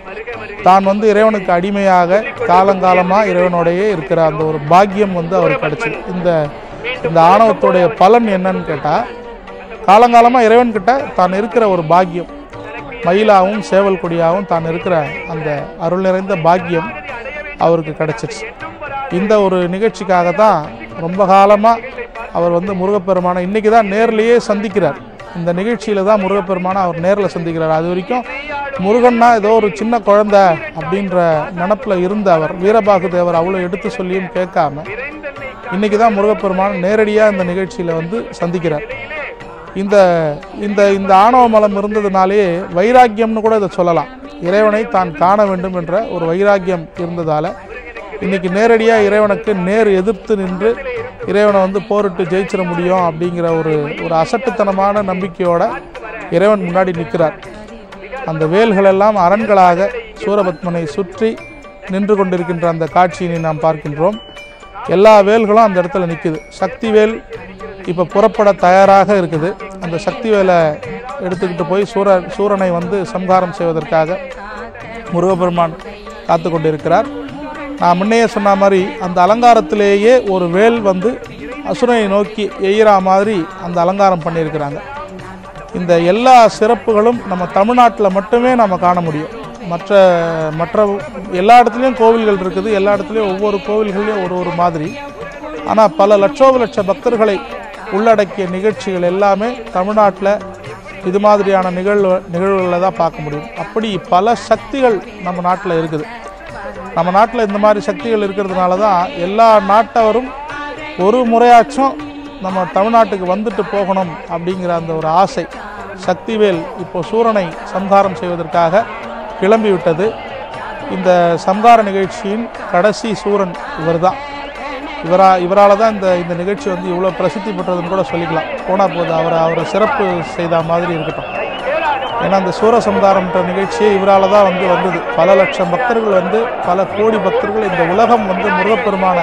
தான் வந்து இறைவனுக்கு அடிமையாக காலங்காலமாக இறைவனோடையே இருக்கிற அந்த ஒரு பாக்கியம் வந்து அவருக்கு கிடைச்சது இந்த இந்த ஆணவத்துடைய பலன் என்னன்னு கேட்டால் காலங்காலமாக இறைவன்கிட்ட தான் இருக்கிற ஒரு பாக்கியம் மயிலாவும் சேவல் கொடியாகவும் தான் இருக்கிற அந்த அருள் நிறைந்த பாக்கியம் அவருக்கு கிடைச்சிருச்சு இந்த ஒரு நிகழ்ச்சிக்காக தான் ரொம்ப காலமாக அவர் வந்து முருகப்பெருமானை இன்னைக்கு தான் நேர்லேயே சந்திக்கிறார் இந்த நிகழ்ச்சியில் தான் முருகப்பெருமானை அவர் நேரில் சந்திக்கிறார் அது வரைக்கும் முருகன்னா ஏதோ ஒரு சின்ன குழந்தை அப்படின்ற நினப்பில் இருந்த அவர் வீரபாகு தேவர் அவ்வளோ எடுத்து சொல்லியும் கேட்காம இன்னைக்கு தான் முருகப்பெருமான் நேரடியாக இந்த நிகழ்ச்சியில் வந்து சந்திக்கிறார் இந்த இந்த இந்த ஆணவ மலம் இருந்ததுனாலேயே வைராக்கியம்னு கூட இதை சொல்லலாம் இறைவனை தான் காண வேண்டும் என்ற ஒரு வைராக்கியம் இருந்ததால் இன்னைக்கு நேரடியாக இறைவனுக்கு நேர் எதிர்த்து நின்று இறைவனை வந்து போரிட்டு ஜெயிச்சிட முடியும் அப்படிங்கிற ஒரு ஒரு அசட்டுத்தனமான நம்பிக்கையோட இறைவன் முன்னாடி நிற்கிறார் அந்த வேல்களெல்லாம் அரண்களாக சூரபத்மனை சுற்றி நின்று கொண்டிருக்கின்ற அந்த காட்சியினை நாம் பார்க்கின்றோம் எல்லா வேல்களும் அந்த இடத்துல நிற்குது சக்தி வேல் இப்போ புறப்பட தயாராக இருக்குது அந்த சக்தி வேலை எடுத்துக்கிட்டு போய் சூர சூரனை வந்து சம்ஹாரம் செய்வதற்காக முருகப்பெருமான் காத்து கொண்டிருக்கிறார் நான் முன்னையே சொன்ன மாதிரி அந்த அலங்காரத்திலேயே ஒரு வேல் வந்து அசுரனை நோக்கி எய்கிறா மாதிரி அந்த அலங்காரம் பண்ணியிருக்கிறாங்க இந்த எல்லா சிறப்புகளும் நம்ம தமிழ்நாட்டில் மட்டுமே நம்ம காண முடியும் மற்ற மற்ற எல்லா இடத்துலையும் கோவில்கள் இருக்குது எல்லா இடத்துலையும் ஒவ்வொரு கோவில்கள்லையும் ஒரு ஒரு மாதிரி ஆனால் பல லட்சோப லட்ச பக்தர்களை உள்ளடக்கிய நிகழ்ச்சிகள் எல்லாமே தமிழ்நாட்டில் இது மாதிரியான நிகழ்வு நிகழ்வுகளை தான் பார்க்க முடியும் அப்படி பல சக்திகள் நம்ம நாட்டில் இருக்குது நம்ம நாட்டில் இந்த மாதிரி சக்திகள் இருக்கிறதுனால தான் எல்லா நாட்டவரும் ஒரு முறையாச்சும் நம்ம தமிழ்நாட்டுக்கு வந்துட்டு போகணும் அப்படிங்கிற அந்த ஒரு ஆசை சக்திவேல் இப்போ சூரனை சம்ஹாரம் செய்வதற்காக கிளம்பி விட்டது இந்த சம்ஹார நிகழ்ச்சியின் கடைசி சூரன் இவர்தான் இவரா இவரால் தான் இந்த இந்த நிகழ்ச்சி வந்து இவ்வளோ பிரசித்தி பெற்றதுன்னு கூட சொல்லிக்கலாம் போனால் போது அவரை அவரை சிறப்பு செய்த மாதிரி இருக்கட்டும் ஏன்னா இந்த சூரசம்ஹாரம்ன்ற நிகழ்ச்சியே இவரால் தான் வந்து வந்தது பல லட்சம் பக்தர்கள் வந்து பல கோடி பக்தர்கள் இந்த உலகம் வந்து முருகப்பெருமான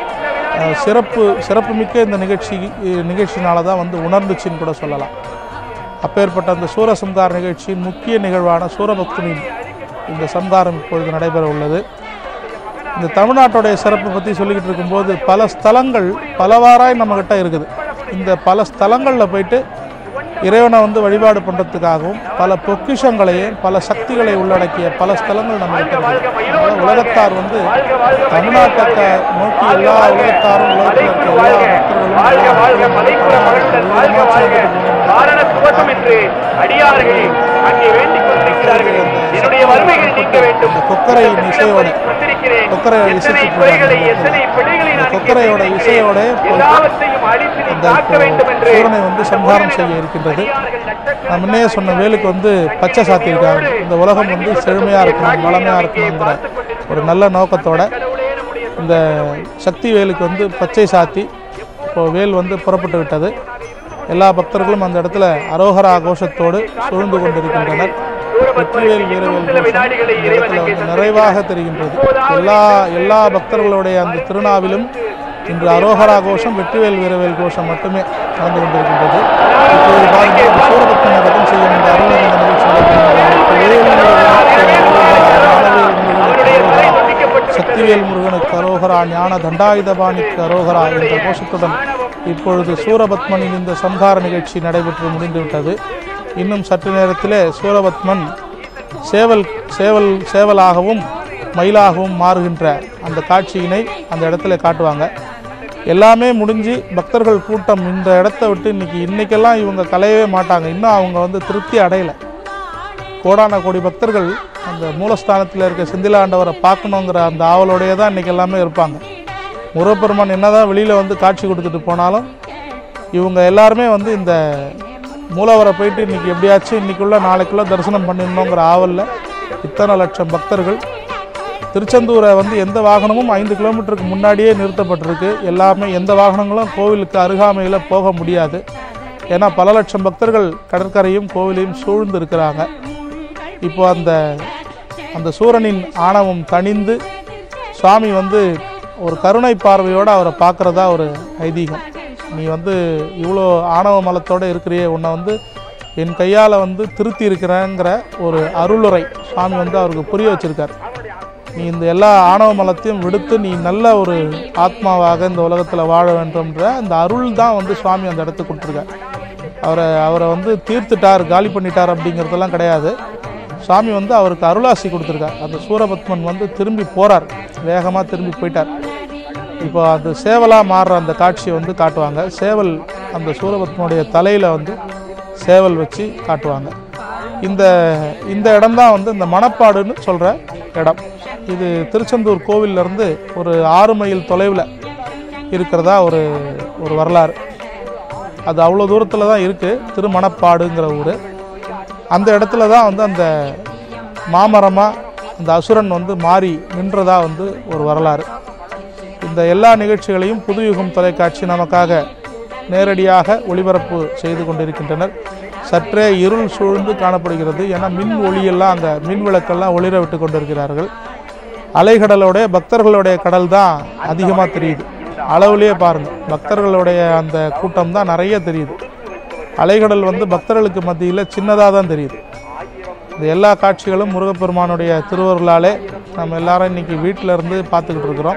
அஹ், சிறப்பு சிறப்புமிக்க இந்த நிகழ்ச்சி நிகழ்ச்சினால தான் வந்து உணர்ந்துச்சுன்னு கூட சொல்லலாம் அப்பேற்பட்ட அந்த சூரசம்ஹார நிகழ்ச்சியின் முக்கிய நிகழ்வான சூரபக்தனின் இந்த சம்ஹாரம் இப்பொழுது நடைபெற உள்ளது இந்த தமிழ்நாட்டுடைய சிறப்பை பற்றி சொல்லிக்கிட்டு இருக்கும்போது பல ஸ்தலங்கள் பலவாறாய் நம்மக்கிட்ட இருக்குது இந்த பல ஸ்தலங்களில் போயிட்டு இறைவனை வந்து வழிபாடு பண்ணுறதுக்காகவும் பல பொக்கிஷங்களையும் பல சக்திகளை உள்ளடக்கிய பல ஸ்தலங்கள் நம்ம கிட்ட இருக்குது அதனால உலகத்தார் வந்து தமிழ்நாட்டை க- நோக்கி எல்லா உலகத்தாரும் உலகத்தில் இருக்க எல்லா மக்களும் எல்லா மக்களும் காரண துவக்கம் என்று அடியார்கள் அங்கே வேண்டிக் கொண்டிருக்கிறார்கள் என்னுடைய வறுமைகள் நீங்க வேண்டும் இந்த கொக்கரை இசையோட வந்திருக்கிறேன் கொக்கரை எத்தனை இசைச்சிட்டு குறைகளை இருக்காங்க. எத்தனை பிழைகளை இந்த நான் கொக்கரையோட இங்கே இசையோட செய்திருக்கிறேன். எல்லாவற்றையும் அழித்து நீ அந்த காக்க வேண்டும் என்று சூரனை வந்து சம்ஹாரம் செய்ய இருக்கின்றது நான் முன்னே சொன்ன வேலுக்கு வந்து பச்சை சாத்தியிருக்காங்க இந்த உலகம் வந்து செழுமையாக இருக்கணும் வளமையாக இருக்கணுங்கிற ஒரு நல்ல நோக்கத்தோட இந்த சக்தி வேலுக்கு வந்து பச்சை சாத்தி இப்போ வேல் வந்து புறப்பட்டு விட்டது எல்லா பக்தர்களும் அந்த இடத்துல அரோகரா கோஷத்தோடு சூழ்ந்து கொண்டிருக்கின்றனர் வெற்றிவேல் வீரவேல் கோஷம் இந்த இடத்துல வந்து நிறைவாக தெரிகின்றது எல்லா எல்லா பக்தர்களுடைய அந்த திருநாவிலும் இன்று அரோகரா கோஷம் வெற்றிவேல் வீரவேல் கோஷம் மட்டுமே நடந்து கொண்டிருக்கின்றது இப்போது பாருங்கள் இந்த சூரபத்ம நடக்கம் செய்யும் இந்த அருள் இந்த நிகழ்ச்சி நடைபெறுகிறது. வேல் முருகனுக்கு அரோகரா, சக்திவேல் முருகனுக்கு அரோகரா ஞான தண்டாயுதபாணிக்கு அரோகரா என்ற கோஷத்துடன் இப்பொழுது சூரபத்மனின் இந்த சம்ஹார நிகழ்ச்சி நடைபெற்று முடிந்துவிட்டது இன்னும் சற்று நேரத்திலே சூரபத்மன் சேவல் சேவல் சேவலாகவும் மயிலாகவும் மாறுகின்ற அந்த காட்சியினை அந்த இடத்துல காட்டுவாங்க எல்லாமே முடிஞ்சு பக்தர்கள் கூட்டம் இந்த இடத்த விட்டு இன்னைக்கு இன்னைக்கெல்லாம் இவங்க கலையவே மாட்டாங்க இன்னும் அவங்க வந்து திருப்தி அடையலை கோடான கோடி பக்தர்கள் அந்த மூலஸ்தானத்தில் இருக்க செந்திலாண்டவரை பார்க்கணுங்கிற அந்த ஆவலோடையே தான் இன்றைக்கி எல்லாமே இருப்பாங்க முருகப்பெருமான் என்னதான் வெளியில் வந்து காட்சி கொடுத்துட்டு போனாலும் இவங்க எல்லாருமே வந்து இந்த மூலவரை போயிட்டு இன்றைக்கி எப்படியாச்சும் இன்றைக்குள்ள நாளைக்குள்ள தரிசனம் பண்ணிடணுங்கிற ஆவலில் இத்தனை லட்சம் பக்தர்கள் திருச்செந்தூரை வந்து எந்த வாகனமும் ஐந்து கிலோமீட்டருக்கு முன்னாடியே நிறுத்தப்பட்டிருக்கு எல்லாமே எந்த வாகனங்களும் கோவிலுக்கு அருகாமையில் போக முடியாது ஏன்னா பல லட்சம் பக்தர்கள் கடற்கரையும் கோவிலையும் சூழ்ந்து இருக்கிறாங்க இப்போ அந்த அந்த சூரனின் ஆணவம் தணிந்து சுவாமி வந்து ஒரு கருணை பார்வையோடு அவரை பார்க்குறதா ஒரு ஐதீகம் நீ வந்து இவ்வளோ ஆணவ மலத்தோடு இருக்கிறியே உன்னை வந்து என் கையால் வந்து திருத்தி இருக்கிறேங்கிற ஒரு அருளுரை சுவாமி வந்து அவருக்கு புரிய வச்சிருக்கார் நீ இந்த எல்லா ஆணவ மலத்தையும் விடுத்து நீ நல்ல ஒரு ஆத்மாவாக இந்த உலகத்தில் வாழ வேண்டும்ன்ற அந்த அருள் தான் வந்து சுவாமி அந்த இடத்துக்கு கொடுத்துருக்கார் அவரை அவரை வந்து தீர்த்துட்டார் காலி பண்ணிட்டார் அப்படிங்கிறதெல்லாம் கிடையாது சுவாமி வந்து அவருக்கு அருளாசி கொடுத்துருக்கார் அந்த சூரபத்மன் வந்து திரும்பி போகிறார் வேகமாக திரும்பி போயிட்டார் இப்போ அந்த சேவலாக மாறுற அந்த காட்சியை வந்து காட்டுவாங்க சேவல் அந்த சூரபத்மனுடைய தலையில் வந்து சேவல் வச்சு காட்டுவாங்க இந்த இந்த இடம்தான் வந்து இந்த மணப்பாடுன்னு சொல்கிற இடம் இது திருச்செந்தூர் கோவில்லேருந்து ஒரு ஆறு மைல் தொலைவில் இருக்கிறதா ஒரு ஒரு வரலாறு அது அவ்வளோ தூரத்தில் தான் இருக்குது திருமணப்பாடுங்கிற ஊர் அந்த இடத்துல தான் வந்து அந்த மாமரமாக அந்த அசுரன் வந்து மாறி நின்றதா வந்து ஒரு வரலாறு இந்த எல்லா நிகழ்ச்சிகளையும் புதுயுகம் தொலைக்காட்சி நமக்காக நேரடியாக ஒளிபரப்பு செய்து கொண்டிருக்கின்றனர் சற்றே இருள் சூழ்ந்து காணப்படுகிறது ஏன்னா மின் ஒளியெல்லாம் அங்கே மின் விளக்கெல்லாம் ஒளிர விட்டு கொண்டிருக்கிறார்கள் அலைகடலோடைய பக்தர்களுடைய கடல் தான் அதிகமாக தெரியுது அளவுலேயே பாருங்கள் பக்தர்களுடைய அந்த கூட்டம் தான் நிறைய தெரியுது அலைகடல் வந்து பக்தர்களுக்கு மத்தியில் சின்னதாக தான் தெரியுது இந்த எல்லா காட்சிகளும் முருகப்பெருமானுடைய திருவருளாலே நம்ம எல்லாரும் இன்னைக்கு வீட்டில் இருந்து பார்த்துக்கிட்டு இருக்கிறோம்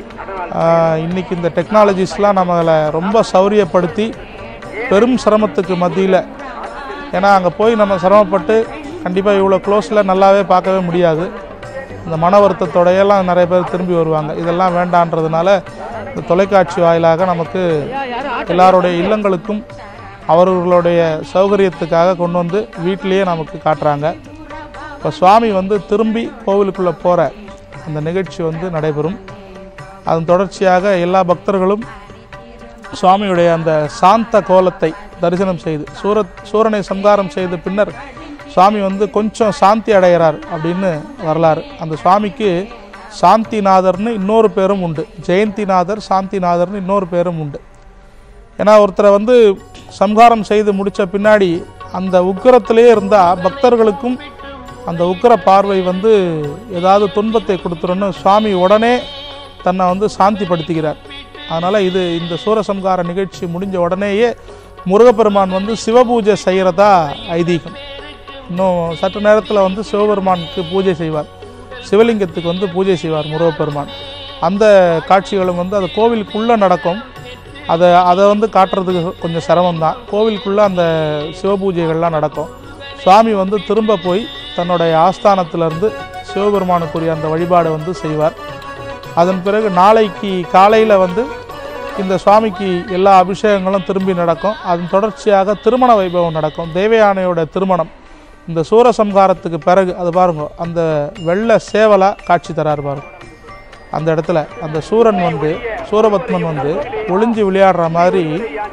ஆஹ் இன்னைக்கு இந்த டெக்னாலஜிஸ்லாம் நம்மளை ரொம்ப சௌரியப்படுத்தி பெரும் சிரமத்துக்கு மத்தியில் ஏன்னா அங்கே போய் நம்ம சிரமப்பட்டு கண்டிப்பாக இவ்வளோ க்ளோஸில் நல்லாவே பார்க்கவே முடியாது இந்த மன வருத்தத்தோடையெல்லாம் நிறைய பேர் திரும்பி வருவாங்க இதெல்லாம் வேண்டான்றதுனால இந்த தொலைக்காட்சி வாயிலாக நமக்கு எல்லாருடைய இல்லங்களுக்கும் அவர்களுடைய சௌகரியத்துக்காக கொண்டு வந்து வீட்டிலேயே நமக்கு காட்டுறாங்க இப்போ சுவாமி வந்து திரும்பி கோவிலுக்குள்ளே போகிற அந்த நிகழ்ச்சி வந்து நடைபெறும் அதன் தொடர்ச்சியாக எல்லா பக்தர்களும் சுவாமியுடைய அந்த சாந்த கோலத்தை தரிசனம் செய்து சூரத் சூரனை சம்காரம் செய்த பின்னர் சுவாமி வந்து கொஞ்சம் சாந்தி அடைகிறார் அப்படின்னு வரலாறு அந்த சுவாமிக்கு சாந்திநாதர்னு இன்னொரு பேரும் உண்டு ஜெயந்திநாதர் சாந்திநாதர்னு இன்னொரு பேரும் உண்டு ஏன்னா ஒருத்தரை வந்து சம்ஹாரம் செய்து முடித்த பின்னாடி அந்த உக்கிரத்திலேயே இருந்தால் பக்தர்களுக்கும் அந்த உக்கிர பார்வை வந்து ஏதாவது துன்பத்தை கொடுத்துருன்னு சுவாமி உடனே தன்னை வந்து சாந்திப்படுத்திக்கிறார் அதனால் இது இந்த சூரசம்ஹார நிகழ்ச்சி முடிஞ்ச உடனேயே முருகப்பெருமான் வந்து சிவபூஜை செய்கிறதா ஐதீகம் இன்னும் சற்று நேரத்தில் வந்து சிவபெருமானுக்கு பூஜை செய்வார் சிவலிங்கத்துக்கு வந்து பூஜை செய்வார் முருகப்பெருமான் அந்த காட்சிகளும் வந்து அது கோவிலுக்குள்ளே நடக்கும் அதை அதை வந்து காட்டுறதுக்கு கொஞ்சம் சிரமம் தான் கோவிலுக்குள்ளே அந்த சிவபூஜைகள்லாம் நடக்கும் சுவாமி வந்து திரும்ப போய் தன்னுடைய ஆஸ்தானத்திலிருந்து சிவபெருமானுக்குரிய அந்த வழிபாடை வந்து செய்வார் அதன் பிறகு நாளைக்கு காலையில் வந்து இந்த சுவாமிக்கு எல்லா அபிஷேகங்களும் திரும்பி நடக்கும் அதன் தொடர்ச்சியாக திருமண வைபவம் நடக்கும் தேவயானையோட திருமணம் இந்த சூரசம்ஹாரத்துக்கு பிறகு அது பாருங்க அந்த வெள்ளை சேவலா காட்சி தராரு பாருங்க அந்த இடத்துல அந்த சூரன் வந்து சூரபத்மன் வந்து ஒளிஞ்சு விளையாடுற மாதிரி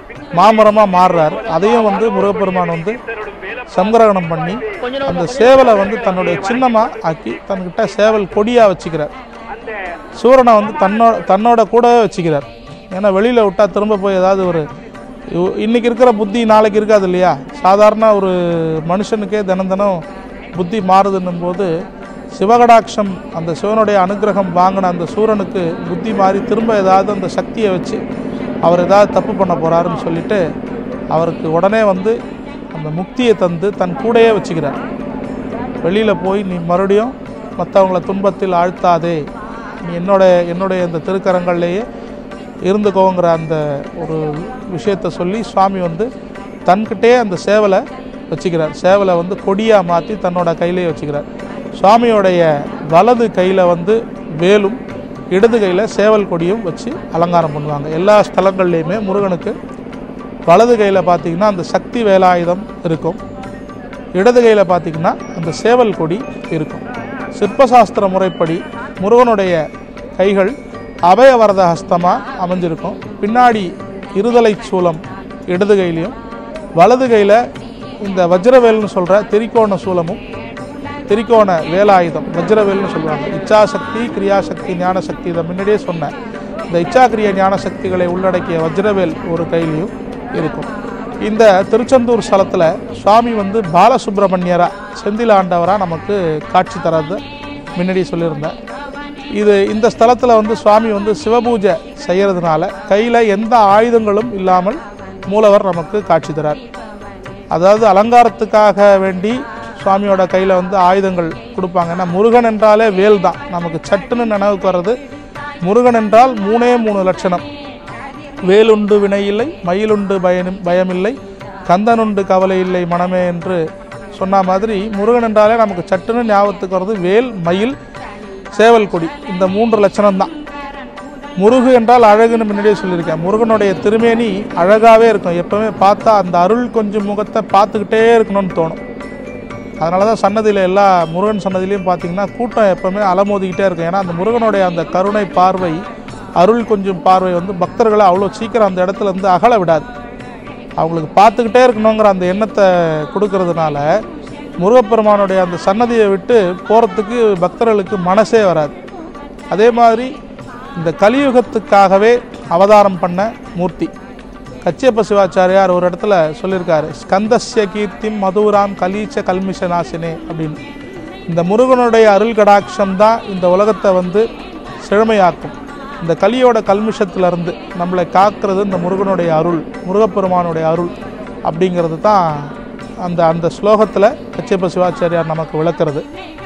மாமரமாக மாறுறார் அதையும் வந்து முருகப்பெருமான் வந்து சங்கிரகணம் பண்ணி அந்த சேவலை வந்து தன்னுடைய சின்னமாக ஆக்கி தன்கிட்ட சேவல் கொடியாக வச்சுக்கிறார் சூரனை வந்து தன்னோட தன்னோட கூடவே வச்சுக்கிறார் ஏன்னா வெளியில் விட்டால் திரும்ப போய் ஏதாவது ஒரு இவ்- இன்னைக்கு இருக்கிற புத்தி நாளைக்கு இருக்காது இல்லையா சாதாரண ஒரு மனுஷனுக்கே தினம் தினம் புத்தி மாறுதுன்னும் போது சிவகடாட்சம் அந்த சிவனுடைய அனுக்கிரகம் வாங்கின அந்த சூரனுக்கு புத்தி மாறி திரும்ப ஏதாவது அந்த சக்தியை வச்சு அவர் ஏதாவது தப்பு பண்ண போகிறாருன்னு சொல்லிட்டு அவருக்கு உடனே வந்து அந்த முக்தியை தந்து தன் கூடயே வச்சுக்கிறார் வெளியில் போய் நீ மறுபடியும் மற்றவங்கள துன்பத்தில் ஆழ்த்தாதே நீ என்னோட என்னுடைய இந்த திருக்கரங்கள்லேயே இருந்துக்கோங்கிற அந்த ஒரு விஷயத்தை சொல்லி சுவாமி வந்து தன்கிட்டே அந்த சேவலை வச்சுக்கிறார் சேவலை வந்து கொடியாக மாற்றி தன்னோட கையிலேயே வச்சுக்கிறார் சுவாமியோடைய வலது கையில் வந்து வேலும் இடது கையில் சேவல் கொடியும் வச்சு அலங்காரம் பண்ணுவாங்க எல்லா ஸ்தலங்கள்லேயுமே முருகனுக்கு வலது கையில் பார்த்தீங்கன்னா அந்த சக்தி வேலாயுதம் இருக்கும் இடது கையில் பார்த்தீங்கன்னா அந்த சேவல் கொடி இருக்கும் சிற்பசாஸ்திர முறைப்படி முருகனுடைய கைகள் அபயவரத ஹஸ்தமாக அமைஞ்சிருக்கும் பின்னாடி இருதலை சூலம் இடது கையிலையும் வலது கையில் இந்த வஜ்ரவேல்னு சொல்கிற திரிகோண சூலமும் திரிகோண வேலாயுதம் வஜ்ரவேல்னு சொல்லுவாங்க இச்சாசக்தி கிரியாசக்தி ஞானசக்தி இதை முன்னாடியே சொன்னேன் இந்த இச்சா கிரியா ஞானசக்திகளை உள்ளடக்கிய வஜ்ரவேல் ஒரு கையிலையும் இருக்கும் இந்த திருச்செந்தூர் ஸ்தலத்தில் சுவாமி வந்து பாலசுப்ரமணியரா செந்தில் ஆண்டவராக நமக்கு காட்சி தரது முன்னாடி சொல்லியிருந்தேன் இது இந்த ஸ்தலத்தில் வந்து சுவாமி வந்து சிவபூஜை செய்கிறதுனால கையில் எந்த ஆயுதங்களும் இல்லாமல் மூலவர் நமக்கு காட்சி தரார் அதாவது அலங்காரத்துக்காக வேண்டி சுவாமியோட கையில் வந்து ஆயுதங்கள் கொடுப்பாங்க ஏன்னா முருகன் என்றாலே வேல் தான் நமக்கு சட்டுன்னு நினைவுக்கு வர்றது முருகன் என்றால் மூணே மூணு லட்சணம் வேலுண்டு வினையில்லை மயிலுண்டு பயனும் பயமில்லை கந்தனுண்டு கவலை இல்லை மனமே என்று சொன்ன மாதிரி முருகன் என்றாலே நமக்கு சட்டுன்னு ஞாபகத்துக்கு வர்றது வேல் மயில் சேவல் கொடி இந்த மூன்று லட்சணம் தான் முருகு என்றால் அழகுன்னு முன்னாடியே சொல்லியிருக்கேன் முருகனுடைய திருமேனி அழகாகவே இருக்கும் எப்பவுமே பார்த்தா அந்த அருள் கொஞ்சம் முகத்தை பார்த்துக்கிட்டே இருக்கணும்னு தோணும் அதனால தான் சன்னதியில் எல்லா முருகன் சன்னதிலையும் பார்த்தீங்கன்னா கூட்டம் எப்பவுமே அலமோதிக்கிட்டே இருக்கும் ஏன்னா அந்த முருகனுடைய அந்த கருணை பார்வை அருள் கொஞ்சம் பார்வை வந்து பக்தர்களை அவ்வளோ சீக்கிரம் அந்த இடத்துல இருந்து அகல விடாது அவங்களுக்கு பார்த்துக்கிட்டே இருக்கணுங்கிற அந்த எண்ணத்தை கொடுக்கறதுனால முருகப்பெருமானுடைய அந்த சன்னதியை விட்டு போகிறதுக்கு பக்தர்களுக்கு மனசே வராது அதே மாதிரி இந்த கலியுகத்துக்காகவே அவதாரம் பண்ண மூர்த்தி கச்சியப்ப சிவாச்சாரியார் ஒரு இடத்துல சொல்லியிருக்காரு ஸ்கந்தஸ்ய கீர்த்திம் மதுராம் கலீச்ச கல்மிஷ நாசினே அப்படின்னு இந்த முருகனுடைய அருள் கடாட்சம் தான் இந்த உலகத்தை வந்து செழுமையாக்கும் இந்த கலியோட கல்மிஷத்திலிருந்து நம்மளை காக்கிறது இந்த முருகனுடைய அருள் முருகப்பெருமானுடைய அருள் அப்படிங்கிறது தான் அந்த அந்த ஸ்லோகத்தில் கச்சியப்ப சிவாச்சாரியார் நமக்கு விளக்குறது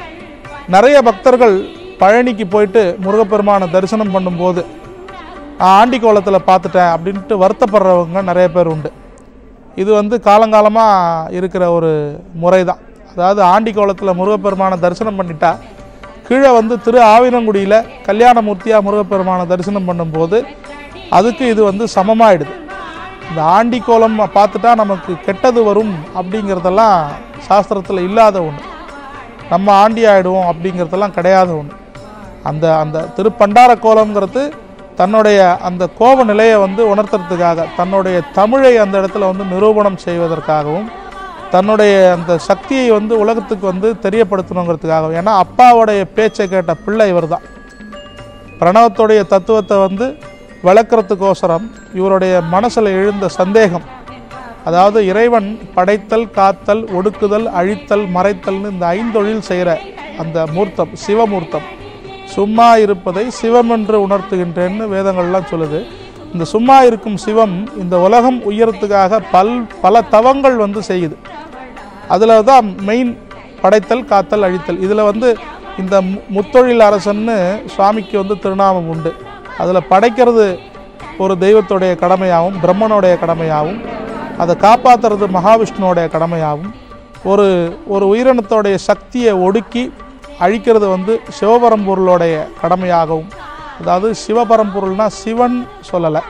நிறைய பக்தர்கள் பழனிக்கு போயிட்டு முருகப்பெருமானை தரிசனம் பண்ணும்போது "நான் ஆண்டிக்கோலத்தில் பார்த்துட்டேன் அப்படின்ட்டு வருத்தப்படுறவங்க நிறைய பேர் உண்டு இது வந்து காலங்காலமாக இருக்கிற ஒரு முறை தான் அதாவது ஆண்டிக்கோலத்தில் முருகப்பெருமானை தரிசனம் பண்ணிட்டா கீழே வந்து திரு ஆவினங்குடியில் கல்யாணமூர்த்தியாக முருகப்பெருமானை தரிசனம் பண்ணும்போது அதுக்கு இது வந்து சமமாயிடுது இந்த ஆண்டிக்கோலம் பார்த்துட்டா நமக்கு கெட்டது வரும் அப்படிங்கிறதெல்லாம் சாஸ்திரத்தில் இல்லாத ஒன்று நம்ம ஆண்டி ஆயிடுவோம் அப்படிங்கிறதெல்லாம் கிடையாத ஒன்று அந்த அந்த திருப்பண்டார கோலம்ங்கிறது தன்னுடைய அந்த கோப நிலையை வந்து உணர்த்துறதுக்காக தன்னுடைய தமிழை அந்த இடத்துல வந்து நிரூபணம் செய்வதற்காகவும் தன்னுடைய அந்த சக்தியை வந்து உலகத்துக்கு வந்து தெரியப்படுத்தணுங்கிறதுக்காகவும் ஏன்னா அப்பாவுடைய பேச்சை கேட்ட பிள்ளை இவர்தான் பிரணவத்துடைய தத்துவத்தை வந்து விளக்குறதுக்கோசரம் இவருடைய மனசில் எழுந்த சந்தேகம் அதாவது இறைவன் படைத்தல் காத்தல் ஒடுக்குதல் அழித்தல் மறைத்தல்னு இந்த ஐந்தொழில் செய்கிற அந்த மூர்த்தம் சிவமூர்த்தம் சும்மா இருப்பதை சிவம் என்று உணர்த்துகின்றேன்னு வேதங்கள்லாம் சொல்லுது இந்த சும்மா இருக்கும் சிவம் இந்த உலகம் உயரத்துக்காக பல் பல தவங்கள் வந்து செய்யுது அதில் தான் மெயின் படைத்தல் காத்தல் அழித்தல் இதில் வந்து இந்த மு- முத்தொழில் அரசன்னு சுவாமிக்கு வந்து திருநாமம் உண்டு அதில் படைக்கிறது ஒரு தெய்வத்துடைய கடமையாகவும் பிரம்மனுடைய கடமையாகவும் அதை காப்பாற்றுறது மகாவிஷ்ணுவோடைய கடமையாகவும் ஒரு ஒரு உயிரினத்தோடைய சக்தியை ஒடுக்கி அழிக்கிறது வந்து சிவபரம்பொருளுடைய கடமையாகவும் அதாவது சிவபரம்பொருள்னா சிவன் சொல்லலை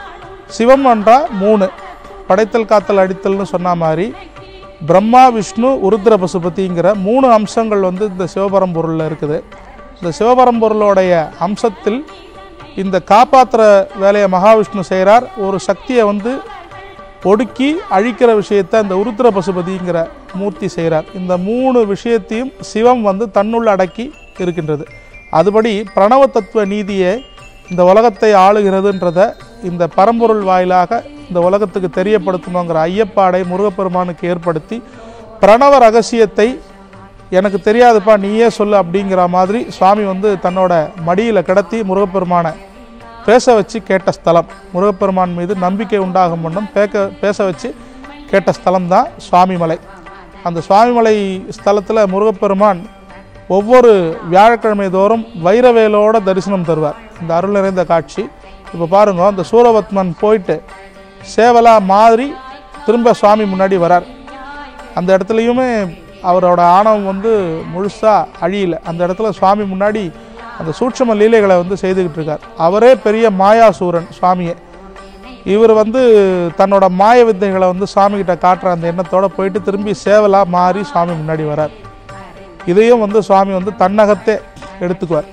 சிவம் என்றால் மூணு படைத்தல் காத்தல் அடித்தல்னு சொன்ன மாதிரி பிரம்மா விஷ்ணு உருத்ர பசுபதிங்கிற மூணு அம்சங்கள் வந்து இந்த சிவபரம்பொருளில் இருக்குது இந்த சிவபரம்பொருளுடைய அம்சத்தில் இந்த காப்பாற்றுற வேலையை மகாவிஷ்ணு செய்கிறார் ஒரு சக்தியை வந்து ஒடுக்கி அழிக்கிற விஷயத்தை அந்த உருத்திர பசுபதிங்கிற மூர்த்தி செய்கிறார் இந்த மூணு விஷயத்தையும் சிவம் வந்து தன்னுள் அடக்கி இருக்கின்றது அதுபடி பிரணவ தத்துவ நீதியை இந்த உலகத்தை ஆளுகிறதுன்றத இந்த பரம்பொருள் வாயிலாக இந்த உலகத்துக்கு தெரியப்படுத்தணுங்கிற ஐயப்பாடை முருகப்பெருமானுக்கு ஏற்படுத்தி பிரணவ ரகசியத்தை எனக்கு தெரியாதுப்பா நீயே சொல்லு அப்படிங்கிற மாதிரி சுவாமி வந்து தன்னோட மடியில் கிடத்தி முருகப்பெருமானை பேச வச்சு கேட்ட ஸ்தலம் முருகப்பெருமான் மீது நம்பிக்கை உண்டாகும் வண்ணம் பேக்க பேச வச்சு கேட்ட ஸ்தலம் தான் சுவாமிமலை அந்த சுவாமிமலை ஸ்தலத்தில் முருகப்பெருமான் ஒவ்வொரு வியாழக்கிழமை தோறும் வைரவேலோட தரிசனம் தருவார் இந்த அருள் நிறைந்த காட்சி இப்போ பாருங்க அந்த சூரபத்மன் போயிட்டு சேவலா மாதிரி திரும்ப சுவாமி முன்னாடி வரார் அந்த இடத்துலையுமே அவரோட ஆணவம் வந்து முழுசாக அழியல அந்த இடத்துல சுவாமி முன்னாடி அந்த சூட்சும லீலைகளை வந்து செய்துக்கிட்டு இருக்கார் அவரே பெரிய மாயாசூரன் சுவாமியே இவர் வந்து தன்னோட மாய வித்தைகளை வந்து சாமி கிட்ட காட்டுற அந்த எண்ணத்தோட போயிட்டு திரும்பி சேவலா மாறி சுவாமி முன்னாடி வரார் இதையும் வந்து சுவாமி வந்து தன்னகத்தே எடுத்துக்குவார்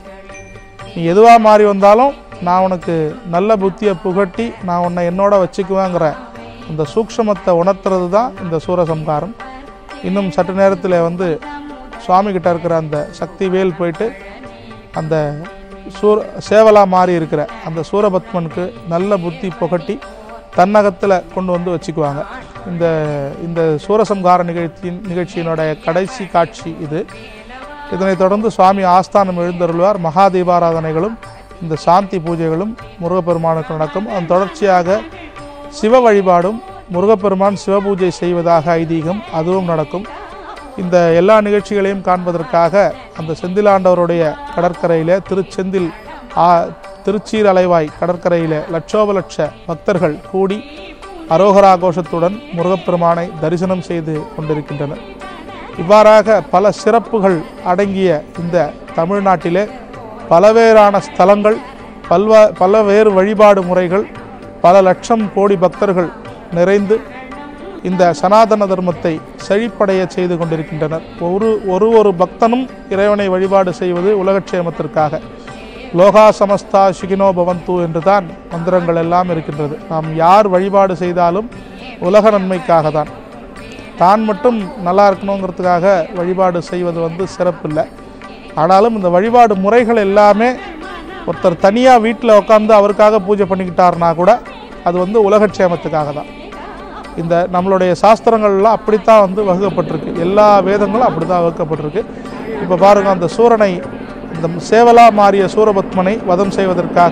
நீ எதுவாக மாறி வந்தாலும் நான் உனக்கு நல்ல புத்தியை புகட்டி நான் உன்னை என்னோட வச்சுக்குவேங்கிற அந்த சூக்ஷமத்தை உணர்த்துறது தான் இந்த சூரசம்காரம் இன்னும் சற்று நேரத்தில் வந்து சுவாமி கிட்ட இருக்கிற அந்த சக்தி வேல் போயிட்டு அந்த சூர சேவலா மாறி இருக்கிற அந்த சூரபத்மனுக்கு நல்ல புத்தி புகட்டி தன்னகத்தில் கொண்டு வந்து வச்சுக்குவாங்க இந்த இந்த சூரசம்ஹார நிகழ்ச்சியின் நிகழ்ச்சியினுடைய கடைசி காட்சி இது இதனைத் தொடர்ந்து சுவாமி ஆஸ்தானம் எழுந்தருள்வார் மகா தீபாராதனைகளும் இந்த சாந்தி பூஜைகளும் முருகப்பெருமானுக்கு நடக்கும் அதன் தொடர்ச்சியாக சிவ வழிபாடும் முருகப்பெருமான் சிவபூஜை செய்வதாக ஐதீகம் அதுவும் நடக்கும் இந்த எல்லா நிகழ்ச்சிகளையும் காண்பதற்காக அந்த செந்திலாண்டவருடைய கடற்கரையில் திருச்செந்தில் ஆ திருச்சீர் அலைவாய் கடற்கரையில் லட்சோப லட்ச பக்தர்கள் கூடி அரோகரா கோஷத்துடன் முருகப்பெருமானை தரிசனம் செய்து கொண்டிருக்கின்றனர் இவ்வாறாக பல சிறப்புகள் அடங்கிய இந்த தமிழ்நாட்டிலே பலவேறான ஸ்தலங்கள் பல்வ பலவேறு வழிபாடு முறைகள் பல லட்சம் கோடி பக்தர்கள் நிறைந்து இந்த சனாதன தர்மத்தை செழிப்படைய செய்து கொண்டிருக்கின்றனர் ஒரு ஒரு ஒரு பக்தனும் இறைவனை வழிபாடு செய்வது உலகக்ஷேமத்திற்காக லோகா சமஸ்தா சுகினோ பவந்து என்றுதான் மந்திரங்கள் எல்லாம் இருக்கின்றது நாம் யார் வழிபாடு செய்தாலும் உலக நன்மைக்காக தான் தான் மட்டும் நல்லா இருக்கணுங்கிறதுக்காக வழிபாடு செய்வது வந்து சிறப்பில்லை ஆனாலும் இந்த வழிபாடு முறைகள் எல்லாமே ஒருத்தர் தனியாக வீட்டில் உட்காந்து அவருக்காக பூஜை பண்ணிக்கிட்டாருனா கூட அது வந்து உலகக்ஷேமத்துக்காக தான் இந்த நம்மளுடைய சாஸ்திரங்கள்லாம் அப்படித்தான் வந்து வகுக்கப்பட்டிருக்கு எல்லா வேதங்களும் அப்படி தான் வகுக்கப்பட்டிருக்கு இப்போ பாருங்கள் அந்த சூரனை இந்த சேவலா மாறிய சூரபத்மனை வதம் செய்வதற்காக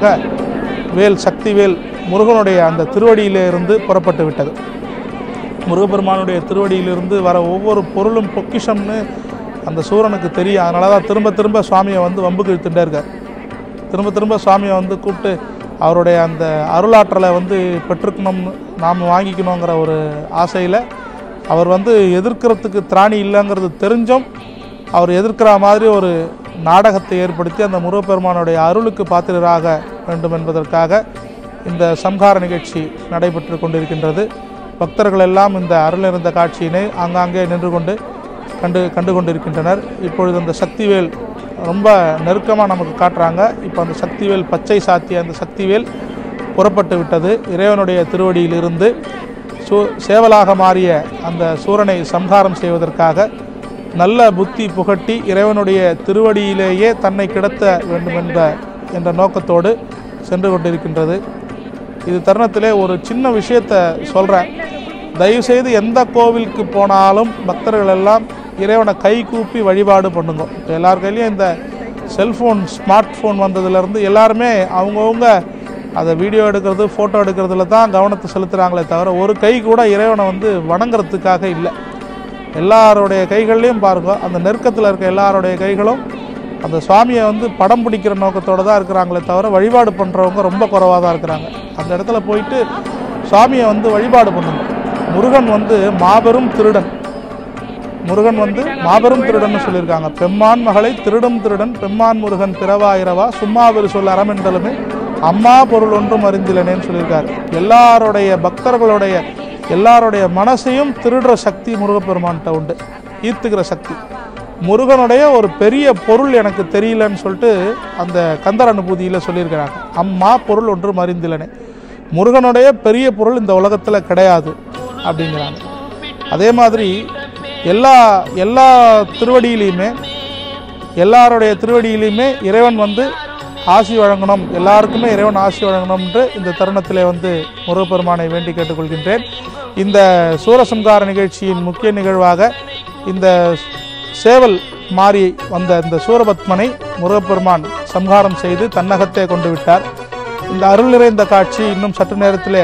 வேல் சக்தி வேல் முருகனுடைய அந்த திருவடியிலே இருந்து புறப்பட்டு விட்டது முருகப்பெருமானுடைய திருவடியிலிருந்து வர ஒவ்வொரு பொருளும் பொக்கிஷம்னு அந்த சூரனுக்கு தெரியும் அதனால தான் திரும்ப திரும்ப சுவாமியை வந்து வம்புக்கு இழுத்துட்டே இருக்கார் திரும்ப திரும்ப சுவாமியை வந்து கூப்பிட்டு அவருடைய அந்த அருளாற்றலை வந்து பெற்றுக்கணும்னு நாம் வாங்கிக்கணுங்கிற ஒரு ஆசையில் அவர் வந்து எதிர்க்கிறதுக்கு திராணி இல்லைங்கிறது தெரிஞ்சும் அவர் எதிர்க்கிற மாதிரி ஒரு நாடகத்தை ஏற்படுத்தி அந்த முருகப்பெருமானுடைய அருளுக்கு பாத்திரராக வேண்டும் என்பதற்காக இந்த சம்ஹார நிகழ்ச்சி நடைபெற்று கொண்டிருக்கின்றது பக்தர்கள் எல்லாம் இந்த அருள் இருந்த காட்சியினை ஆங்காங்கே நின்று கொண்டு கண்டு கண்டு கொண்டிருக்கின்றனர் இப்பொழுது அந்த சக்திவேல் ரொம்ப நெருக்கமாக நமக்கு காட்டுறாங்க இப்போ அந்த சக்திவேல் பச்சை சாத்திய அந்த சக்திவேல் புறப்பட்டு விட்டது இறைவனுடைய திருவடியிலிருந்து சூ சேவலாக மாறிய அந்த சூரனை சம்ஹாரம் செய்வதற்காக நல்ல புத்தி புகட்டி இறைவனுடைய திருவடியிலேயே தன்னை கிடத்த வேண்டும் என்ற என்ற நோக்கத்தோடு சென்று கொண்டிருக்கின்றது இது தருணத்திலே ஒரு சின்ன விஷயத்தை சொல்கிறேன் தயவுசெய்து எந்த கோவிலுக்கு போனாலும் பக்தர்கள் எல்லாம் இறைவனை கை கூப்பி வழிபாடு பண்ணுங்க இப்போ எல்லார் கையிலையும் இந்த செல்ஃபோன் ஸ்மார்ட் ஃபோன் வந்ததுலேருந்து எல்லாருமே அவங்கவுங்க அதை வீடியோ எடுக்கிறது ஃபோட்டோ எடுக்கிறதுல தான் கவனத்தை செலுத்துகிறாங்களே தவிர ஒரு கை கூட இறைவனை வந்து வணங்குறதுக்காக இல்லை எல்லாருடைய கைகள்லையும் பாருங்க அந்த நெருக்கத்தில் இருக்க எல்லாருடைய கைகளும் அந்த சுவாமியை வந்து படம் பிடிக்கிற நோக்கத்தோடு தான் இருக்கிறாங்களே தவிர வழிபாடு பண்ணுறவங்க ரொம்ப குறைவாக தான் இருக்கிறாங்க அந்த இடத்துல போயிட்டு சுவாமியை வந்து வழிபாடு பண்ணணும் முருகன் வந்து மாபெரும் திருடன் முருகன் வந்து மாபெரும் திருடன்னு சொல்லியிருக்காங்க பெம்மான் மகளை திருடும் திருடன் பெம்மான் முருகன் பிறவாயிரவா சும்மா ஒரு சொல் அறமென்றலுமே அம்மா பொருள் ஒன்றும் அறிந்திலனேன்னு சொல்லியிருக்காரு எல்லாருடைய பக்தர்களுடைய எல்லாருடைய மனசையும் திருடுற சக்தி முருகப்பெருமான்கிட்ட உண்டு ஈர்த்துக்கிற சக்தி முருகனுடைய ஒரு பெரிய பொருள் எனக்கு தெரியலன்னு சொல்லிட்டு அந்த கந்தர் அனுபூதியில் சொல்லியிருக்கிறாங்க அம்மா பொருள் ஒன்றும் அறிந்திலனே முருகனுடைய பெரிய பொருள் இந்த உலகத்தில் கிடையாது அப்படிங்கிறாங்க அதே மாதிரி எல்லா எல்லா திருவடியிலையுமே எல்லாருடைய திருவடியிலையுமே இறைவன் வந்து ஆசி வழங்கணும் எல்லாருக்குமே இறைவன் ஆசி வழங்கணும் என்று இந்த தருணத்திலே வந்து முருகப்பெருமானை வேண்டி கேட்டுக்கொள்கின்றேன் இந்த சூரசம்கார நிகழ்ச்சியின் முக்கிய நிகழ்வாக இந்த சேவல் மாறி வந்த இந்த சூரபத்மனை முருகப்பெருமான் சம்ஹாரம் செய்து தன்னகத்தே கொண்டு விட்டார் இந்த அருள் நிறைந்த காட்சி இன்னும் சற்று நேரத்திலே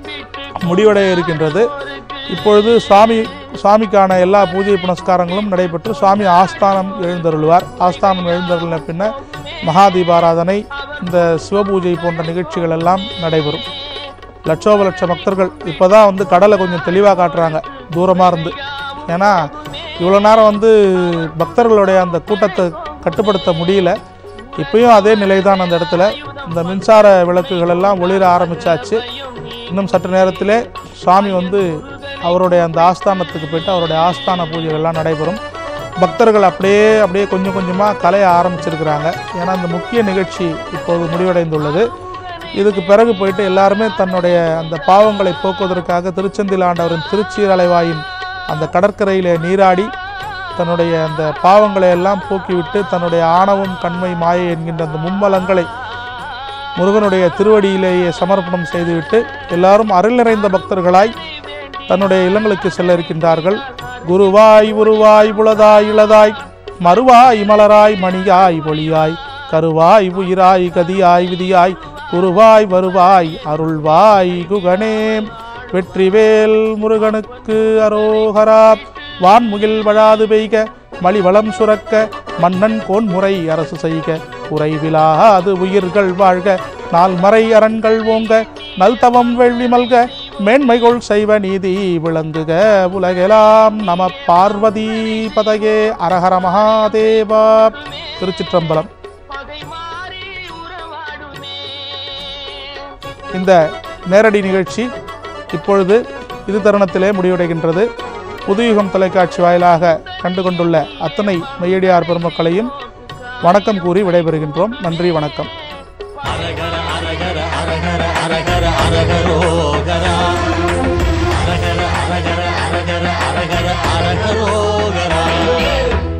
முடிவடைய இருக்கின்றது இப்பொழுது சுவாமி சுவாமிக்கான எல்லா பூஜை புனஸ்காரங்களும் நடைபெற்று சுவாமி ஆஸ்தானம் எழுந்தருள்வார் ஆஸ்தானம் எழுந்தருளின பின்ன மகா தீபாராதனை இந்த சிவபூஜை போன்ற நிகழ்ச்சிகள் எல்லாம் நடைபெறும் லட்சோப லட்ச பக்தர்கள் இப்போ தான் வந்து கடலை கொஞ்சம் தெளிவாக காட்டுறாங்க தூரமாக இருந்து ஏன்னா இவ்வளோ நேரம் வந்து பக்தர்களுடைய அந்த கூட்டத்தை கட்டுப்படுத்த முடியல இப்பயும் அதே நிலை தான் அந்த இடத்துல இந்த மின்சார விளக்குகள் எல்லாம் ஒளிர ஆரம்பிச்சாச்சு இன்னும் சற்று நேரத்திலே சுவாமி வந்து அவருடைய அந்த ஆஸ்தானத்துக்கு போயிட்டு அவருடைய ஆஸ்தான பூஜைகள்லாம் நடைபெறும் பக்தர்கள் அப்படியே அப்படியே கொஞ்சம் கொஞ்சமாக கலைய ஆரம்பிச்சிருக்கிறாங்க ஏன்னா அந்த முக்கிய நிகழ்ச்சி இப்போது முடிவடைந்துள்ளது இதுக்கு பிறகு போயிட்டு எல்லாருமே தன்னுடைய அந்த பாவங்களை போக்குவதற்காக திருச்செந்தில் ஆண்டவரின் திருச்சீரலைவாயின் அந்த கடற்கரையிலே நீராடி தன்னுடைய அந்த பாவங்களை எல்லாம் போக்கிவிட்டு தன்னுடைய ஆணவம் கண்மை மாயை என்கின்ற அந்த மும்மலங்களை முருகனுடைய திருவடியிலேயே சமர்ப்பணம் செய்துவிட்டு எல்லாரும் அருள் நிறைந்த பக்தர்களாய் தன்னுடைய இல்லங்களுக்கு செல்ல இருக்கின்றார்கள் குருவாய் உருவாய் புலதாய் இளதாய் மறுவாய் மலராய் மணியாய் ஒளியாய் கருவாய் உயிராய் கதியாய் விதியாய் குருவாய் வருவாய் அருள்வாய் குகனே வெற்றிவேல் முருகனுக்கு அரோகரா வான்முகில் வழாது பெய்க மலிவளம் சுரக்க மன்னன் கோன்முறை அரசு செய்க குறைவிலாது உயிர்கள் வாழ்க நால்மறை அரண்கள் ஓங்க நல்தவம் வெள்ளி மல்க மேன்மைகொள் செய்வ நீதி விளங்குக உலகெலாம் நம பார்வதி பதகே அரஹர மகாதேவா திருச்சிற்றம்பலம் இந்த நேரடி நிகழ்ச்சி இப்பொழுது இது தருணத்திலே முடிவடைகின்றது புதுயுகம் தொலைக்காட்சி வாயிலாக கண்டு கொண்டுள்ள அத்தனை மெய்யடியார் பெருமக்களையும் வணக்கம் கூறி விடைபெறுகின்றோம் நன்றி வணக்கம் அரகர அரகர அரகர அரகர அரகரோகரா அரகர அரகர அரகர அரகர அரகரோகரா